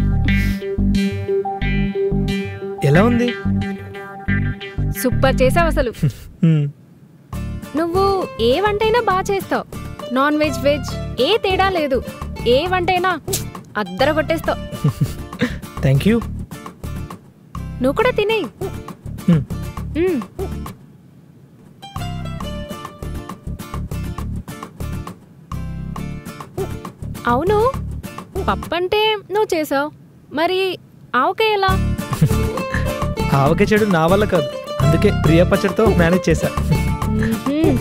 ఎలా ఉంది సూపర్ చేసావు అసలు మ్మ్. నువ్వు ఏ వంటైనా బాగా చేస్తావు నాన్ వెజ్ వెజ్ ఏ తేడా లేదు ఏ వంటైనా అద్దర కొట్టేస్తావు థ్యాంక్ యూ నువ్వు కూడా తినేయి మ్మ్. మ్మ్. అవును పప్పు అంటే నువ్వు చేసావు మరి ఆవకాయ ఎలా ఆవకాయ చెడు నా వల్ల కాదు అందుకే ప్రియా పచ్చడితో మేనేజ్ చేశా మ్మ్హ్మ్.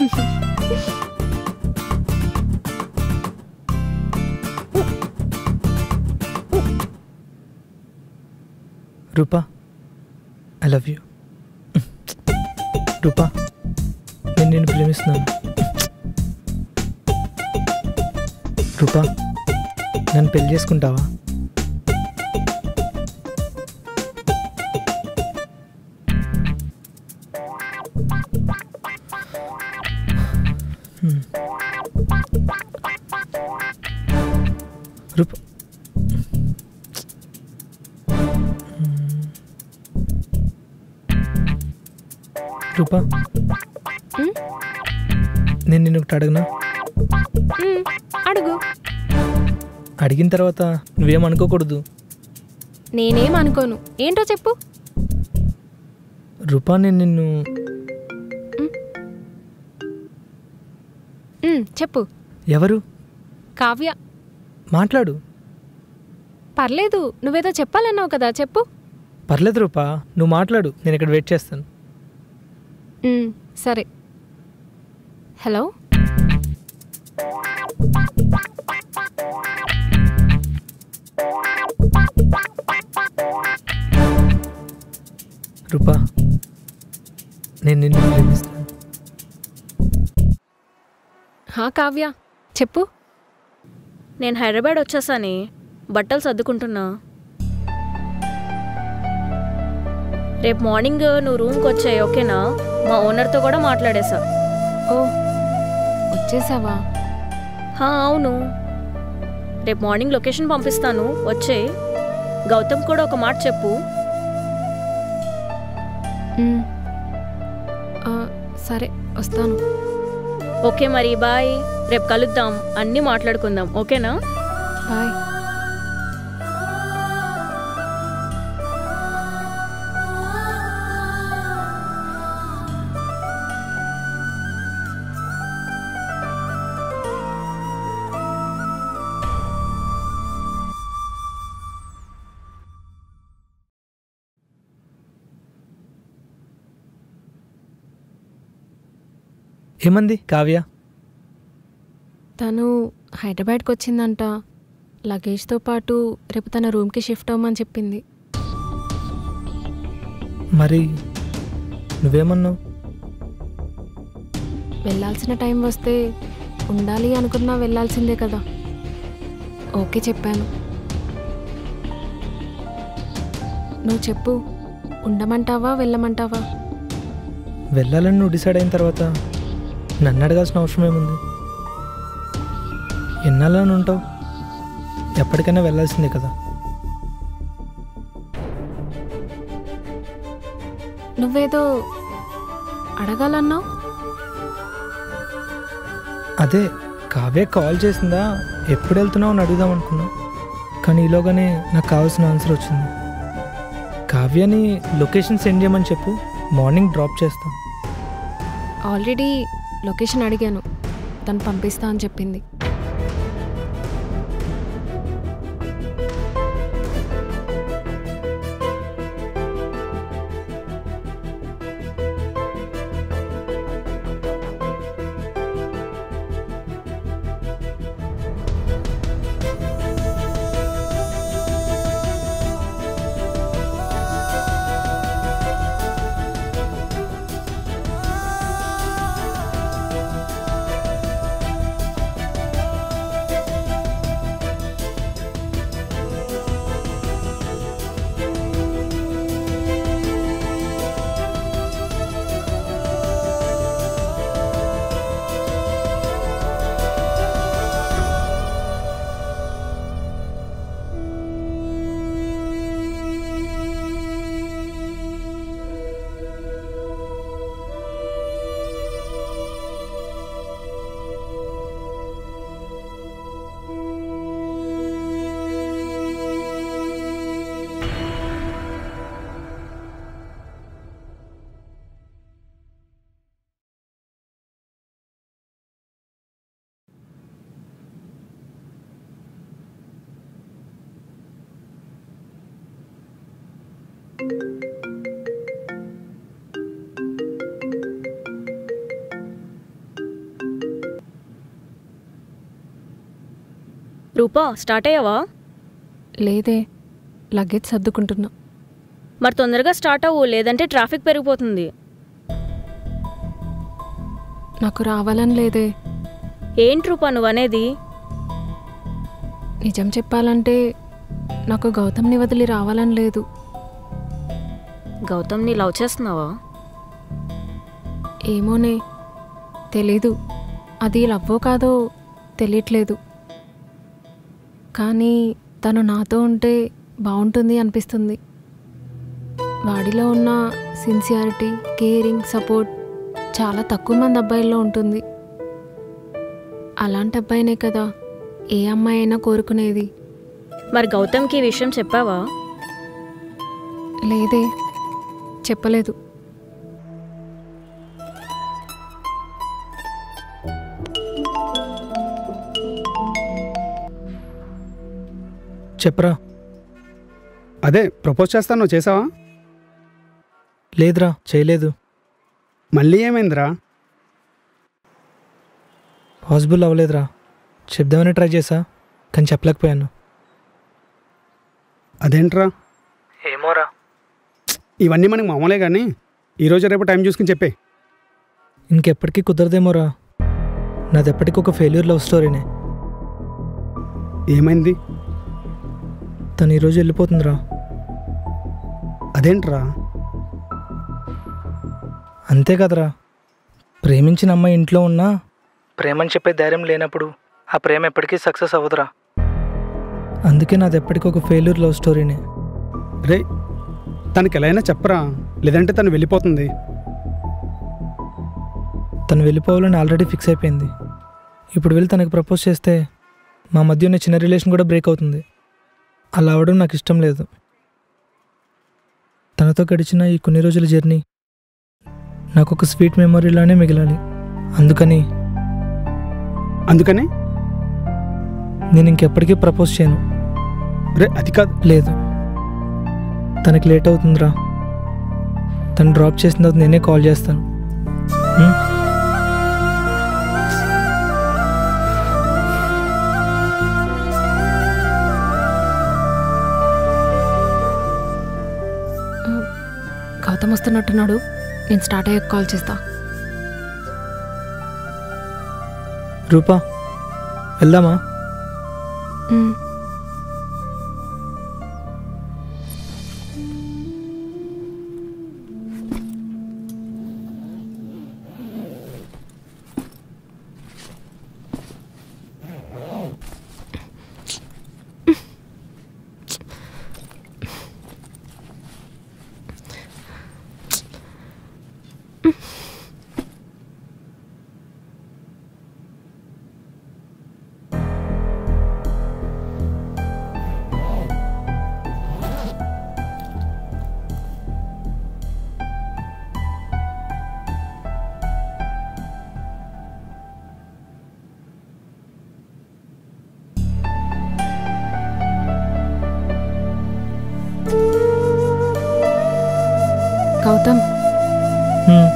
Rupa I love you Rupa నేను నేను ప్రేమిస్తున్నాను రూపా నన్ను పెళ్లి చేసుకుంటావా హ్మ్. రూపా రూపా మ్మ్? నేను నిన్ను ఒకటి అడగనా మ్మ్. అడుగు అడిగిన తర్వాత నువ్వేం అనుకోకూడదు నేనేం అనుకోను ఏంటో చెప్పు రూపా నేను నిన్ను మ్మ్, చెప్పు ఎవరు కావ్య మాట్లాడు పర్లేదు నువ్వేదో చెప్పాలన్నావు కదా చెప్పు పర్లేదు రూపా నువ్వు మాట్లాడు నేను ఇక్కడ వెయిట్ చేస్తాను మ్మ్, సరే హలో రూపా నేను నిన్ను ప్రేమిస్తాను హా కావ్య చెప్పు నేను హైదరాబాద్ వచ్చేసాని బట్టలు సర్దుకుంటున్నా రేపు మార్నింగ్ నువ్వు రూమ్కి వచ్చాయి ఓకేనా మా ఓనర్తో కూడా మాట్లాడేశా ఓ వచ్చేసావా హా అవును రేపు మార్నింగ్ లొకేషన్ పంపిస్తాను వచ్చే గౌతమ్ కూడా ఒక మాట చెప్పు మ్మ్. ఆ, సరే వస్తాను ఓకే మరి బాయ్ రేపు కలుద్దాం అన్నీ మాట్లాడుకుందాం ఓకేనా బాయ్ ఏమంది కావ్య తను హైదరాబాద్కి వచ్చిందంట లగేజ్తో పాటు రేపు తన రూమ్కి షిఫ్ట్ అవ్వమని చెప్పింది మరి నువ్వేమన్నావు వెళ్ళాల్సిన టైం వస్తే ఉండాలి అనుకున్నా వెళ్ళాల్సిందే కదా ఓకే చెప్పాను నువ్వు చెప్పు ఉండమంటావా వెళ్ళమంటావా వెళ్ళాలని నువ్వు డిసైడ్ అయిన తర్వాత నన్ను అడగాల్సిన అవసరం ఏముంది ఎన్నాళ్ళని ఉంటావు ఎప్పటికైనా వెళ్ళాల్సిందే కదా నువ్వేదో అడగాలన్నావు అదే కావ్య కాల్ చేసిందా ఎప్పుడు వెళ్తున్నావు అని అడుగుదాం అనుకున్నా కానీ ఈలోగానే నాకు కావాల్సిన ఆన్సర్ వచ్చింది కావ్యని లొకేషన్ సెండ్ చేయమని చెప్పు మార్నింగ్ డ్రాప్ చేస్తాం ఆల్రెడీ లొకేషన్ అడిగాను తను పంపిస్తా అని చెప్పింది రూపా స్టార్ట్ అయ్యావా లేదే లగేజ్ సర్దుకుంటున్నా మరి తొందరగా స్టార్ట్ అవ్వు లేదంటే ట్రాఫిక్ పెరిగిపోతుంది నాకు రావాలని లేదే ఏంటి రూపా నువ్వు అనేది నిజం చెప్పాలంటే నాకు గౌతమ్ని వదిలి రావాలని లేదు గౌతమ్ని లవ్ చేస్తున్నావా ఏమోనే తెలీదు అది లవ్వో కాదో తెలియట్లేదు కానీ తను నాతో ఉంటే బాగుంటుంది అనిపిస్తుంది వాడిలో ఉన్న సిన్సియారిటీ కేరింగ్ సపోర్ట్ చాలా తక్కువ మంది అబ్బాయిల్లో ఉంటుంది అలాంటి అబ్బాయినే కదా ఏ అమ్మాయి అయినా కోరుకునేది మరి గౌతమ్కి ఈ విషయం చెప్పావా లేదే చెప్పలేదు చెప్పరా అదే ప్రపోజ్ చేస్తాను నువ్వు చేసావా లేదురా చేయలేదు మళ్ళీ ఏమైందిరా పాసిబుల్ అవ్వలేదురా చెప్దామని ట్రై చేసా కానీ చెప్పలేకపోయాను అదేంట్రా ఏమోరా ఇవన్నీ మనకి మామూలే కానీ ఈరోజు రేపు టైం చూసుకుని చెప్పే ఇంకెప్పటికీ కుదరదేమోరా నాది ఎప్పటికీ ఒక ఫెయిల్యూర్ లవ్ స్టోరీనే ఏమైంది తను ఈరోజు వెళ్ళిపోతుందిరా అదేంట్రా అంతే కదరా ప్రేమించిన అమ్మాయి ఇంట్లో ఉన్నా ప్రేమని చెప్పే ధైర్యం లేనప్పుడు ఆ ప్రేమ ఎప్పటికీ సక్సెస్ అవ్వదురా అందుకే నాది ఎప్పటికీ ఒక ఫెయిల్యూర్ లవ్ స్టోరీనే రే తనకి ఎలా అయినా చెప్పరా లేదంటే తను వెళ్ళిపోతుంది తను వెళ్ళిపోవాలని ఆల్రెడీ ఫిక్స్ అయిపోయింది ఇప్పుడు వెళ్ళి తనకి ప్రపోజ్ చేస్తే మా మధ్య ఉన్న చిన్న రిలేషన్ కూడా బ్రేక్ అవుతుంది అలా అవడం నాకు ఇష్టం లేదు తనతో గడిచిన ఈ కొన్ని రోజుల జర్నీ నాకు ఒక స్వీట్ మెమొరీలానే మిగిలాలి అందుకని అందుకని నేను ఇంకెప్పటికీ ప్రపోజ్ చేయను రే అది కాదు లేదు తనకి లేట్ అవుతుందిరా తను డ్రాప్ చేసిన తర్వాత నేనే కాల్ చేస్తాను ఉం? వస్తున్నట్టున్నాడు నేను స్టార్ట్ అయ్యాక కాల్ చేస్తా రూపా వెళ్దామా మ్. గౌతమ్ హ్మ్.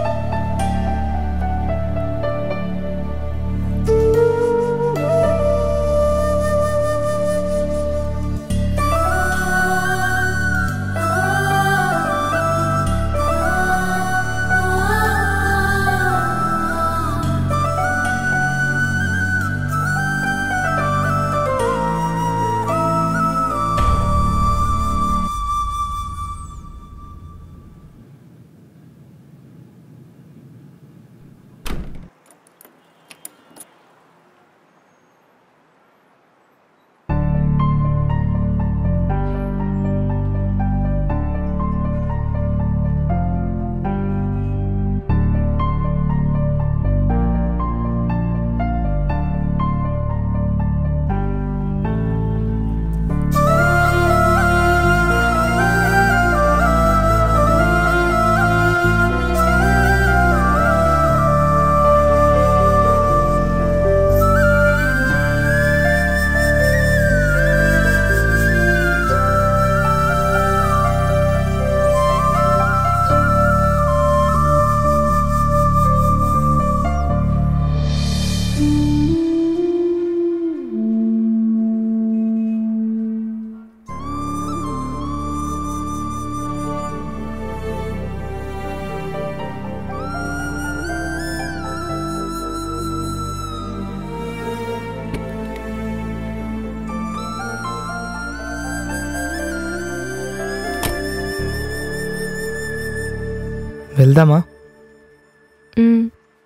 వెళ్దామా మ్.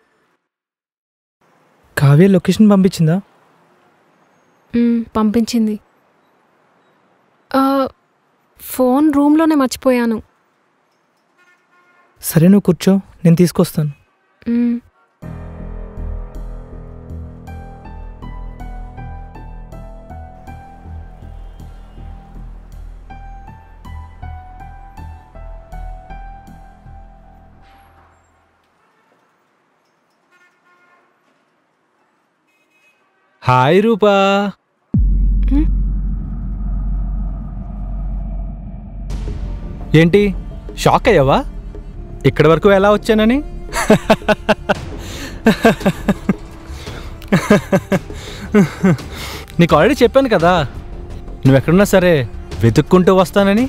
కావ్య లొకేషన్ పంపించిందా మ్, పంపించింది ఆ, ఫోన్ రూమ్లోనే మర్చిపోయాను సరే నువ్వు కూర్చో నేను తీసుకొస్తాను మ్, హాయ్ రూపా ఏంటి షాక్ అయ్యావా ఇక్కడి వరకు ఎలా వచ్చానని నీకు ఆల్రెడీ చెప్పాను కదా నువ్వు ఎక్కడున్నా సరే వెతుక్కుంటూ వస్తానని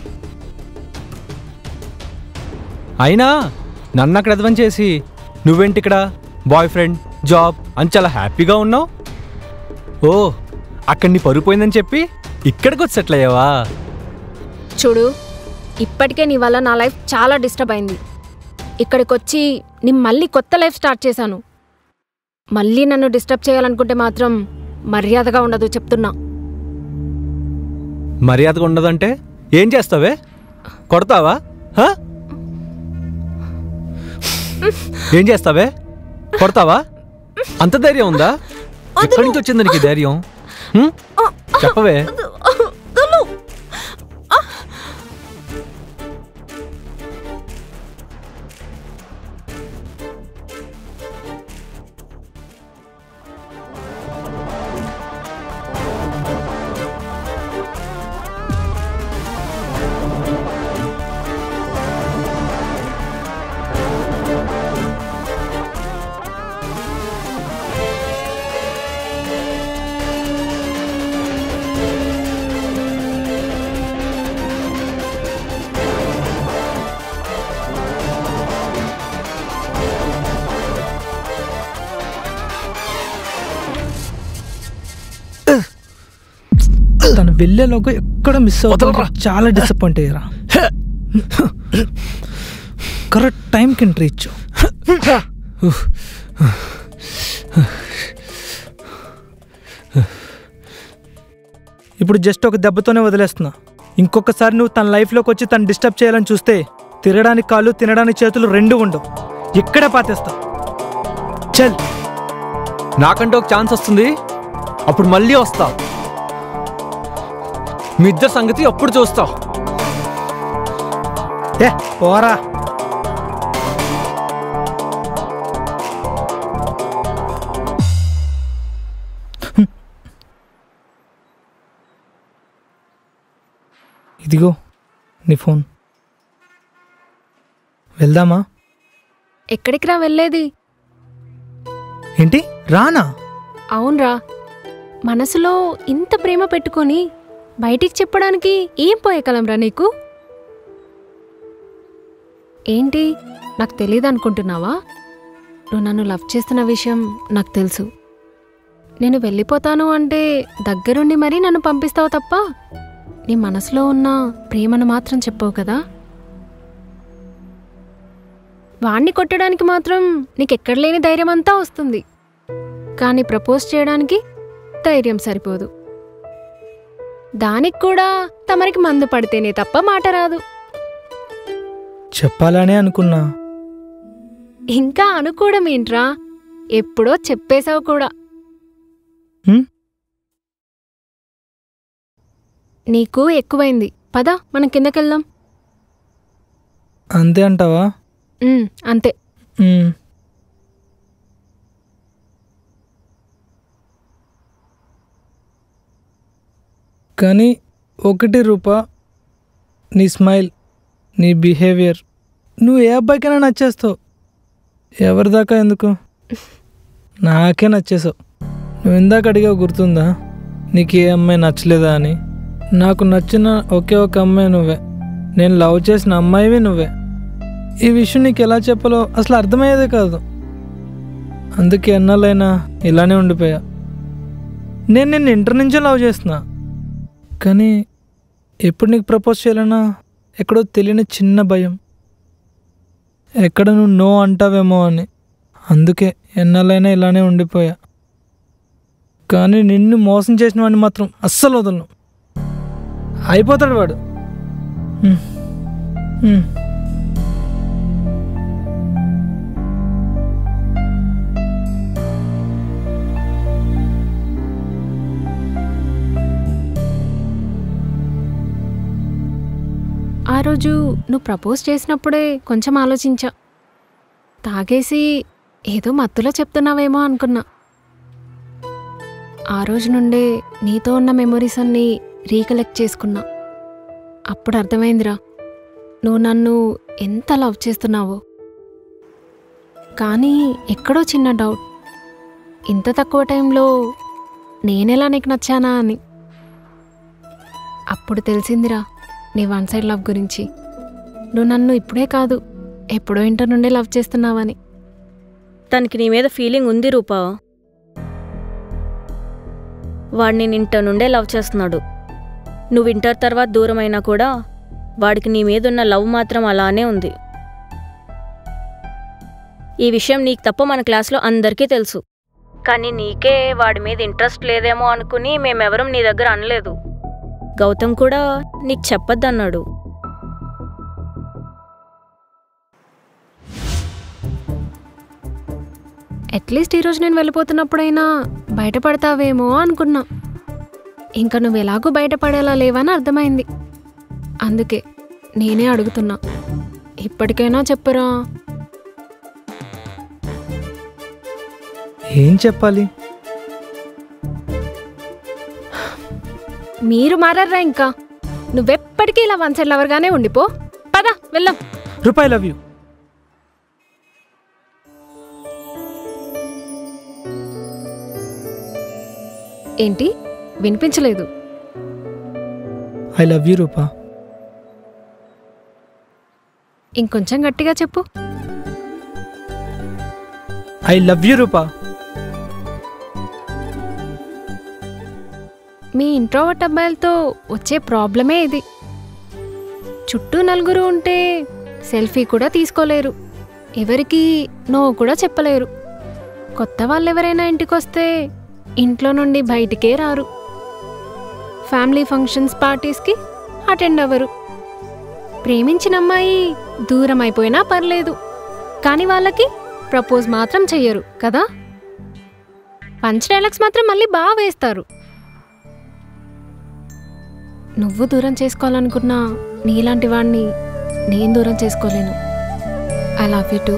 అయినా నన్ను అక్కడ ఎదవని చేసి నువ్వేంటి ఇక్కడ బాయ్ ఫ్రెండ్ జాబ్ అని చాలా హ్యాపీగా ఉన్నావు ఓ అక్కడ నీ పరుగు పోయిందని చెప్పి ఇక్కడికి వచ్చి సెటిల్ అయ్యావా చూడు ఇప్పటికే నీ వల్ల నా లైఫ్ చాలా డిస్టర్బ్ అయింది ఇక్కడికి వచ్చి నీ మళ్ళీ కొత్త లైఫ్ స్టార్ట్ చేశాను మళ్ళీ నన్ను డిస్టర్బ్ చేయాలనుకుంటే మాత్రం మర్యాదగా ఉండదు చెప్తున్నా మర్యాదగా ఉండదంటే ఏం చేస్తావే కొడతావా హ? ఏం చేస్తావే కొడతావా అంత ధైర్యం ఉందా ఎక్కడి నుంచి వచ్చింది నీకు ఈ ధైర్యం హ్మ్? చెప్పవే తను వెళ్ళేలోగా ఎక్కడ మిస్ అవుతా చాలా డిసప్పాయింట్ అయ్యారా కరెక్ట్ టైంకి ఎంట్రీ ఇచ్చావు ఇప్పుడు జస్ట్ ఒక దెబ్బతోనే వదిలేస్తున్నా ఇంకొకసారి నువ్వు తన లైఫ్లోకి వచ్చి తను డిస్టర్బ్ చేయాలని చూస్తే తిరగడానికి కాళ్ళు తినడానికి చేతులు రెండు ఉండవు ఇక్కడే పాతేస్తా చల్ నాకంటే ఒక ఛాన్స్ వస్తుంది అప్పుడు మళ్ళీ వస్తా మీ ఇద్దరు సంగతి అప్పుడు చూస్తా ఏ పోరా ఇదిగో నీ ఫోన్ వెళ్దామా ఎక్కడికి రా వెళ్ళేది ఏంటి రానా అవునరా మనసులో ఇంత ప్రేమ పెట్టుకొని బయటికి చెప్పడానికి ఏం పోయేకలంరా నీకు ఏంటి నాకు తెలియదు అనుకుంటున్నావా నువ్వు నన్ను లవ్ చేస్తున్న విషయం నాకు తెలుసు నేను వెళ్ళిపోతాను అంటే దగ్గరుండి మరీ నన్ను పంపిస్తావు తప్ప నీ మనసులో ఉన్న ప్రేమను మాత్రం చెప్పవు కదా వాణ్ణి కొట్టడానికి మాత్రం నీకెక్కడ లేని ధైర్యం అంతా వస్తుంది కానీ ప్రపోజ్ చేయడానికి ధైర్యం సరిపోదు దానికి కూడా తమరికి మందు పడితేనే తప్ప మాట రాదు చెప్పాలనే అనుకున్నా ఇంకా అనుకోవడం ఏంట్రా ఎప్పుడో చెప్పేశావు కూడా హ్మ్? నీకు ఎక్కువైంది పద మనం కిందకెళ్దాం అంతే అంటావా ఉమ్, అంతే మ్మ్. కానీ ఒకటి రూపా నీ స్మైల్ నీ బిహేవియర్ నువ్వు ఏ అబ్బాయికైనా నచ్చేస్తావు ఎవరి దాకా ఎందుకు నాకే నచ్చేసావు నువ్వు ఇందాక అడిగావు గుర్తుందా నీకు ఏ అమ్మాయి నచ్చలేదా అని నాకు నచ్చిన ఒకే ఒక అమ్మాయి నువ్వే నేను లవ్ చేసిన అమ్మాయివి నువ్వే ఈ విషయం నీకు ఎలా చెప్పాలో అసలు అర్థమయ్యేదే కాదు అందుకే ఎన్నాళ్ళైనా ఇలానే ఉండిపోయా నేను నిన్ను ఇంటర్ నుంచే లవ్ చేస్తున్నా కానీ ఎప్పుడు నీకు ప్రపోజ్ చేయాలన్నా ఎక్కడో తెలియని చిన్న భయం ఎక్కడ నువ్వు నో అంటావేమో అని అందుకే ఎన్నాళ్ళైనా ఇలానే ఉండిపోయా కానీ నిన్ను మోసం చేసిన వాడిని మాత్రం అస్సలు వదలను అయిపోతాడు వాడు హ్మ్. హ్మ్. ఆ రోజు నువ్వు ప్రపోజ్ చేసినప్పుడే కొంచెం ఆలోచించా తాగేసి ఏదో మత్తులో చెప్తున్నావేమో అనుకున్నా ఆ రోజు నుండే నీతో ఉన్న మెమొరీస్ అన్నీ రీకలెక్ట్ చేసుకున్నా అప్పుడు అర్థమైందిరా నువ్వు నన్ను ఎంత లవ్ చేస్తున్నావో కానీ ఎక్కడో చిన్న డౌట్ ఇంత తక్కువ టైంలో నేనెలా నీకు నచ్చానా అని అప్పుడు తెలిసిందిరా నీ వన్ సైడ్ లవ్ గురించి నువ్వు నన్ను ఇప్పుడే కాదు ఎప్పుడో ఇంటర్ నుండే లవ్ చేస్తున్నావని తనకి నీ మీద ఫీలింగ్ ఉంది రూపా వాడు నేను ఇంటర్ నుండే లవ్ చేస్తున్నాడు నువ్వు ఇంటర్ తర్వాత దూరం అయినా కూడా వాడికి నీ మీద ఉన్న లవ్ మాత్రం అలానే ఉంది ఈ విషయం నీకు తప్ప మన క్లాస్లో అందరికీ తెలుసు కానీ నీకే వాడి మీద ఇంట్రెస్ట్ లేదేమో అనుకుని మేమెవరం నీ దగ్గర అనలేదు గౌతమ్ కూడా నీకు చెప్పొద్దన్నాడు అట్లీస్ట్ ఈరోజు నేను వెళ్ళిపోతున్నప్పుడైనా బయటపడతావేమో అనుకున్నా ఇంకా నువ్వు ఎలాగూ బయటపడేలా లేవని అర్థమైంది అందుకే నేనే అడుగుతున్నా ఇప్పటికైనా చెప్పురా ఏం చెప్పాలి మీరు మారర్రా ఇంకా నువ్వెప్పటికీ ఇలా వన్ సైడ్ లవర్గానే ఉండిపో పద వెళ్దాం రూపాయి లవ్ యూ ఏంటి వినిపించలేదు ఐ లవ్ యూ రూపా ఇంకొంచెం గట్టిగా చెప్పు ఐ లవ్ యూ రూపా మీ ఇంట్రోవర్ట్ అబ్బాయిలతో వచ్చే ప్రాబ్లమే ఇది చుట్టూ నలుగురు ఉంటే సెల్ఫీ కూడా తీసుకోలేరు ఎవరికి నో కూడా చెప్పలేరు కొత్త వాళ్ళు ఎవరైనా ఇంటికి వస్తే ఇంట్లో నుండి బయటికే రారు ఫ్యామిలీ ఫంక్షన్స్ పార్టీస్కి అటెండ్ అవ్వరు ప్రేమించిన అమ్మాయి దూరం అయిపోయినా పర్లేదు కానీ వాళ్ళకి ప్రపోజ్ మాత్రం చెయ్యరు కదా పంచ్ డైలాగ్స్ మాత్రం మళ్ళీ బాగా వేస్తారు నువ్వు దూరం చేసుకోవాలనుకున్నా నీలాంటి వాడిని నేను దూరం చేసుకోలేను ఐ లవ్ యూ టూ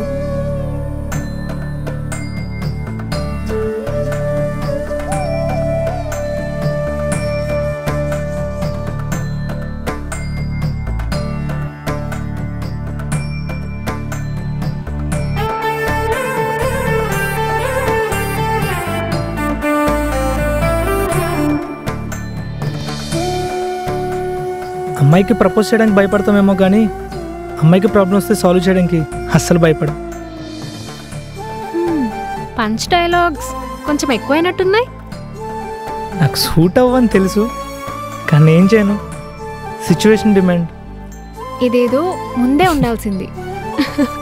అమ్మాయికి ప్రపోజ్ చేయడానికి భయపడతామేమో కానీ అమ్మాయికి ప్రాబ్లం వస్తే సాల్వ్ చేయడానికి అస్సలు భయపడం పంచ్ డైలాగ్స్ కొంచెం ఎక్కువైనట్టున్నాయి నాకు సూట్ అవ్వని తెలుసు కానీ ఏం చేయను సిచ్యువేషన్ డిమాండ్ ఇదేదో ముందే ఉండాల్సింది